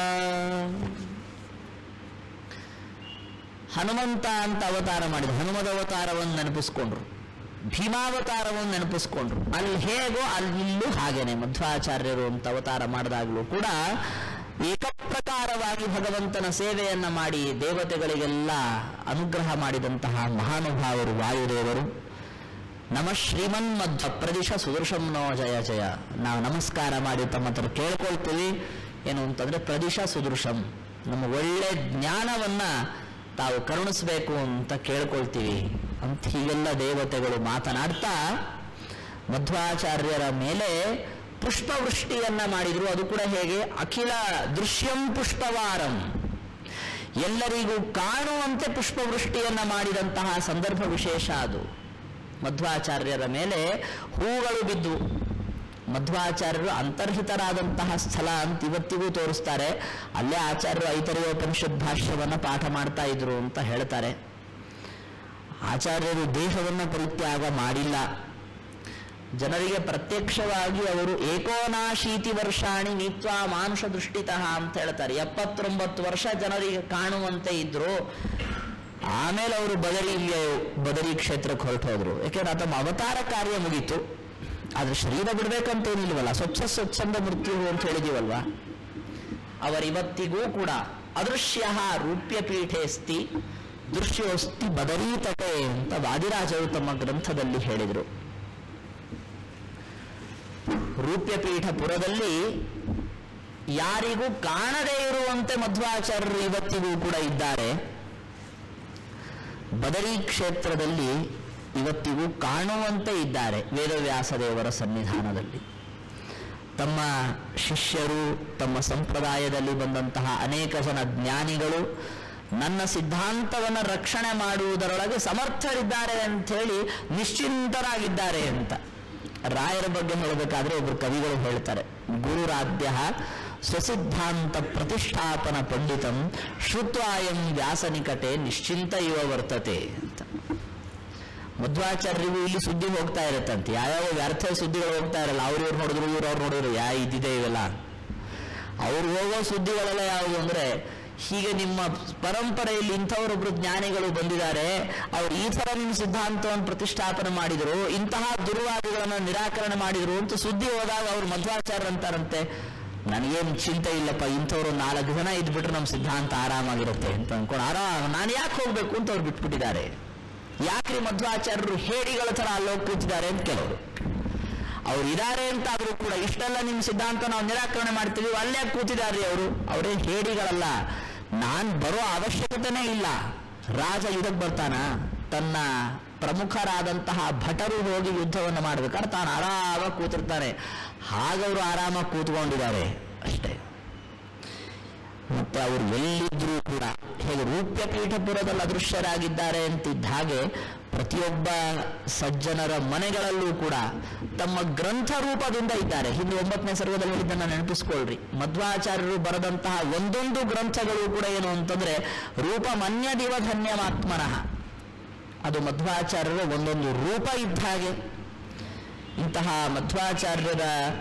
ಹನುಮಂತ ಅಂತ ಅವತಾರ ಮಾಡಿದ ಹನುಮದ ಅವತಾರವನ್ನು ನೆನಪಿಸ್ಕೊಂಡ್ರು ಭೀಮಾವತಾರವನ್ನು ನೆನಪಿಸ್ಕೊಂಡ್ರು ಅಲ್ಲಿ ಹೇಗೋ ಅಲ್ಲಿಲ್ಲೂ ಹಾಗೇನೆ ಮಧ್ವಾಚಾರ್ಯರು ಅಂತ ಅವತಾರ ಮಾಡಿದಾಗಲೂ ಕೂಡ ಏಕಪ್ರಕಾರವಾಗಿ ಭಗವಂತನ ಸೇವೆಯನ್ನ ಮಾಡಿ ದೇವತೆಗಳಿಗೆಲ್ಲ ಅನುಗ್ರಹ ಮಾಡಿದಂತಹ ಮಹಾನುಭಾವರು ವಾಯುದೇವರು ನಮ ಶ್ರೀಮನ್ ಮಧ್ವ ಪ್ರದಿಶ ಸುದರ್ಶಂನೋ ಜಯ ಜಯ ನಾವು ನಮಸ್ಕಾರ ಮಾಡಿ ತಮ್ಮ ಹತ್ರ ಕೇಳ್ಕೊಳ್ತೀವಿ ಏನು ಅಂತಂದ್ರೆ ಪ್ರದಿಶ ಸುದೃಶಂ ನಮ್ಮ ಒಳ್ಳೆ ಜ್ಞಾನವನ್ನ ತಾವು ಕರುಣಿಸ್ಬೇಕು ಅಂತ ಕೇಳ್ಕೊಳ್ತೀವಿ ಅಂತ ಹೀಗೆಲ್ಲ ದೇವತೆಗಳು ಮಾತನಾಡ್ತಾ ಮಧ್ವಾಚಾರ್ಯರ ಮೇಲೆ ಪುಷ್ಪವೃಷ್ಟಿಯನ್ನ ಮಾಡಿದ್ರು ಅದು ಕೂಡ ಹೇಗೆ ಅಖಿಲ ದೃಶ್ಯಂ ಪುಷ್ಪವಾರಂ ಎಲ್ಲರಿಗೂ ಕಾಣುವಂತೆ ಪುಷ್ಪವೃಷ್ಟಿಯನ್ನ ಮಾಡಿದಂತಹ ಸಂದರ್ಭ ವಿಶೇಷ ಅದು ಮಧ್ವಾಚಾರ್ಯರ ಮೇಲೆ ಹೂಗಳು ಬಿದ್ದು ಮಧ್ವಾಚಾರ್ಯರು ಅಂತರ್ಹಿತರಾದಂತಹ ಸ್ಥಳ ಅಂತ ಇವತ್ತಿಗೂ ತೋರಿಸ್ತಾರೆ ಅಲ್ಲೇ ಆಚಾರ್ಯರು ಐತರಿಯೋಪನಿಷತ್ ಭಾಷ್ಯವನ್ನ ಪಾಠ ಮಾಡ್ತಾ ಇದ್ರು ಅಂತ ಹೇಳ್ತಾರೆ ಆಚಾರ್ಯರು ದೇಹವನ್ನ ಪರಿತ್ಯಾಗ ಮಾಡಿಲ್ಲ ಜನರಿಗೆ ಪ್ರತ್ಯಕ್ಷವಾಗಿ ಅವರು ಏಕೋನಾಶೀತಿ ವರ್ಷಾಣಿ ನೀತ್ವಾ ಮಾನುಷ ದೃಷ್ಟಿತಃ ಅಂತ ಹೇಳ್ತಾರೆ ಎಪ್ಪತ್ತೊಂಬತ್ತು ವರ್ಷ ಜನರಿಗೆ ಕಾಣುವಂತೆ ಇದ್ರು ಆಮೇಲೆ ಅವರು ಬದರಿಗೆ ಬದರಿ ಕ್ಷೇತ್ರಕ್ಕೆ ಹೊರಟು ಹೋದ್ರು ಯಾಕೆಂದ್ರೆ ತಮ್ಮ ಅವತಾರ ಕಾರ್ಯ ಮುಗೀತು ಆದ್ರೆ ಶರೀರ ಬಿಡ್ಬೇಕಂತ ಏನಿಲ್ವಲ್ಲ ಸ್ವಚ್ಛ ಸ್ವಚ್ಛಂದ ಮೃತ್ಯು ಅಂತ ಹೇಳಿದೀವಲ್ವಾ ಅವರಿವತ್ತಿಗೂ ಕೂಡ ಅದೃಶ್ಯ ರೂಪ್ಯ ಪೀಠೇಸ್ತಿ ದೃಶ್ಯೋಸ್ತಿ ಬದರೀತಟೆ ಅಂತ ವಾದಿರಾಜರು ತಮ್ಮ ಗ್ರಂಥದಲ್ಲಿ ಹೇಳಿದರು ರೂಪ್ಯಪೀಠಪುರದಲ್ಲಿ ಯಾರಿಗೂ ಕಾಣದೇ ಇರುವಂತೆ ಮಧ್ವಾಚಾರ್ಯರು ಇವತ್ತಿಗೂ ಕೂಡ ಇದ್ದಾರೆ ಬದರಿ ಕ್ಷೇತ್ರದಲ್ಲಿ ಇವತ್ತಿಗೂ ಕಾಣುವಂತೆ ಇದ್ದಾರೆ ವೇದವ್ಯಾಸ ದೇವರ ಸನ್ನಿಧಾನದಲ್ಲಿ ತಮ್ಮ ಶಿಷ್ಯರು ತಮ್ಮ ಸಂಪ್ರದಾಯದಲ್ಲಿ ಬಂದಂತಹ ಅನೇಕ ಜನ ಜ್ಞಾನಿಗಳು ನನ್ನ ಸಿದ್ಧಾಂತವನ್ನು ರಕ್ಷಣೆ ಮಾಡುವುದರೊಳಗೆ ಸಮರ್ಥರಿದ್ದಾರೆ ಅಂತ ಹೇಳಿ ನಿಶ್ಚಿಂತರಾಗಿದ್ದಾರೆ ಅಂತ ರಾಯರ ಬಗ್ಗೆ ಹೇಳಬೇಕಾದ್ರೆ ಒಬ್ಬರು ಕವಿಗಳು ಹೇಳ್ತಾರೆ ಗುರುರಾಧ್ಯ ಸ್ವಸಿದ್ಧಾಂತ ಪ್ರತಿಷ್ಠಾಪನ ಪಂಡಿತಂ ಶ್ರುತ್ವಾಯಂ ವ್ಯಾಸ ನಿಕಟೆ ನಿಶ್ಚಿಂತ ಇವ ವರ್ತತೆ ಅಂತ ಮಧ್ವಾಚಾರ್ಯರಿಗೂ ಇಲ್ಲಿ ಸುದ್ದಿ ಹೋಗ್ತಾ ಇರುತ್ತಂತೆ ಯಾವ್ಯಾವ ವ್ಯರ್ಥ ಸುದ್ದಿಗಳು ಹೋಗ್ತಾ ಇರಲ್ಲ ಅವ್ರು ಇವ್ರು ನೋಡಿದ್ರು ಇವ್ರು ಅವ್ರು ನೋಡಿದ್ರು ಯಾ ಇದ್ದಿದೆ ಇವೆಲ್ಲ ಅವ್ರು ಹೋಗೋ ಸುದ್ದಿಗಳೆಲ್ಲ ಯಾವುದು ಅಂದ್ರೆ ಹೀಗೆ ನಿಮ್ಮ ಪರಂಪರೆಯಲ್ಲಿ ಇಂಥವರೊಬ್ರು ಜ್ಞಾನಿಗಳು ಬಂದಿದ್ದಾರೆ ಅವ್ರು ಈ ತರ ನಿಮ್ಮ ಸಿದ್ಧಾಂತವನ್ನು ಪ್ರತಿಷ್ಠಾಪನೆ ಮಾಡಿದ್ರು ಇಂತಹ ದುರ್ವಾದಿಗಳನ್ನ ನಿರಾಕರಣೆ ಮಾಡಿದ್ರು ಅಂತ ಸುದ್ದಿ ಹೋದಾಗ ಅವ್ರು ಮಧ್ವಾಚಾರ್ಯ ಅಂತಾರಂತೆ ನನಗೇನು ಚಿಂತೆ ಇಲ್ಲಪ್ಪ ಇಂಥವ್ರು ನಾಲ್ಕು ಜನ ಇದ್ಬಿಟ್ರೆ ನಮ್ಮ ಸಿದ್ಧಾಂತ ಆರಾಮಾಗಿರುತ್ತೆ ಅಂತ ಅನ್ಕೊಂಡು ಆರಾಮ ನಾನು ಯಾಕೆ ಹೋಗ್ಬೇಕು ಅಂತ ಅವ್ರು ಬಿಟ್ಬಿಟ್ಟಿದ್ದಾರೆ ಯಾಕ್ರಿ ಮಧ್ವಾಚಾರ್ಯರು ಹೇಡಿಗಳ ತರ ಅಲ್ಲೋಗಿ ಕೂತಿದ್ದಾರೆ ಅಂತ ಕೆಲವರು ಅವ್ರು ಇದ್ದಾರೆ ಅಂತ ಆದ್ರೂ ಕೂಡ ಇಷ್ಟೆಲ್ಲ ನಿಮ್ಮ ಸಿದ್ಧಾಂತ ನಾವು ನಿರಾಕರಣೆ ಮಾಡ್ತೀವಿ ಅಲ್ಲೇ ಕೂತಿದ್ದಾರೆ ಅವರು ಅವರೇ ಹೇಡಿಗಳಲ್ಲ ನಾನ್ ಬರೋ ಅವಶ್ಯಕತೆನೇ ಇಲ್ಲ ರಾಜ ಯುದ್ಧಕ್ಕೆ ಬರ್ತಾನ ತನ್ನ ಪ್ರಮುಖರಾದಂತಹ ಭಟರು ಹೋಗಿ ಯುದ್ಧವನ್ನು ಮಾಡ್ಬೇಕಾದ್ರೆ ತಾನು ಆರಾಮಾಗಿ ಕೂತಿರ್ತಾನೆ ಹಾಗವರು ಆರಾಮಾಗಿ ಕೂತ್ಕೊಂಡಿದ್ದಾರೆ ಅಷ್ಟೇ ಮತ್ತೆ ಅವರು ಎಲ್ಲಿದ್ರೂ ಕೂಡ ಹೇಗೆ ರೂಪ್ಯ ಪೀಠಪುರದಲ್ಲಿ ಅದೃಶ್ಯರಾಗಿದ್ದಾರೆ ಅಂತಿದ್ದ ಹಾಗೆ ಪ್ರತಿಯೊಬ್ಬ ಸಜ್ಜನರ ಮನೆಗಳಲ್ಲೂ ಕೂಡ ತಮ್ಮ ಗ್ರಂಥ ರೂಪದಿಂದ ಇದ್ದಾರೆ ಹಿಂದೆ ಒಂಬತ್ತನೇ ಸರ್ಗದಲ್ಲಿ ಹೇಳಿದ್ದನ್ನು ನೆನಪಿಸ್ಕೊಳ್ರಿ ಮಧ್ವಾಚಾರ್ಯರು ಬರೆದಂತಹ ಒಂದೊಂದು ಗ್ರಂಥಗಳು ಕೂಡ ಏನು ಅಂತಂದ್ರೆ ರೂಪಮನ್ಯ ದಿವಧನ್ಯಮಾತ್ಮನಃ ಅದು ಮಧ್ವಾಚಾರ್ಯರ ಒಂದೊಂದು ರೂಪ ಇದ್ದ ಹಾಗೆ ಇಂತಹ ಮಧ್ವಾಚಾರ್ಯರ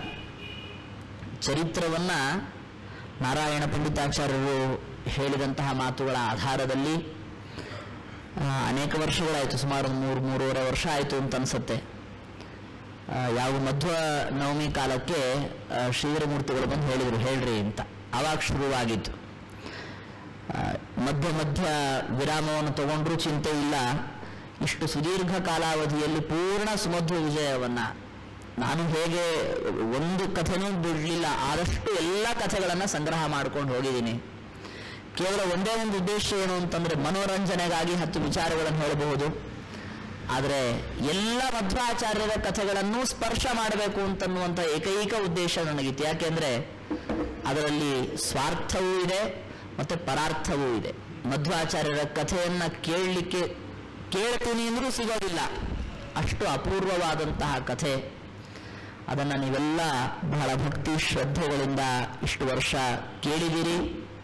ಚರಿತ್ರವನ್ನ ನಾರಾಯಣ ಪಂಡಿತಾಚಾರ್ಯರು ಹೇಳಿದಂತಹ ಮಾತುಗಳ ಆಧಾರದಲ್ಲಿ ಆ, ಅನೇಕ ವರ್ಷಗಳಾಯಿತು ಸುಮಾರು ಒಂದು ಮೂರು ಮೂರುವರೆ ವರ್ಷ ಆಯಿತು ಅಂತ ಅನ್ಸುತ್ತೆ ಆ, ಯಾವ ಮಧ್ವ ನವಮಿ ಕಾಲಕ್ಕೆ ಆ, ಶ್ರೀಧರಮೂರ್ತಿಗಳು ಬಂದು ಹೇಳಿದರು ಹೇಳ್ರಿ ಅಂತ ಆವಾಗ ಶುರುವಾಗಿತ್ತು ಆ, ಮಧ್ಯ ಮಧ್ಯ ವಿರಾಮವನ್ನು ತಗೊಂಡ್ರೂ ಚಿಂತೆ ಇಲ್ಲ ಇಷ್ಟು ಸುದೀರ್ಘ ಕಾಲಾವಧಿಯಲ್ಲಿ ಪೂರ್ಣ ಸುಮಧ್ವ ವಿಜಯವನ್ನ ನಾನು ಹೇಗೆ ಒಂದು ಕಥೆನೂ ಬಿಡಲಿಲ್ಲ ಆದಷ್ಟು ಎಲ್ಲ ಕಥೆಗಳನ್ನು ಸಂಗ್ರಹ ಮಾಡ್ಕೊಂಡು ಹೋಗಿದ್ದೀನಿ ಕೇವಲ ಒಂದೇ ಒಂದು ಉದ್ದೇಶ ಏನು ಅಂತಂದ್ರೆ ಮನೋರಂಜನೆಗಾಗಿ ಹತ್ತು ವಿಚಾರಗಳನ್ನು ಹೇಳಬಹುದು ಆದರೆ ಎಲ್ಲ ಮಧ್ವಾಚಾರ್ಯರ ಕಥೆಗಳನ್ನು ಸ್ಪರ್ಶ ಮಾಡಬೇಕು ಅಂತನ್ನುವಂಥ ಏಕೈಕ ಉದ್ದೇಶ ನನಗಿತ್ತು ಯಾಕೆಂದ್ರೆ ಅದರಲ್ಲಿ ಸ್ವಾರ್ಥವೂ ಇದೆ ಮತ್ತೆ ಪರಾರ್ಥವೂ ಇದೆ ಮಧ್ವಾಚಾರ್ಯರ ಕಥೆಯನ್ನ ಕೇಳಲಿಕ್ಕೆ ಕೇಳ್ತೀನಿ ಅಂದ್ರೂ ಸಿಗೋದಿಲ್ಲ ಅಷ್ಟು ಅಪೂರ್ವವಾದಂತಹ ಕಥೆ ಅದನ್ನು ನೀವೆಲ್ಲ ಬಹಳ ಭಕ್ತಿ ಶ್ರದ್ಧೆಗಳಿಂದ ಇಷ್ಟು ವರ್ಷ ಕೇಳಿದಿರಿ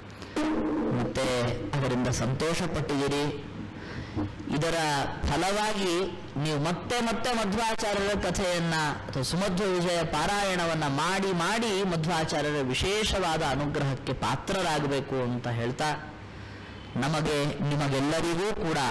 ಮತ್ತೆ ಅದರಿಂದ ಸಂತೋಷ ಪಟ್ಟಿದ್ದೀರಿ ಇದರ ಫಲವಾಗಿ ನೀವು ಮತ್ತೆ ಮತ್ತೆ ಮಧ್ವಾಚಾರ್ಯರ ಕಥೆಯನ್ನ ಅಥವಾ ಸುಮಧ್ವ ವಿಜಯ ಪಾರಾಯಣವನ್ನ ಮಾಡಿ ಮಾಡಿ ಮಧ್ವಾಚಾರ್ಯರ ವಿಶೇಷವಾದ ಅನುಗ್ರಹಕ್ಕೆ ಪಾತ್ರರಾಗಬೇಕು ಅಂತ ಹೇಳ್ತಾ ನಮಗೆ ನಿಮಗೆಲ್ಲರಿಗೂ ಕೂಡ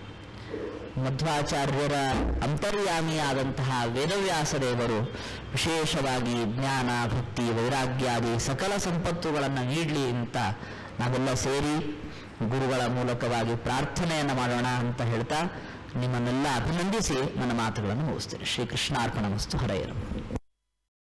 ಮಧ್ವಾಚಾರ್ಯರ ಅಂತರ್ಯಾಮಿಯಾದಂತಹ ವೇದವ್ಯಾಸ ದೇವರು ವಿಶೇಷವಾಗಿ ಜ್ಞಾನ ಭಕ್ತಿ ವೈರಾಗ್ಯಾದಿ ಸಕಲ ಸಂಪತ್ತುಗಳನ್ನು ನೀಡಲಿ ಅಂತ ನಾವೆಲ್ಲ ಸೇರಿ ಗುರುಗಳ ಮೂಲಕವಾಗಿ ಪ್ರಾರ್ಥನೆಯನ್ನು ಮಾಡೋಣ ಅಂತ ಹೇಳ್ತಾ ನಿಮ್ಮನ್ನೆಲ್ಲ ಅಭಿನಂದಿಸಿ ನನ್ನ ಮಾತುಗಳನ್ನು ಮುಗಿಸ್ತೇನೆ ಶ್ರೀಕೃಷ್ಣಾರ್ಪಣ ವಸ್ತು ಹರೆಯರು